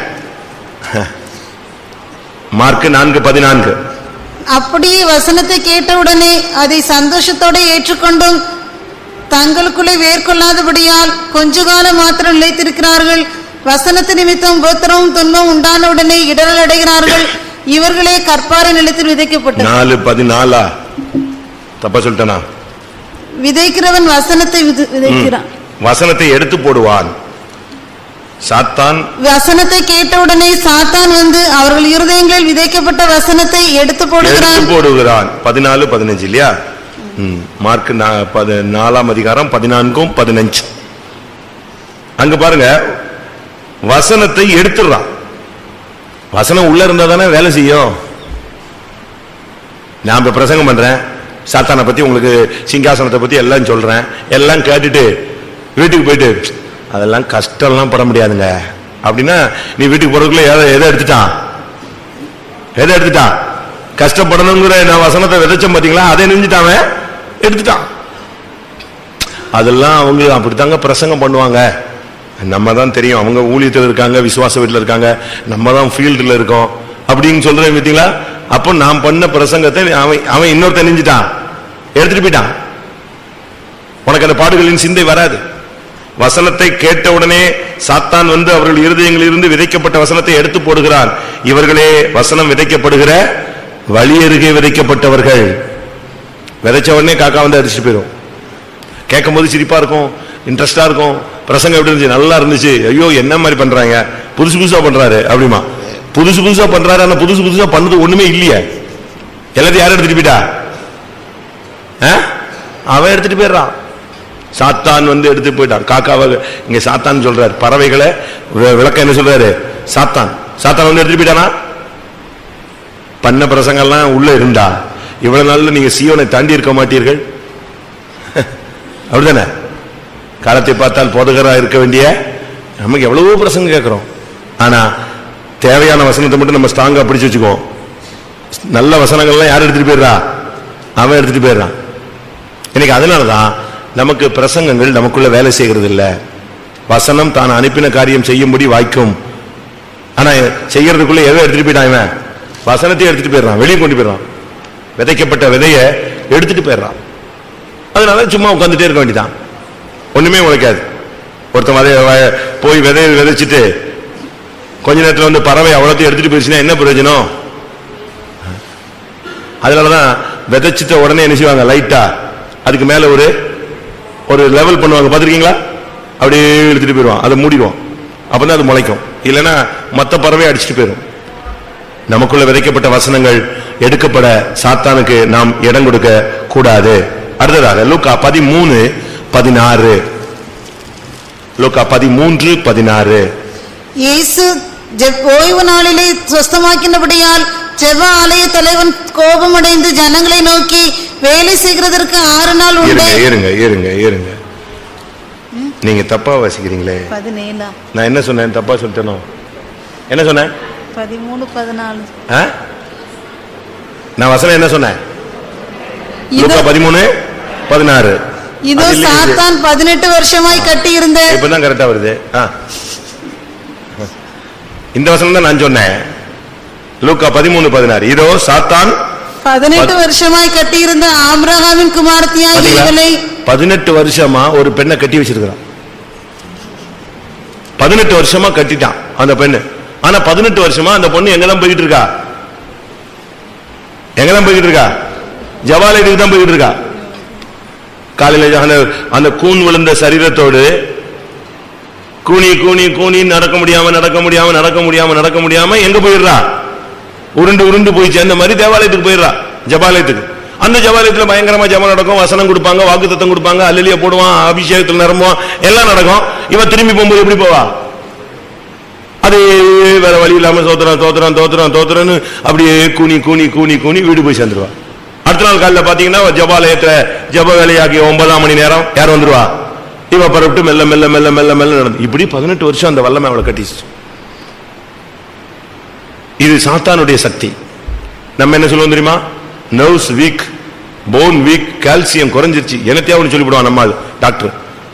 மார்க் நான்கு பதினான்கு அப்படியே வசனத்தை கேட்டவுடனே அதை சந்தோஷத்தோடு ஏற்றுக்கொண்டும் தங்களுக்குள்ளே வேர்கொள்ளாதபடியால் கொஞ்ச காலம் மாத்திரம் நிலைத்திருக்கிறார்கள் வசனத்து நிமித்தம் உபத்திரமும் துன்பம் உண்டானவுடனே இடரல் அடைகிறார்கள் இவர்களே கற்பார நிலத்தில் விதைக்கப்பட்டது நாலு பதினாலா தப்பா சொல்லிட்டேனா விதைக்கிறவன் வசனத்தை விது- விதைக்கிறான் வசனத்தை எடுத்து போடுவான் சாத்தான் வசனத்தை கேட்டவுடனே சாத்தான் வந்து அவர்கள் இருதயங்களில் விதைக்கப்பட்ட வசனத்தை எடுத்து எடுத்து போடுகிறான் போடுகிறான் பதினாலு பதினஞ்சு இல்லையா ம், மார்க் நா- பதி- நாலாம் அதிகாரம் பதினான்கும் பதினஞ்சு அங்க பாருங்க வசனத்தை எடுத்துடுறான் வசனம் உள்ள இருந்தா தானே வேலை செய்யும் நான் இப்ப பிரசங்கம் பண்றேன் சாத்தானை பத்தி உங்களுக்கு சிங்காசனத்தை பத்தி எல்லாம் சொல்றேன் எல்லாம் கேட்டுட்டு வீட்டுக்கு போயிட்டு அதெல்லாம் கஷ்டம்லாம் பட முடியாதுங்க அப்படின்னா நீ வீட்டுக்கு போறதுக்குள்ள எதை எதை எடுத்துட்டான் எதை எடுத்துட்டான் கஷ்டப்படணுங்கிற நான் வசனத்தை விதைச்சேன் பாத்தீங்களா அதை நெஞ்சுட்டான் அவன். எடுத்துட்டான் அதெல்லாம் அவங்க அப்படித்தாங்க பிரசங்கம் பண்ணுவாங்க நம்ம தான் தெரியும் அவங்க ஊழியத்தில் இருக்காங்க விசுவாச வீட்டில் இருக்காங்க நம்ம தான் ஃபீல்டில் இருக்கோம் அப்படின்னு சொல்றேன் பார்த்தீங்களா அப்போ நான் பண்ண பிரசங்கத்தை அவன் அவன் இன்னொருத்தன் நெஞ்சிட்டான் எடுத்துட்டு போயிட்டான் உனக்கு அந்த பாடுகளின் சிந்தை வராது வசனத்தை கேட்ட உடனே சாத்தான் வந்து அவர்கள் இருதயங்களிலிருந்து விதைக்கப்பட்ட வசனத்தை எடுத்து போடுகிறான் இவர்களே வசனம் விதைக்கப்படுகிற வழி அருகே விதைக்கப்பட்டவர்கள் விதைச்ச உடனே காக்கா வந்து அடிச்சுட்டு போயிடும் கேட்கும்போது சிரிப்பா இருக்கும் இன்ட்ரெஸ்டா இருக்கும் பிரசங்கம் எப்படி இருந்துச்சு நல்லா இருந்துச்சு ஐயோ என்ன மாதிரி பண்றாங்க புதுசு புதுசா பண்றாரு அப்படிமா புதுசு புதுசா பண்றாரு ஆனா புதுசு புதுசா பண்ணது ஒண்ணுமே இல்லையே எல்லாத்தையும் யாரும் எடுத்துட்டு போயிட்டா ஆ? அவன் எடுத்துட்டு போயிடுறான் சாத்தான் வந்து எடுத்து போயிட்டான் காக்காவை இங்க சாத்தான் சொல்றாரு பறவைகளை வி- விளக்கம் என்ன சொல்றாரு சாத்தான் சாத்தான் வந்து எடுத்துட்டு போயிட்டானா பண்ண பிரசங்கம்லாம் உள்ள இருந்தா இவ்வளவு நாள்ல நீங்க சீவனை தாண்டி இருக்க மாட்டீர்கள் அப்படிதானே காலத்தை பார்த்தால் போதகரா இருக்க வேண்டிய நமக்கு எவ்வளவோ பிரசங்கம் கேட்கிறோம் ஆனா தேவையான வசனத்தை மட்டும் நம்ம ஸ்ட்ராங்கா பிடிச்சு வச்சுக்குவோம் நல்ல வசனங்கள்லாம் யார் எடுத்துட்டு போயிடுறா அவன் எடுத்துட்டு போயிடுறான் இன்னைக்கு அதனாலதான் நமக்கு பிரசங்கங்கள் நமக்குள்ள வேலை செய்கிறது இல்ல வசனம் தான் அனுப்பின காரியம் செய்யும்படி வாய்க்கும் ஆனா செய்யறதுக்குள்ள எதை எடுத்துட்டு போயிட்டான் இவன் வசனத்தையும் எடுத்துட்டு போயிடுறான் வெளியே கொண்டு போயிடுறான் விதைக்கப்பட்ட விதைய எடுத்துட்டு போயிடுறான் அதனால சும்மா உட்காந்துட்டே இருக்க வேண்டியதான் ஒண்ணுமே உழைக்காது ஒருத்தன் வதை வ- போய் விதைய விதைச்சிட்டு கொஞ்ச நேரத்துல வந்து பறவை அவ்வளோத்தையும் எடுத்துட்டு போயிடுச்சுன்னா என்ன பிரயோஜனம் அதனாலதான் விதைச்சிட்ட உடனே என்ன செய்வாங்க லைட்டா அதுக்கு மேல ஒரு ஒரு லெவல் பண்ணுவாங்க பாத்திருக்கீங்களா அப்படியே எடுத்துட்டு போயிடுவான் அதை மூடிடுவான் அப்பதான் அது முளைக்கும் இல்லைன்னா மத்த பறவை அடிச்சுட்டு போயிடும் நமக்குள்ள விதைக்கப்பட்ட வசனங்கள் எடுக்கப்பட சாத்தானுக்கு நாம் இடம் கொடுக்க கூடாது அடுத்ததாக லூக்கா பதிமூணு பதினாறு லூக்கா பதிமூன்று பதினாறு இயேசு ஜெப்- ஓய்வு நாளிலே சொஸ்தமாக்கினபடியால் ஜெப ஆலய தலைவன் கோபமடைந்து ஜனங்களை நோக்கி வேலை செய்கிறதற்கு ஆறு நாள் உண்டு இருங்க இருங்க இருங்க இருங்க நீங்க தப்பா வாசிக்கிறீங்களே பதினேழா நான் என்ன சொன்னேன் தப்பா சொல்லிட்டேனோ என்ன சொன்னேன் பதிமூணு பதினாலு ஆ? நான் வசனம் என்ன சொன்னேன் இதோ லூக்கா பதிமூணு பதினாறு இதோ அது இல்லையே இது. சாத்தான் பதினெட்டு வருஷமாய் கட்டியிருந்த இப்பதான் கரெக்டா வருது ஆ. இந்த வசனம் தான் நான் சொன்னேன் லூக்கா பதிமூணு பதினாறு இதோ சாத்தான் பதினெட்டு வருஷமாய் கட்டியிருந்த ஆபிரகாமின் குமாரத்தியாகிய பாத்தீங்களா? இவளை பதினெட்டு வருஷமா ஒரு பெண்ணை கட்டி வச்சிருக்கிறான் பதினெட்டு வருஷமா கட்டிட்டான் அந்த பெண்ணு ஆனா பதினெட்டு வருஷமா அந்த பொண்ணு எங்கதான் போயிட்டு இருக்கா எங்கதான் போயிட்டு இருக்கா ஜவாலயத்துக்கு தான் போயிட்டு இருக்கா காலையில அந்த அந்த கூன் விழுந்த சரீரத்தோடு கூனி கூனி கூனி நடக்க முடியாம நடக்க முடியாம நடக்க முடியாம நடக்க முடியாம எங்க போயிடுறா உருண்டு உருண்டு போய் சேர்ந்த மாதிரி தேவாலயத்துக்கு போயிடுறா ஜபாலயத்துக்கு அந்த ஜபாலயத்துல பயங்கரமா ஜபம் நடக்கும் வசனம் கொடுப்பாங்க வாக்குத்தத்தம் கொடுப்பாங்க அல்லலிய போடுவான் அபிஷேகத்துல நிரம்புவான் எல்லாம் நடக்கும் இவன் திரும்பி போகும்போது எப்படி போவா அது வேற வழி இல்லாம தோத்துறான் தோத்துறான் தோத்துறான் தோத்துறான்னு அப்படியே கூனி கூனி கூனி கூனி வீடு போய் சேர்ந்துருவா அடுத்த நாள் காலையில பாத்தீங்கன்னா ஜபாலயத்துல ஜப வேலையாகி ஒன்பதாம் மணி நேரம் யார் வந்துருவா இவ பரவிட்டு மெல்ல மெல்ல மெல்ல மெல்ல மெல்ல நடந்து இப்படி பதினெட்டு வருஷம் அந்த வல்லமை அவளை கட்டிச்சு இது சாத்தானுடைய சக்தி நம்ம என்ன சொல்லுவோம் தெரியுமா nerves weak bone weak calcium குறைஞ்சிருச்சு என்னத்தையாவது சொல்லிவிடுவான் நம்மால் டாக்டர்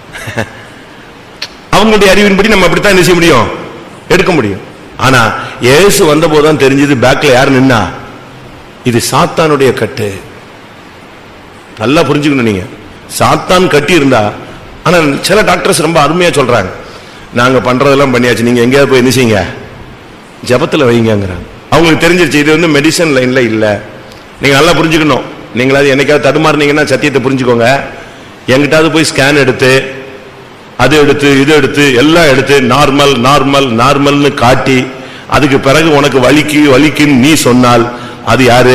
அவங்களுடைய அறிவின்படி நம்ம அப்படித்தான் என்ன செய்ய முடியும் எடுக்க முடியும் ஆனா இயேசு வந்த போதுதான் தெரிஞ்சது பேக்ல யார் நின்னா இது சாத்தானுடைய கட்டு நல்லா புரிஞ்சுக்கணும் நீங்க சாத்தான் கட்டி இருந்தா ஆனா சில டாக்டர்ஸ் ரொம்ப அருமையா சொல்றாங்க நாங்க பண்றதெல்லாம் பண்ணியாச்சு நீங்க எங்கேயாவது போய் என்ன செய்யுங்க ஜபத்துல வைங்கிறாங்க அவங்களுக்கு தெரிஞ்சிருச்சு இது வந்து மெடிசன் லைன்ல இல்ல நீங்க நல்லா புரிஞ்சுக்கணும் நீங்களாவது என்னைக்காவது தடுமாறுனீங்கன்னா சத்தியத்தை புரிஞ்சுக்கோங்க எங்கிட்டாவது போய் ஸ்கேன் எடுத்து அது எடுத்து இது எடுத்து எல்லாம் எடுத்து நார்மல் நார்மல் நார்மல்னு காட்டி அதுக்கு பிறகு உனக்கு வலிக்கு வலிக்குன்னு நீ சொன்னால் அது யாரு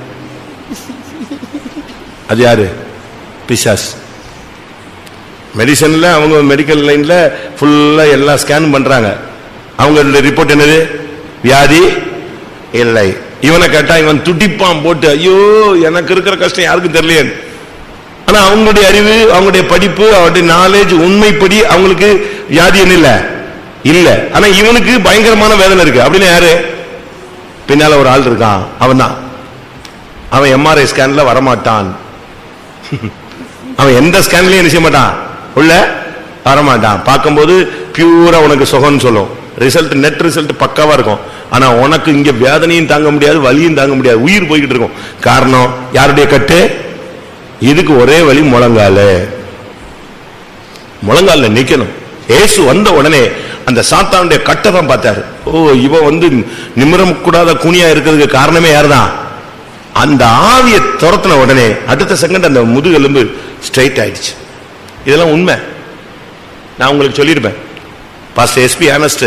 அது யாரு பிசாஸ் மெடிசன்ல அவங்க மெடிக்கல் லைன்ல ஃபுல்லா எல்லாம் ஸ்கேன் பண்றாங்க அவங்க ரிப்போர்ட் என்னது வியாதி இல்லை இவனை கேட்டா இவன் துடிப்பான் போட்டு ஐயோ எனக்கு இருக்கிற கஷ்டம் யாருக்கும் தெரியலையே ஆனா அவங்களுடைய அறிவு அவங்களுடைய படிப்பு அவருடைய நாலேஜ் உண்மைப்படி அவங்களுக்கு வியாதி என்ன இல்ல இல்ல ஆனா இவனுக்கு பயங்கரமான வேதனை இருக்கு அப்படின்னு யாரு பின்னால ஒரு ஆள் இருக்கான் அவன் தான் அவன் எம்ஆர்ஐ ஸ்கேன்ல வரமாட்டான் அவன் எந்த ஸ்கேன்லயும் என்ன செய்ய மாட்டான் உள்ள வரமாட்டான் பார்க்கும்போது பியூரா உனக்கு சுகம்னு சொல்லும் ரிசல்ட் நெட் ரிசல்ட் பக்காவா இருக்கும் ஆனா உனக்கு இங்க வேதனையும் தாங்க முடியாது வலியும் தாங்க முடியாது உயிர் போய்கிட்டு இருக்கும் காரணம் யாருடைய கட்டு இதுக்கு ஒரே வழி முழங்கால முழங்கால நிக்கணும் ஏசு வந்த உடனே அந்த சாத்தானுடைய கட்டை தான் பார்த்தாரு ஓ இவ வந்து நிமிரம் கூடாத குனியா இருக்கிறதுக்கு காரணமே யாருதான் அந்த ஆவியை துரத்தின உடனே அடுத்த செகண்ட் அந்த முதுகெலும்பு ஸ்ட்ரைட் ஆயிடுச்சு இதெல்லாம் உண்மை நான் உங்களுக்கு சொல்லியிருப்பேன் பாஸ்டர் எஸ்பி ஆனஸ்ட்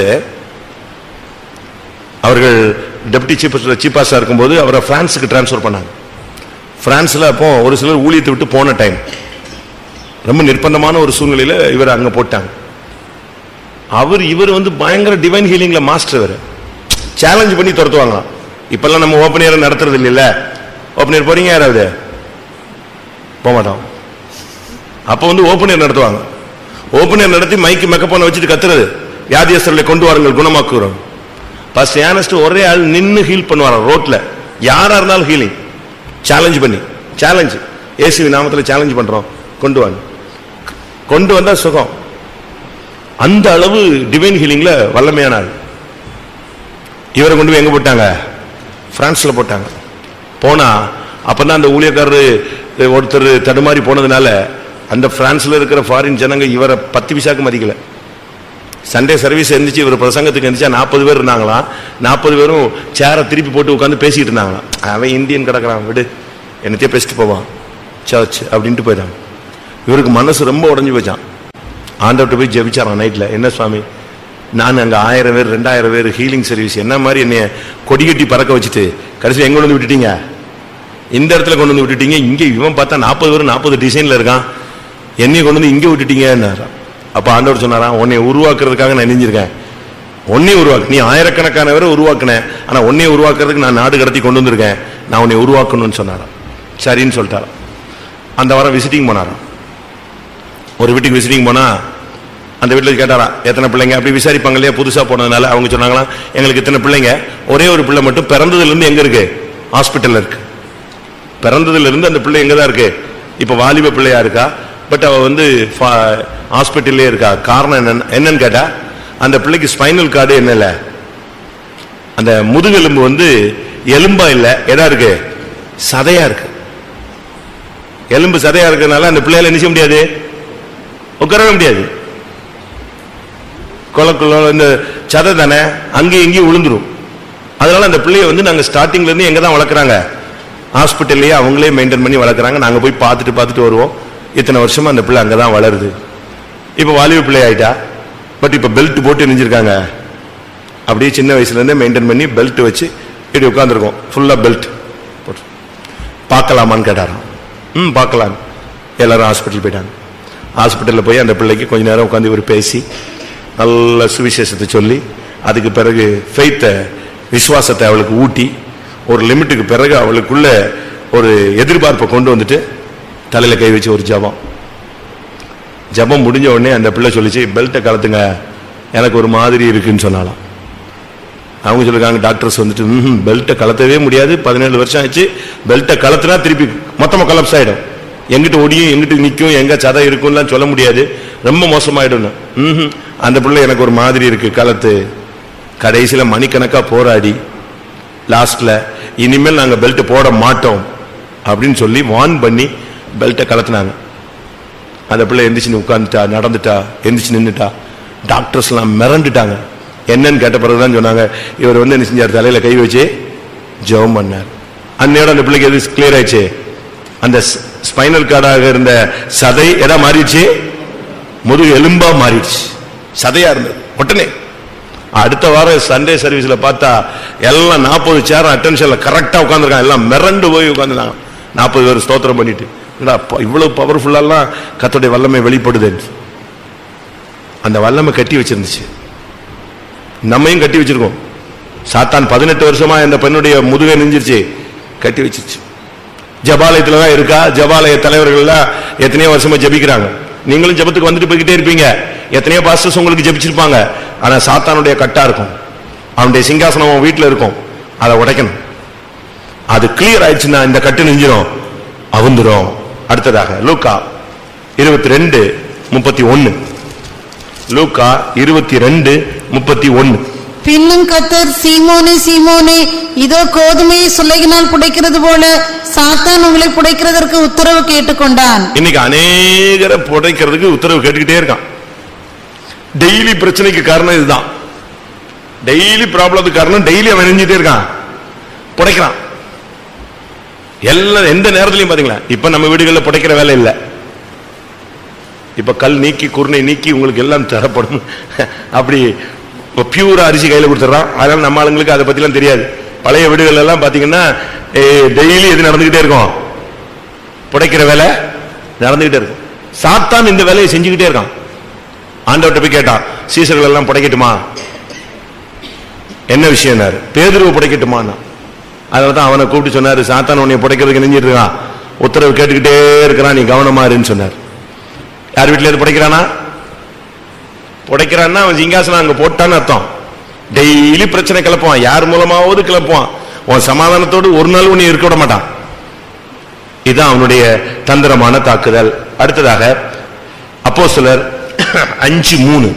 அவர்கள் டெப்டி சீஃப் சீஃப் பாஸ்டா இருக்கும்போது அவரை பிரான்ஸுக்கு டிரான்ஸ்ஃபர் பண்ணாங்க பிரான்ஸ்ல அப்போ ஒரு சிலர் ஊழியத்தை விட்டு போன டைம் ரொம்ப நிர்பந்தமான ஒரு சூழ்நிலையில இவர் அங்க போட்டாங்க அவர் இவர் வந்து பயங்கர டிவைன் ஹீலிங்ல மாஸ்டர் இவர் சேலஞ்ச் பண்ணி துரத்துவாங்க இப்பெல்லாம் நம்ம ஓப்பன் ஏர் நடத்துறது இல்லைல்ல ஓப்பன் ஏர் போறீங்க யாராவது போக மாட்டோம் அப்ப வந்து ஓப்பன் ஏர் நடத்துவாங்க ஓப்பன் ஏர் நடத்தி மைக்கு மெக்கப்போன வச்சுட்டு கத்துறது வியாதியஸ்தர்களை கொண்டு வாருங்கள் குணமாக்குறோம் ஃபர்ஸ்ட் ஏனஸ்ட் ஒரே ஆள் நின்னு ஹீல் பண்ணுவாராம் ரோட்ல யாரா இருந்தாலும் ஹீலிங் சேலஞ்ச் பண்ணி சேலஞ்ச் இயேசுவி நாமத்துல சேலஞ்ச் பண்றோம் கொண்டு வாங்க கொண்டு வந்தா சுகம் அந்த அளவு டிவைன் ஹீலிங்ல வல்லமையான ஆள் இவரை கொண்டு போய் எங்க போட்டாங்க பிரான்ஸ்ல போட்டாங்க போனா அப்பதான் அந்த ஊழியக்காரரு அஹ், ஒருத்தர் தடுமாறி போனதுனால அந்த பிரான்ஸ்ல இருக்கிற ஃபாரின் ஜனங்க இவரை பத்து விசாக்கு மதிக்கல சண்டே சர்வீஸ் இருந்துச்சு இவர் பிரசங்கத்துக்கு இருந்துச்சா நாற்பது பேர் இருந்தாங்களாம் நாற்பது பேரும் சேரை திருப்பி போட்டு உட்காந்து பேசிக்கிட்டு இருந்தாங்களாம் அவன் இந்தியன் கிடக்குறான் விடு என்னத்தையே பேசிட்டு போவான் சர்ச் அப்படின்ட்டு போயிட்டான் இவருக்கு மனசு ரொம்ப உடைஞ்சு போச்சான் ஆண்டவர்கிட்ட போய் ஜெபிச்சாரான் நைட்ல என்ன சுவாமி நான் அங்க ஆயிரம் பேர் ரெண்டாயிரம் பேர் ஹீலிங் சர்வீஸ் என்ன மாதிரி என்னைய கொடி கட்டி பறக்க வச்சுட்டு கடைசியில் எங்க கொண்டு வந்து விட்டுட்டீங்க இந்த இடத்துல கொண்டு வந்து விட்டுட்டீங்க இங்க இவன் பார்த்தா நாற்பது பேர் நாற்பது டிசைன்ல இருக்கான் என்னைய கொண்டு வந்து இங்க விட்டுட்டீங்கன்னாராம் அப்ப ஆண்டவர் சொன்னாராம் உன்னை உருவாக்குறதுக்காக நான் நெஞ்சிருக்கேன் உன்னை உருவாக்கு நீ ஆயிரக்கணக்கானவரை உருவாக்குனேன் ஆனா உன்னை உருவாக்குறதுக்கு நான் நாடு கடத்தி கொண்டு வந்திருக்கேன் நான் உன்னை உருவாக்கணும்னு சொன்னாராம் சரின்னு சொல்லிட்டாராம் அந்த வாரம் விசிட்டிங் போனாராம் ஒரு வீட்டுக்கு விசிட்டிங் போனா அந்த வீட்டில் கேட்டாராம் எத்தனை பிள்ளைங்க அப்படி விசாரிப்பாங்க இல்லையா புதுசா போனதுனால அவங்க சொன்னாங்களாம் எங்களுக்கு இத்தனை பிள்ளைங்க ஒரே ஒரு பிள்ளை மட்டும் பிறந்ததுல இருந்து எங்க இருக்கு ஹாஸ்பிட்டல்ல இருக்கு பிறந்ததுல இருந்து அந்த பிள்ளை எங்க தான் இருக்கு இப்ப வாலிப பிள்ளையா இருக்கா பட் அவ வந்து ஹாஸ்பிட்டல்லே இருக்கா காரணம் என்னன்னு என்னன்னு கேட்டா அந்த பிள்ளைக்கு ஸ்பைனல் கார்டு என்ன இல்ல அந்த முதுகெலும்பு வந்து எலும்பா இல்ல எதா இருக்கு சதையா இருக்கு எலும்பு சதையா இருக்கிறதுனால அந்த பிள்ளையால என்ன செய்ய முடியாது உட்காரவே முடியாது குளக்குள்ள இந்த சதை தானே அங்கேயும் இங்கேயும் விழுந்துரும் அதனால அந்த பிள்ளைய வந்து நாங்க ஸ்டார்டிங்ல இருந்து எங்க தான் வளர்க்குறாங்க ஹாஸ்பிட்டல்லையே அவங்களே மெயின்டைன் பண்ணி வளர்க்குறாங்க நாங்க போய் பார்த்துட்டு பார்த்துட்டு வருவோம் இத்தனை வருஷமா அந்த பிள்ளை அங்கதான் வளருது இப்ப வாலிப பிள்ளை ஆயிட்டா பட் இப்ப பெல்ட் போட்டு நெஞ்சிருக்காங்க அப்படியே சின்ன வயசுல இருந்தே மெயின்டைன் பண்ணி பெல்ட் வச்சு இப்படி உட்காந்துருக்கோம் ஃபுல்லா பெல்ட் போட்டு பார்க்கலாமான்னு கேட்டாராம் ம் பார்க்கலாம் எல்லாரும் ஹாஸ்பிட்டல் போயிட்டாங்க ஹாஸ்பிட்டலில் போய் அந்த பிள்ளைக்கு கொஞ்ச நேரம் உட்காந்து இவர் பேசி நல்ல சுவிசேஷத்தை சொல்லி அதுக்கு பிறகு ஃபெய்த்தை விசுவாசத்தை அவளுக்கு ஊட்டி ஒரு லிமிட்டுக்கு பிறகு அவளுக்குள்ள ஒரு எதிர்பார்ப்பை கொண்டு வந்துட்டு தலையில கை வச்சு ஒரு ஜபம் ஜபம் முடிஞ்ச உடனே அந்த பிள்ளை சொல்லிச்சு பெல்ட்டை கலத்துங்க எனக்கு ஒரு மாதிரி இருக்குன்னு சொன்னாலாம் அவங்க சொல்லிருக்காங்க டாக்டர்ஸ் வந்துட்டு ம் பெல்ட்டை கலத்தவே முடியாது பதினேழு வருஷம் ஆச்சு பெல்ட்டை கலத்துனா திருப்பி மொத்தமா கலப்ஸ் ஆயிடும் எங்கிட்ட ஒடியும் எங்கிட்ட நிக்கும் எங்க சதை இருக்கும்லாம் சொல்ல முடியாது ரொம்ப மோசமாயிடும் ம் அந்த பிள்ளை எனக்கு ஒரு மாதிரி இருக்கு கலத்து கடைசியில மணிக்கணக்கா போராடி லாஸ்ட்ல இனிமேல் நாங்க பெல்ட் போட மாட்டோம் அப்படின்னு சொல்லி வான் பண்ணி பெல்ட்டை கலத்துனாங்க அந்த பிள்ளை எந்திரிச்சு உட்காந்துட்டா நடந்துட்டா எந்திரிச்சு நின்னுட்டா டாக்டர்ஸ் எல்லாம் மிரண்டுட்டாங்க என்னன்னு கேட்ட பிறகுதான் சொன்னாங்க இவர் வந்து என்ன செஞ்சார் தலையில கை வச்சு ஜெபம் பண்ணார் அந்நேரம் அந்த பிள்ளைக்கு எது கிளியர் ஆயிடுச்சு அந்த ஸ்பைனல் கார்டாக இருந்த சதை எதா மாறிடுச்சு முதுகு எலும்பா மாறிடுச்சு சதையா இருந்தது உடனே அடுத்த வாரம் சண்டே சர்வீஸ்ல பார்த்தா எல்லாம் நாற்பது சேரம் அட்டென்ஷன்ல கரெக்டா உட்காந்துருக்காங்க எல்லாம் மிரண்டு போய் உட்காந்துருக்காங்க நாற்பது பேர் ஸ்தோத்திரம் பண்ணிட்டு என்னடா, அப்பா, இவ்வளவு பவர்ஃபுல்லாலாம் கத்தோடைய வல்லமை வெளிப்படுது அந்த வல்லமை கட்டி வச்சிருந்துச்சு நம்மையும் கட்டி வச்சிருக்கோம் சாத்தான் பதினெட்டு வருஷமா இந்த பெண்ணுடைய முதுகை நெஞ்சிருச்சு கட்டி வச்சிருச்சு ஜபாலயத்துல தான் இருக்கா ஜபாலய தலைவர்கள் எல்லாம் எத்தனையோ வருஷமா ஜெபிக்கிறாங்க நீங்களும் ஜெபத்துக்கு வந்துட்டு போய்கிட்டே இருப்பீங்க எத்தனையோ பாஸ்டர்ஸ் உங்களுக்கு ஜெபிச்சிருப்பாங்க ஆனா சாத்தானுடைய கட்டா இருக்கும் அவனுடைய சிங்காசனம் உன் வீட்டுல இருக்கும் அதை உடைக்கணும் அது கிளியர் ஆயிடுச்சுன்னா இந்த கட்டு நெஞ்சிரும் அவுந்துரும் அடுத்ததாக லூக்கா இருபத்தி ரெண்டு முப்பத்தி ஒன்னு லூக்கா இருபத்தி ரெண்டு முப்பத்தி ஒன்னு பின்னும் கத்தர் சீமோனே சீமோனே இதோ கோதுமையை சுலகினால் புடைக்கிறது போல சாத்தான் உங்களை புடைக்கிறதற்கு உத்தரவு கேட்டுக்கொண்டான் இன்னைக்கு அநேகரை புடைக்கிறதுக்கு உத்தரவு கேட்டுக்கிட்டே இருக்கான் டெய்லி பிரச்சனைக்கு காரணம் இதுதான் டெய்லி ப்ராப்ளத்துக்கு காரணம் டெய்லி அவன் நெஞ்சிட்டே இருக்கான் புடைக்கிறான் எல்லாம் எந்த நேரத்திலையும் பாத்தீங்களா இப்ப நம்ம வீடுகளில் புடைக்கிற வேலை இல்லை இப்ப கல் நீக்கி குருணை நீக்கி உங்களுக்கு எல்லாம் தரப்படும் அப்படி பியூரா அரிசி கையில கொடுத்துட்றான் அதனால நம்ம ஆளுங்களுக்கு அதை பத்திலாம் தெரியாது பழைய வீடுகள் எல்லாம் பாத்தீங்கன்னா டெய்லி இது நடந்துகிட்டே இருக்கும் புடைக்கிற வேலை நடந்துகிட்டே இருக்கும் சாத்தான் இந்த வேலையை செஞ்சுக்கிட்டே இருக்கான் ஆண்டவர்கிட்ட போய் கேட்டான் சீசர்கள் எல்லாம் புடைக்கட்டுமா என்ன விஷயம்னாரு பேதுருவை புடைக்கட்டுமான்னா அதனால தான் அவனை கூப்பிட்டு சொன்னாரு சாத்தான் உன்னை புடைக்கிறதுக்கு நெஞ்சிட்டு இருக்கான் உத்தரவு கேட்டுக்கிட்டே இருக்கிறான் நீ கவனமா இருன்னு சொன்னார் யார் வீட்டுல இருந்து புடைக்கிறானா புடைக்கிறான்னா அவன் சிங்காசனம் அங்க போட்டான்னு அர்த்தம் டெய்லி பிரச்சனை கிளப்புவான் யார் மூலமாவது கிளப்புவான் உன் சமாதானத்தோடு ஒரு நாள் உன்னை இருக்க விட மாட்டான் இதுதான் அவனுடைய தந்திரமான தாக்குதல் அடுத்ததாக அப்போ சிலர் அஞ்சு மூணு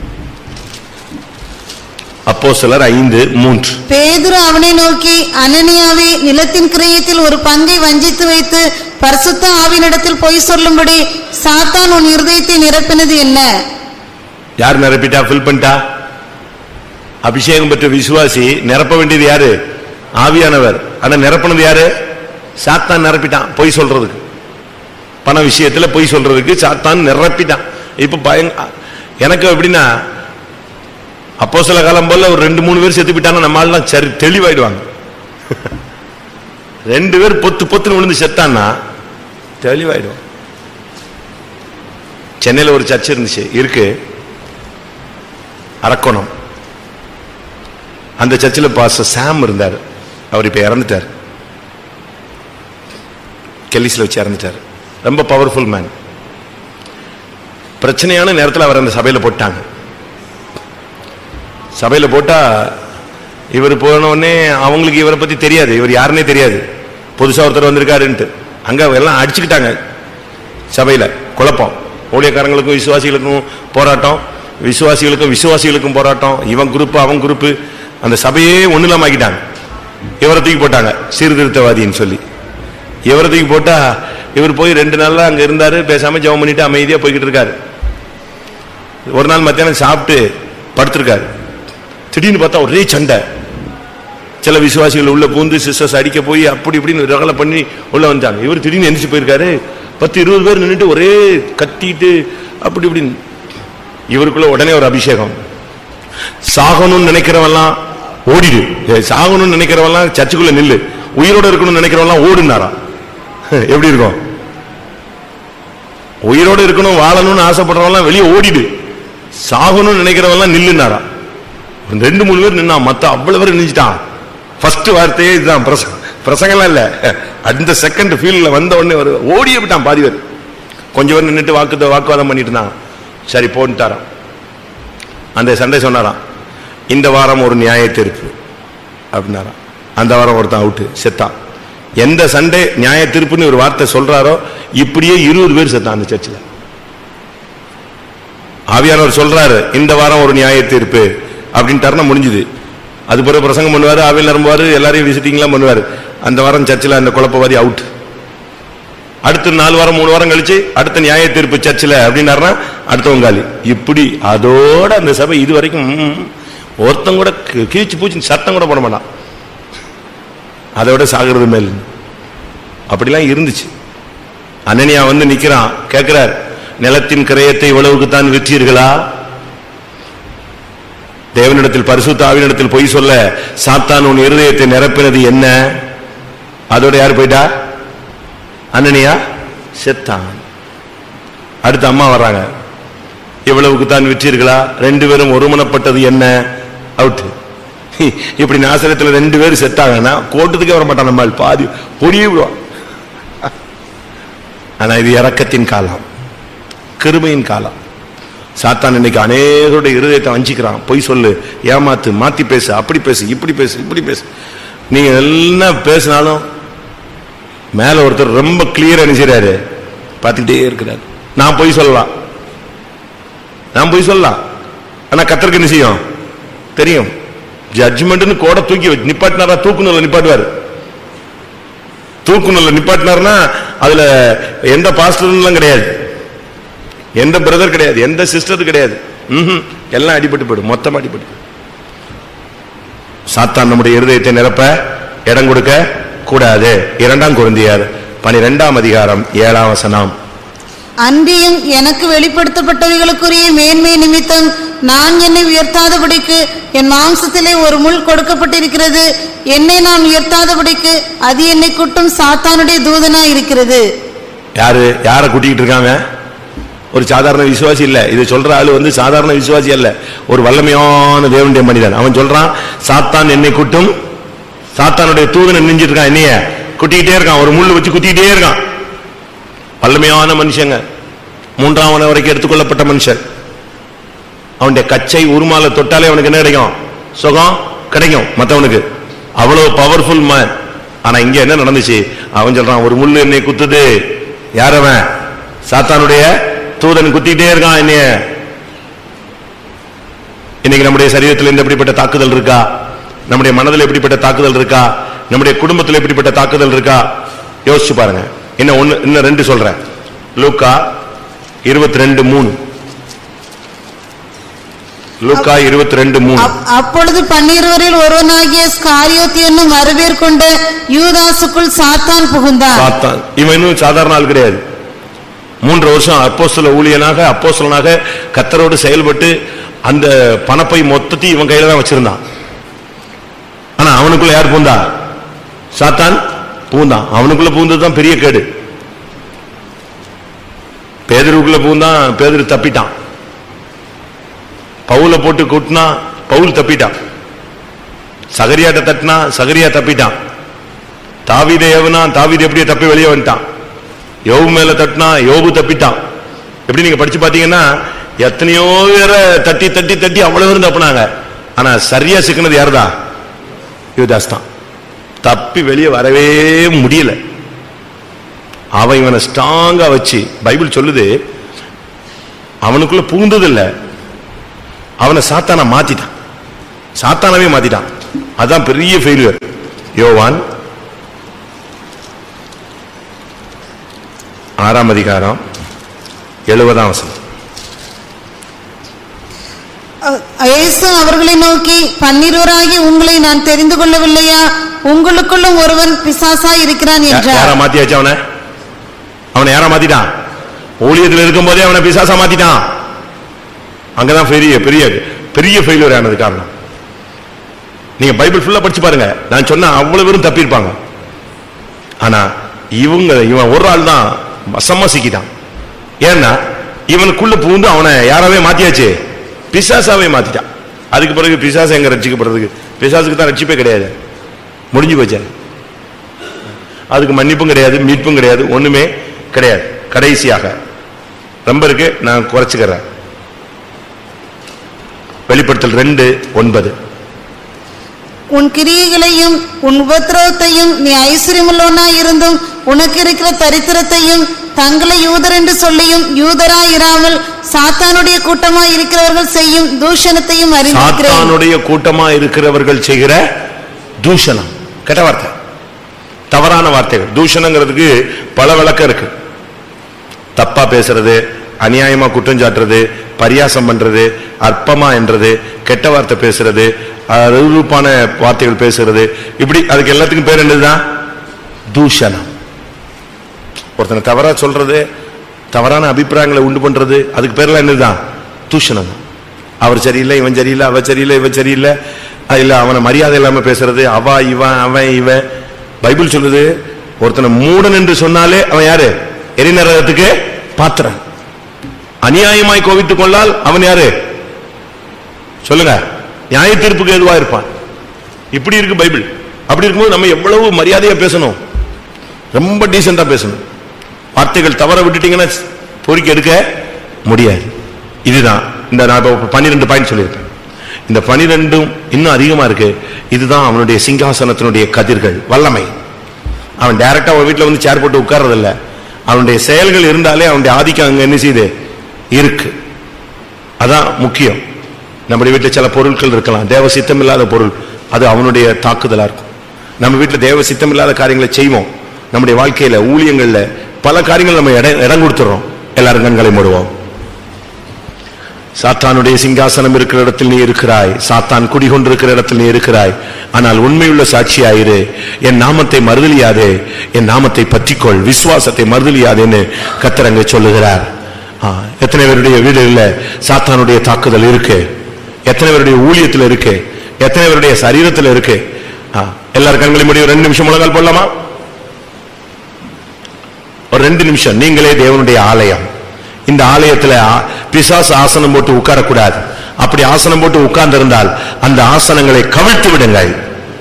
அப்போ சிலர் ஐந்து மூன்று பேதுரு அவனை நோக்கி அனனியாவே நிலத்தின் கிரயத்தில் ஒரு பங்கை வஞ்சித்து வைத்து பரிசுத்த ஆவினிடத்தில் பொய் சொல்லும்படி சாத்தான் உன் இருதயத்தை நிரப்பினது என்ன யார் நிரப்பிட்டா ஃபில் பண்ணிட்டா அபிஷேகம் பெற்ற விசுவாசி நிரப்ப வேண்டியது யாரு ஆவியானவர் ஆனா நிரப்பினது யாரு சாத்தான் நிரப்பிட்டான் பொய் சொல்றதுக்கு பண விஷயத்துல பொய் சொல்றதுக்கு சாத்தான் நிரப்பிட்டான் இப்ப பயங்க எனக்கு எப்படின்னா அப்போ சில காலம் போல ஒரு ரெண்டு மூணு பேர் செத்து போயிட்டாங்கன்னா நம்ம ஆள்லாம் சரி தெளிவாயிடுவாங்க ரெண்டு பேர் பொத்து பொத்துன்னு விழுந்து செத்தான்னா தெளிவாயிடும் சென்னையில ஒரு சர்ச் இருந்துச்சு இருக்கு அரக்கோணம் அந்த சர்ச்சில் பாஸ்டர் சாம் இருந்தார் அவர் இப்ப இறந்துட்டார் கெல்லிஸ்ல வச்சு இறந்துட்டார் ரொம்ப பவர்ஃபுல் மேன் பிரச்சனையான நேரத்தில் அவர் அந்த சபையில போட்டாங்க சபையில போட்டா இவர் போன உடனே அவங்களுக்கு இவரை பத்தி தெரியாது இவர் யாருன்னே தெரியாது புதுசா ஒருத்தர் வந்திருக்காருன்ட்டு அங்க எல்லாம் அடிச்சுக்கிட்டாங்க சபையில குழப்பம் ஊழியக்காரங்களுக்கும் விசுவாசிகளுக்கும் போராட்டம் விசுவாசிகளுக்கும் விசுவாசிகளுக்கும் போராட்டம் இவன் குரூப் அவன் குரூப் அந்த சபையே ஒண்ணுலாம் ஆக்கிட்டாங்க இவரை தூக்கி போட்டாங்க சீர்திருத்தவாதின்னு சொல்லி இவரை தூக்கி போட்டா இவர் போய் ரெண்டு நாள்ல அங்க இருந்தாரு பேசாம ஜெபம் பண்ணிட்டு அமைதியா போய்கிட்டு இருக்காரு ஒரு நாள் மத்தியானம் சாப்பிட்டு படுத்திருக்காரு திடீர்னு பார்த்தா ஒரே சண்டை சில விசுவாசிகள் உள்ள பூந்து சிஸ்டர்ஸ் அடிக்க போய் அப்படி இப்படின்னு ரகலை பண்ணி உள்ள வந்தாங்க இவர் திடீர்னு எந்திரிச்சு போயிருக்காரு பத்து இருபது பேர் நின்னுட்டு ஒரே கத்திட்டு அப்படி இப்படின்னு இவருக்குள்ள உடனே ஒரு அபிஷேகம் சாகணும்னு நினைக்கிறவெல்லாம் ஓடிடு ஏ, சாகணும்னு நினைக்கிறவெல்லாம் சர்ச்சுக்குள்ள நில்லு உயிரோட இருக்கணும்னு நினைக்கிறவெல்லாம் ஓடுனாராம் எப்படி இருக்கும் உயிரோட இருக்கணும் வாழணும்னு ஆசைப்படுறவெல்லாம் வெளியே ஓடிடு சாகணும்னு நினைக்கிறவெல்லாம் நில்லுனாராம் ஒரு ரெண்டு மூணு பேர் நின்னா மத்த அவ்வளவு பேர் நினைச்சிட்டான் ஃபர்ஸ்ட் வார்த்தையே இதுதான் பிரச- பிரசங்கம்லாம் இல்ல அந்த செகண்ட் ஃபீல்ட்ல வந்த உடனே ஒரு ஓடியே விட்டான் பாதி பேர் கொஞ்சம் பேர் நின்னுட்டு வாக்கு வாக்குவாதம் பண்ணிட்டு இருந்தான் சரி போன்ட்டாராம் அந்த சண்டை சொன்னாராம் இந்த வாரம் ஒரு நியாய தீர்ப்பு அப்படின்னாராம் அந்த வாரம் ஒருத்தன் அவுட்டு செத்தான் எந்த சண்டை நியாய தீர்ப்புன்னு ஒரு வார்த்தை சொல்றாரோ இப்படியே இருபது பேர் செத்தான் அந்த சர்ச்சில் ஆவியானவர் சொல்றாரு இந்த வாரம் ஒரு நியாய தீர்ப்பு அப்படின்ட்டாருன்னா முடிஞ்சுது அது பிறகு பிரசங்கம் பண்ணுவாரு ஆவியில் நம்புவாரு எல்லாரையும் விசிட்டிங்லாம் பண்ணுவாரு அந்த வாரம் சர்ச்சில் அந்த குழப்பவாதி அவுட் அடுத்த நாலு வாரம் மூணு வாரம் கழிச்சு அடுத்த நியாய தீர்ப்பு சர்ச்சில் அப்படின்னாருன்னா அடுத்தவங்க காலி இப்படி அதோட அந்த சபை இது வரைக்கும் ம், ஒருத்தன் கூட கீ- கீச்சு பூச்சி சத்தம் கூட போட மாட்டான் அதோட சாகிறது மேல் அப்படிலாம் இருந்துச்சு அனனியா வந்து நிக்கிறான் கேட்கிறார் நிலத்தின் கிரயத்தை இவ்வளவுக்கு தான் விற்றீர்களா தேவனிடத்தில் பரிசுத்த ஆவினிடத்தில் பொய் சொல்ல சாத்தான் உன் இருதயத்தை நிரப்பினது என்ன அதோட யார் போயிட்டா அனனியா செத்தான் அடுத்து அம்மா வர்றாங்க இவ்வளவுக்கு தான் விற்றீர்களா ரெண்டு பேரும் ஒருமனப்பட்டது என்ன அவுட் இப்படி நாசரத்துல ரெண்டு பேரும் செத்தாங்கன்னா கோட்டத்துக்கே வர மாட்டான் நம்மால் பாதி பொடியே விடுவான் ஆனா இது இறக்கத்தின் காலம் கிருபையின் காலம் சாத்தான் இன்னைக்கு அநேகருடைய இருதயத்தை வஞ்சிக்கிறான் பொய் சொல்லு ஏமாத்து மாத்தி பேசு அப்படி பேசு இப்படி பேசு இப்படி பேசு நீங்க எல்லாம் பேசினாலும் மேல ஒருத்தர் ரொம்ப கிளியரா நினைச்சாரு பார்த்துக்கிட்டே இருக்கிறார் நான் பொய் சொல்லலாம் நான் பொய் சொல்லலாம் ஆனா கத்தருக்கு என்ன செய்யும் தெரியும் ஜட்ஜ்மெண்ட்னு கோட தூக்கி வச்சு நிப்பாட்டினாரா தூக்குநூல நிப்பாட்டுவார் தூக்குநூல நிப்பாட்டினார்னா அதுல எந்த பாஸ்டர்லாம் கிடையாது எந்த பிரதர் கிடையாது எந்த சிஸ்டர் கிடையாது ம்ஹும். எல்லாம் அடிபட்டு போயிடும் மொத்தமா அடிபட்டு போயிடும். சாத்தான் நம்முடைய இருதயத்தை நிரப்ப இடம் கொடுக்க கூடாது இரண்டாம் குருந்தியர் பனிரெண்டாம் அதிகாரம் ஏழாம் வசனம் அன்றியும் எனக்கு வெளிப்படுத்தப்பட்டவைகளுக்குரிய மேன்மை நிமித்தம் நான் என்னை உயர்த்தாதபடிக்கு என் மாம்சத்திலே ஒரு முள் கொடுக்கப்பட்டிருக்கிறது என்னை நான் உயர்த்தாதபடிக்கு அது என்னை குட்டும் சாத்தானுடைய தூதனா இருக்கிறது யாரு யார கூட்டிக்கிட்டு இருக்காங்க ஒரு சாதாரண விசுவாசி இல்ல இது சொல்ற ஆளு வந்து சாதாரண விசுவாசி அல்ல ஒரு வல்லமையான தேவனுடைய மனிதன் அவன் சொல்றான் சாத்தான் என்னை குட்டும் சாத்தானுடைய தூதனை நெஞ்சிட்டு இருக்கான் என்னைய குட்டிக்கிட்டே இருக்கான் ஒரு முள்ளு வச்சு குத்திக்கிட்டே இருக்கான் வல்லமையான மனுஷங்க மூன்றாம் வரை வரைக்கும் எடுத்துக்கொள்ளப்பட்ட மனுஷன் அவனுடைய கச்சை உருமால தொட்டாலே அவனுக்கு என்ன கிடைக்கும் சுகம் கிடைக்கும் மத்தவனுக்கு அவ்வளவு பவர்ஃபுல் மேன் ஆனா இங்க என்ன நடந்துச்சு அவன் சொல்றான் ஒரு முள்ளு என்னை குத்துது யார் அவன் சாத்தானுடைய தூதன் குத்திட்டே இருக்கான் என்னைய இன்னைக்கு நம்முடைய சரீரத்தில் இந்த எப்படிப்பட்ட தாக்குதல் இருக்கா நம்முடைய மனதில் எப்படிப்பட்ட தாக்குதல் இருக்கா நம்முடைய குடும்பத்தில் எப்படிப்பட்ட தாக்குதல் இருக்கா யோசிச்சு பாருங்க இன்னும் ஒண்ணு இன்னும் ரெண்டு சொல்றேன் லூக்கா இருபத்தி ரெண்டு மூணு லூக்கா இருபத்தி ரெண்டு மூணு அப்- அப்பொழுது பன்னிருவரில் ஒருவனாகிய ஸ்காரியோத் என்னும் வரவேற் கொண்ட யூதாசுக்குள் சாத்தான் புகுந்தான் சாத்தான் இவன் இன்னும் சாதாரண ஆள் கிடையாது மூன்று வருஷம் அப்போஸ்தல ஊழியனாக அப்போஸ்தலனாக கத்தரோடு செயல்பட்டு அந்த பணப்பை மொத்தத்தையும் இவன் கையில தான் வச்சிருந்தான் ஆனா அவனுக்குள்ள யார் பூந்தா சாத்தான் பூந்தான் அவனுக்குள்ள பூந்தது தான் பெரிய கேடு பேதருக்குள்ள பூந்தான் பேதரு தப்பிட்டான் பவுல போட்டு கூட்டினா பவுல் தப்பிட்டான் சகரியாட்ட தட்டினா சகரியா தப்பிட்டான் தாவீதை ஏவனா தாவீது எப்படியோ தப்பி வெளியே வந்துட்டான் யோபு மேல தட்டினா யோபு தப்பிட்டான் எப்படி நீங்க படிச்சு பாத்தீங்கன்னா எத்தனையோ பேரை தட்டி தட்டி தட்டி அவ்வளவு பேரும் தப்புனாங்க ஆனா சரியா சிக்கினது யாருதான் யுவதாஸ் தான் தப்பி வெளியே வரவே முடியல அவன் இவனை ஸ்ட்ராங்கா வச்சு பைபிள் சொல்லுது அவனுக்குள்ள புகுந்தது இல்ல அவனை சாத்தானா மாத்திட்டான் சாத்தானவே மாத்திட்டான் அதான் பெரிய ஃபெயிலியர் யோவான் ஆறாம் அதிகாரம் எழுபதாம் வசனம் அ- இயேசு அவர்களை நோக்கி பன்னிருவராகி உங்களை நான் தெரிந்து கொள்ளவில்லையா உங்களுக்குள்ளும் ஒருவன் பிசாசா இருக்கிறான் யா- யாரா என்றார் மாத்தியாச்சு அவனை அவனை யாரா மாத்திட்டான் ஊழியத்தில் இருக்கும் போதே அவனை பிசாசா மாத்திட்டான் அங்கதான் பெரிய பெரிய பெரிய ஃபெயிலியர் ஆனது காரணம் நீங்க பைபிள் ஃபுல்லா படிச்சு பாருங்க நான் சொன்ன அவ்வளவு பேரும் தப்பியிருப்பாங்க ஆனா இவங்க இவன் ஒரு ஆள் தான் வசமா சிக்கிட்டான் ஏன்னா இவனுக்குள்ள பூந்து அவனை யாராவே மாத்தியாச்சு பிசாசாவே மாத்திட்டான் அதுக்கு பிறகு பிசாசு எங்க ரட்சிக்கப்படுறதுக்கு பிசாசுக்கு தான் ரட்சிப்பே கிடையாது முடிஞ்சு போச்சு அதுக்கு மன்னிப்பும் கிடையாது மீட்பும் கிடையாது ஒண்ணுமே கிடையாது கடைசியாக ரொம்ப இருக்கு நான் குறைச்சுக்கிறேன் வெளிப்படுத்தல் ரெண்டு ஒன்பது உன் கிரியைகளையும் உன் உபத்திரவத்தையும் நீ ஐஸ்வர்யமுள்ளவனா இருந்தும் உனக்கு இருக்கிற தரித்திரத்தையும் தங்களை யூதர் என்று சொல்லியும் யூதராய் இராமல் சாத்தானுடைய கூட்டமாய் இருக்கிறவர்கள் செய்யும் தூஷணத்தையும் அறிந்திருக்கிறேன் சாத்தானுடைய கூட்டமா இருக்கிறவர்கள் செய்கிற தூஷணம் கெட்ட வார்த்தை தவறான வார்த்தைகள் தூஷணங்கிறதுக்கு பல விளக்கம் இருக்கு தப்பா பேசுறது அநியாயமா குற்றம் சாட்டுறது பரியாசம் பண்றது அற்பமா என்றது கெட்ட வார்த்தை பேசுறது அருவருப்பான வார்த்தைகள் பேசுறது இப்படி அதுக்கு எல்லாத்துக்கும் பேர் என்னதுதான் தூஷணம் ஒருத்தனை தவறா சொல்றது தவறான அபிப்பிராயங்களை உண்டு பண்றது அதுக்கு பேர்லாம் என்னதுதான் தூஷணம் அவர் சரியில்லை இவன் சரியில்லை அவ சரியில்லை இவன் சரியில்லை அஹ் இல்ல அவனை மரியாதை இல்லாம பேசுறது அவ இவன் அவன் இவன் பைபிள் சொல்லுது ஒருத்தனை மூடன் என்று சொன்னாலே அவன் யாரு எரிநரகத்துக்கு பாத்திரன் அநியாயமாய் கோவித்துக் கொண்டால் அவன் யாரு சொல்லுங்க நியாய தீர்ப்புக்கு எதுவா இருப்பான் இப்படி இருக்கு பைபிள் அப்படி இருக்கும்போது நம்ம எவ்வளவு மரியாதையா பேசணும் ரொம்ப டீசெண்டா பேசணும் வார்த்தைகள் தவற விட்டுட்டீங்கன்னா பொறுக்கி எடுக்க முடியாது இதுதான் இந்த நான் இப்போ பன்னிரெண்டு பாயிண்ட் சொல்லியிருக்கேன் இந்த பனிரெண்டும் இன்னும் அதிகமா இருக்கு இதுதான் அவனுடைய சிங்காசனத்தினுடைய கதிர்கள் வல்லமை அவன் டைரக்டா அவன் வீட்டுல வந்து சேர் போட்டு உட்கார்றதில்ல அவனுடைய செயல்கள் இருந்தாலே அவனுடைய ஆதிக்கம் அங்க என்ன செய்யுது இருக்கு அதான் முக்கியம் நம்முடைய வீட்டுல சில பொருட்கள் இருக்கலாம் தேவ சித்தம் இல்லாத பொருள் அது அவனுடைய தாக்குதலா இருக்கும் நம்ம வீட்டுல தேவ சித்தம் இல்லாத காரியங்களை செய்வோம் நம்முடைய வாழ்க்கையில ஊழியங்கள்ல பல காரியங்கள் நம்ம இடம் இடம் கொடுத்துறோம் எல்லாரும் கண்களை மூடுவோம் சாத்தானுடைய சிங்காசனம் இருக்கிற இடத்தில் நீ இருக்கிறாய் சாத்தான் குடிகொண்டிருக்கிற இடத்தில் நீ இருக்கிறாய் ஆனால் உண்மையுள்ள சாட்சியாயிரு என் நாமத்தை மறுதலியாதே என் நாமத்தை பற்றிக்கொள் விசுவாசத்தை மறுதலியாதேன்னு கத்தரங்க சொல்லுகிறார் ஆ, எத்தனை பேருடைய வீடுகள்ல சாத்தானுடைய தாக்குதல் இருக்கு எத்தனை பேருடைய ஊழியத்தில் இருக்கு எத்தனை பேருடைய சரீரத்தில் இருக்கு ஆ, எல்லார் கண்களை முடியும் ரெண்டு நிமிஷம் முழங்கால் போடலாமா ஒரு ரெண்டு நிமிஷம் நீங்களே தேவனுடைய ஆலயம் இந்த ஆலயத்துல ஆ- பிசாசு ஆசனம் போட்டு உட்காரக்கூடாது அப்படி ஆசனம் போட்டு உட்கார்ந்து இருந்தால் அந்த ஆசனங்களை கவிழ்த்து விடுங்கள்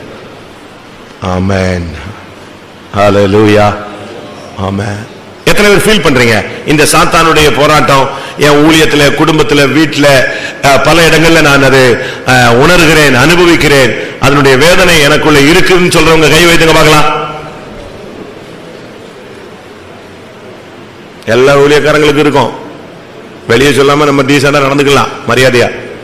ஆமென் ஹalleluya ஆமென் எத்தனை பேர் ஃபீல் பண்றீங்க இந்த சாத்தானுடைய போராட்டம் என் ஊழியத்துல குடும்பத்துல வீட்டுல அஹ், பல இடங்கள்ல நான் அது அஹ், உணர்கிறேன் அனுபவிக்கிறேன் அதனுடைய வேதனை எனக்குள்ள இருக்குன்னு சொல்றவங்க கை வைத்துங்க பார்க்கலாம் எல்லா ஊழியக்காரங்களுக்கும் இருக்கும் வெளியே சொல்லாம நம்ம டீசெண்டா நடந்துக்கலாம் மரியாதையா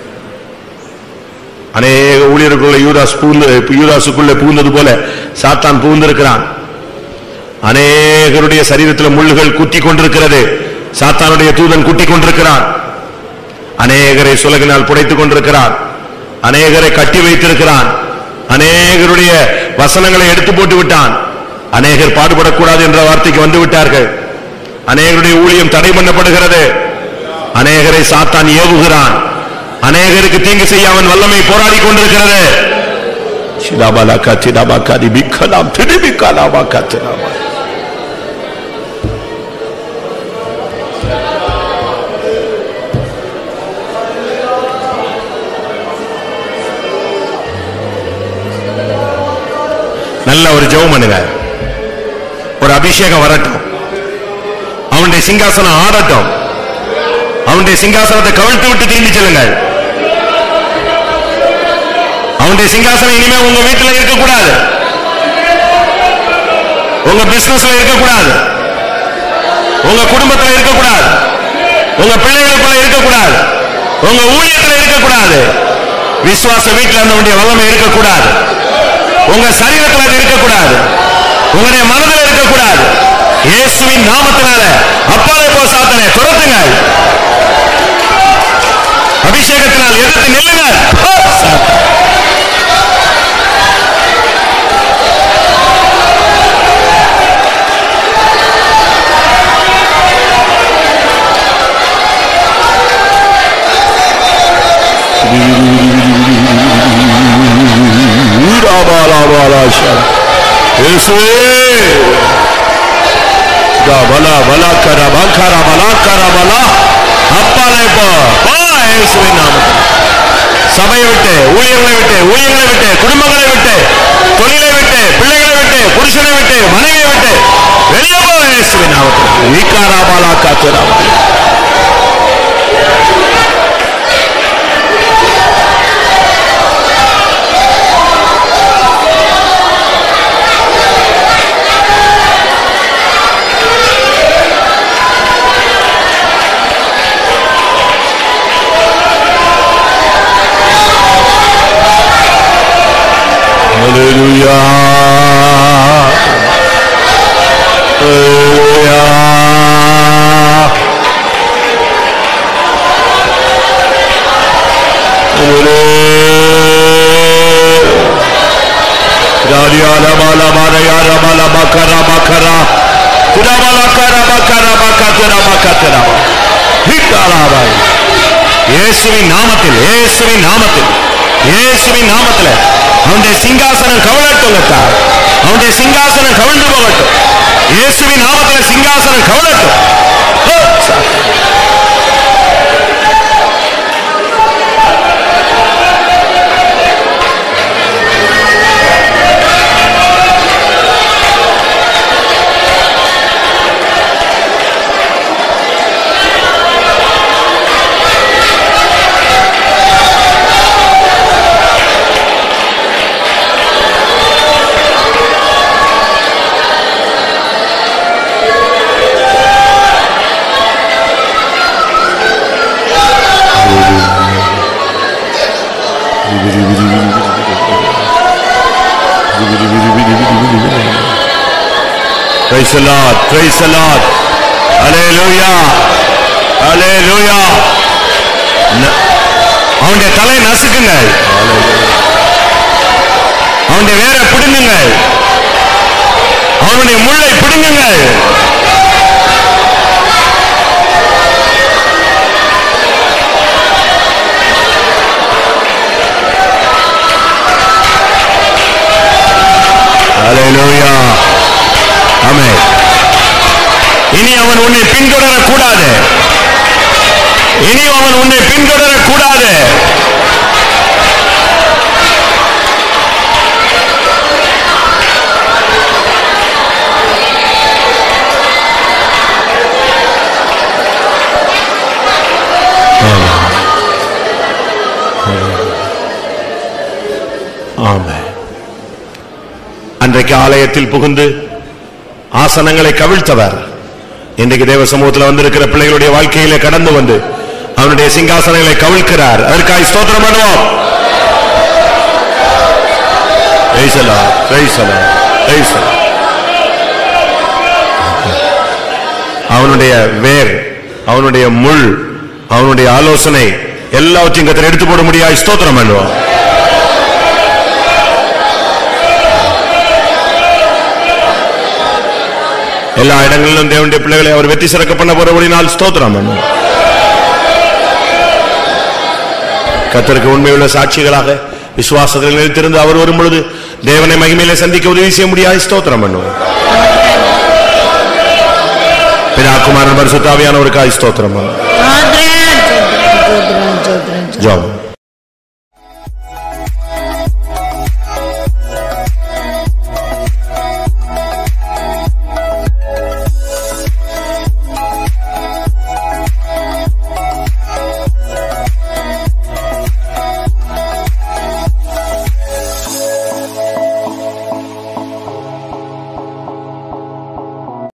அநேக ஊழியருக்குள்ள யூதாஸ் பூந்து யூதாசுக்குள்ள பூந்தது போல சாத்தான் பூந்திருக்கிறான் அநேகருடைய சரீரத்தில் முள்ளுகள் குத்தி கொண்டிருக்கிறது சாத்தானுடைய தூதன் குத்தி கொண்டிருக்கிறான் அநேகரை சுலகினால் புடைத்துக் கொண்டிருக்கிறான் அநேகரை கட்டி வைத்திருக்கிறான் அநேகருடைய வசனங்களை எடுத்து போட்டு விட்டான் அநேகர் பாடுபடக்கூடாது என்ற வார்த்தைக்கு வந்து விட்டார்கள் அநேகருடைய ஊழியம் தடை பண்ணப்படுகிறது அநேகரை சாத்தான் ஏவுகிறான் அநேகருக்கு தீங்கு செய்ய அவன் வல்லமை போராடி கொண்டிருக்கிறது சிதாபாலாக்கா சிதாபாக்காதி பிக்கலாம் திடிபிக்கலாபாக்கா திடாபா நல்ல ஒரு ஜெபம் பண்ணுங்க ஒரு அபிஷேகம் வரட்டும் அவனுடைய சிங்காசனம் ஆடட்டும் அவனுடைய சிங்காசனத்தை கவிழ்த்து விட்டு திரும்பி செல்லுங்கள் அவனுடைய சிங்காசனம் இனிமே உங்க வீட்டுல இருக்கக்கூடாது உங்க பிசினஸ்ல இருக்கக்கூடாது உங்க குடும்பத்துல இருக்கக்கூடாது உங்க பிள்ளைகளுக்குள்ள இருக்கக்கூடாது உங்க ஊழியத்துல இருக்கக்கூடாது விசுவாச வீட்டுல இருந்தவனுடைய வல்லமை இருக்கக்கூடாது உங்க சரீரத்தில் அது இருக்கக்கூடாது உங்களுடைய மனதில் இருக்கக்கூடாது இயேசுவின் நாமத்தினால அப்பாலே போ சாத்தனை துரத்துங்கள் அபிஷேகத்தினால் எதிர்த்து நில்லுங்கள் ஓ, சாத்தான். ஊராபாலாபாலாஷா. இயேசுவே தா பலா பலா கரா பலா பலா கரா பலா அப்பாலே போ போ இயேசுவின் நாமத்தில் சபையை விட்டு ஊழியர்களை விட்டு ஊழியர்களை விட்டு குடும்பங்களை விட்டு தொழிலை விட்டு பிள்ளைகளை விட்டு புருஷனை விட்டு மனைவியை விட்டு வெளியே போ இயேசுவின் நாமத்தில் ஈக்காரா Bala காத்துரா Hallelujah. Hallelujah. Radiala bala bala yara bala bakara bakara. Kuda bala kara bakara bakatera bakatera. Hikara bai. இயேசுவின் நாமத்தில் இயேசுவின் நாமத்தில் இயேசுவின் நாமத்தில் அவனுடைய சிங்காசனம் கவலட்டும் கத்தா அவனுடைய சிங்காசனம் கவிழ்ந்து போகட்டும் இயேசுவின் நாமத்தில் சிங்காசனம் கவலட்டும் ஓ, சாத்தா. Praise the Lord, praise the Lord. Hallelujah. Hallelujah. ந- அவனுடைய தலை நசுக்குங்கள் அவனுடைய வேரை பிடுங்குங்கள் அவனுடைய முள்ளை பிடுங்குங்கள் Hallelujah. ஆமென் இனி அவன் உன்னை பின்தொடரக் கூடாது இனி அவன் உன்னை பின்தொடரக் கூடாது ஆமென் அன்றைக்கு ஆலயத்தில் புகுந்து ஆசனங்களை கவிழ்த்தவர் இன்றைக்கு தேவ சமூகத்தில் வந்திருக்கிற பிள்ளைகளுடைய வாழ்க்கையிலே கடந்து வந்து அவனுடைய சிங்காசனங்களை கவிழ்க்கிறார் அதற்காக ஸ்தோத்திரம் பண்ணுவோம் Praise the Lord, praise the Lord, praise the Lord. அவனுடைய வேர் அவனுடைய முள் அவனுடைய ஆலோசனை எல்லாவற்றையும் கத்தர் எடுத்து போட முடியாது ஸ்தோத்திரம் பண்ணுவோம் எல்லா இடங்களிலும் தேவனுடைய பிள்ளைகளை அவர் வெற்றி சிறக்க பண்ண போறபடினால் ஸ்தோத்திரம் பண்ணுவோம் கத்தருக்கு உண்மையுள்ள சாட்சிகளாக விசுவாசத்தில் நிலைத்திருந்து அவர் வரும் பொழுது தேவனை மகிமையில சந்திக்க உதவி செய்ய முடியாது ஸ்தோத்திரம் பண்ணுவோம் பிதா குமாரன் பரிசுத்தாவியானவருக்காய் ஸ்தோத்திரம் பண்ணுவோம் ஆதரன், ஜோதிரன், ஜோதிரன், ஜோதிரன். ஜெபம்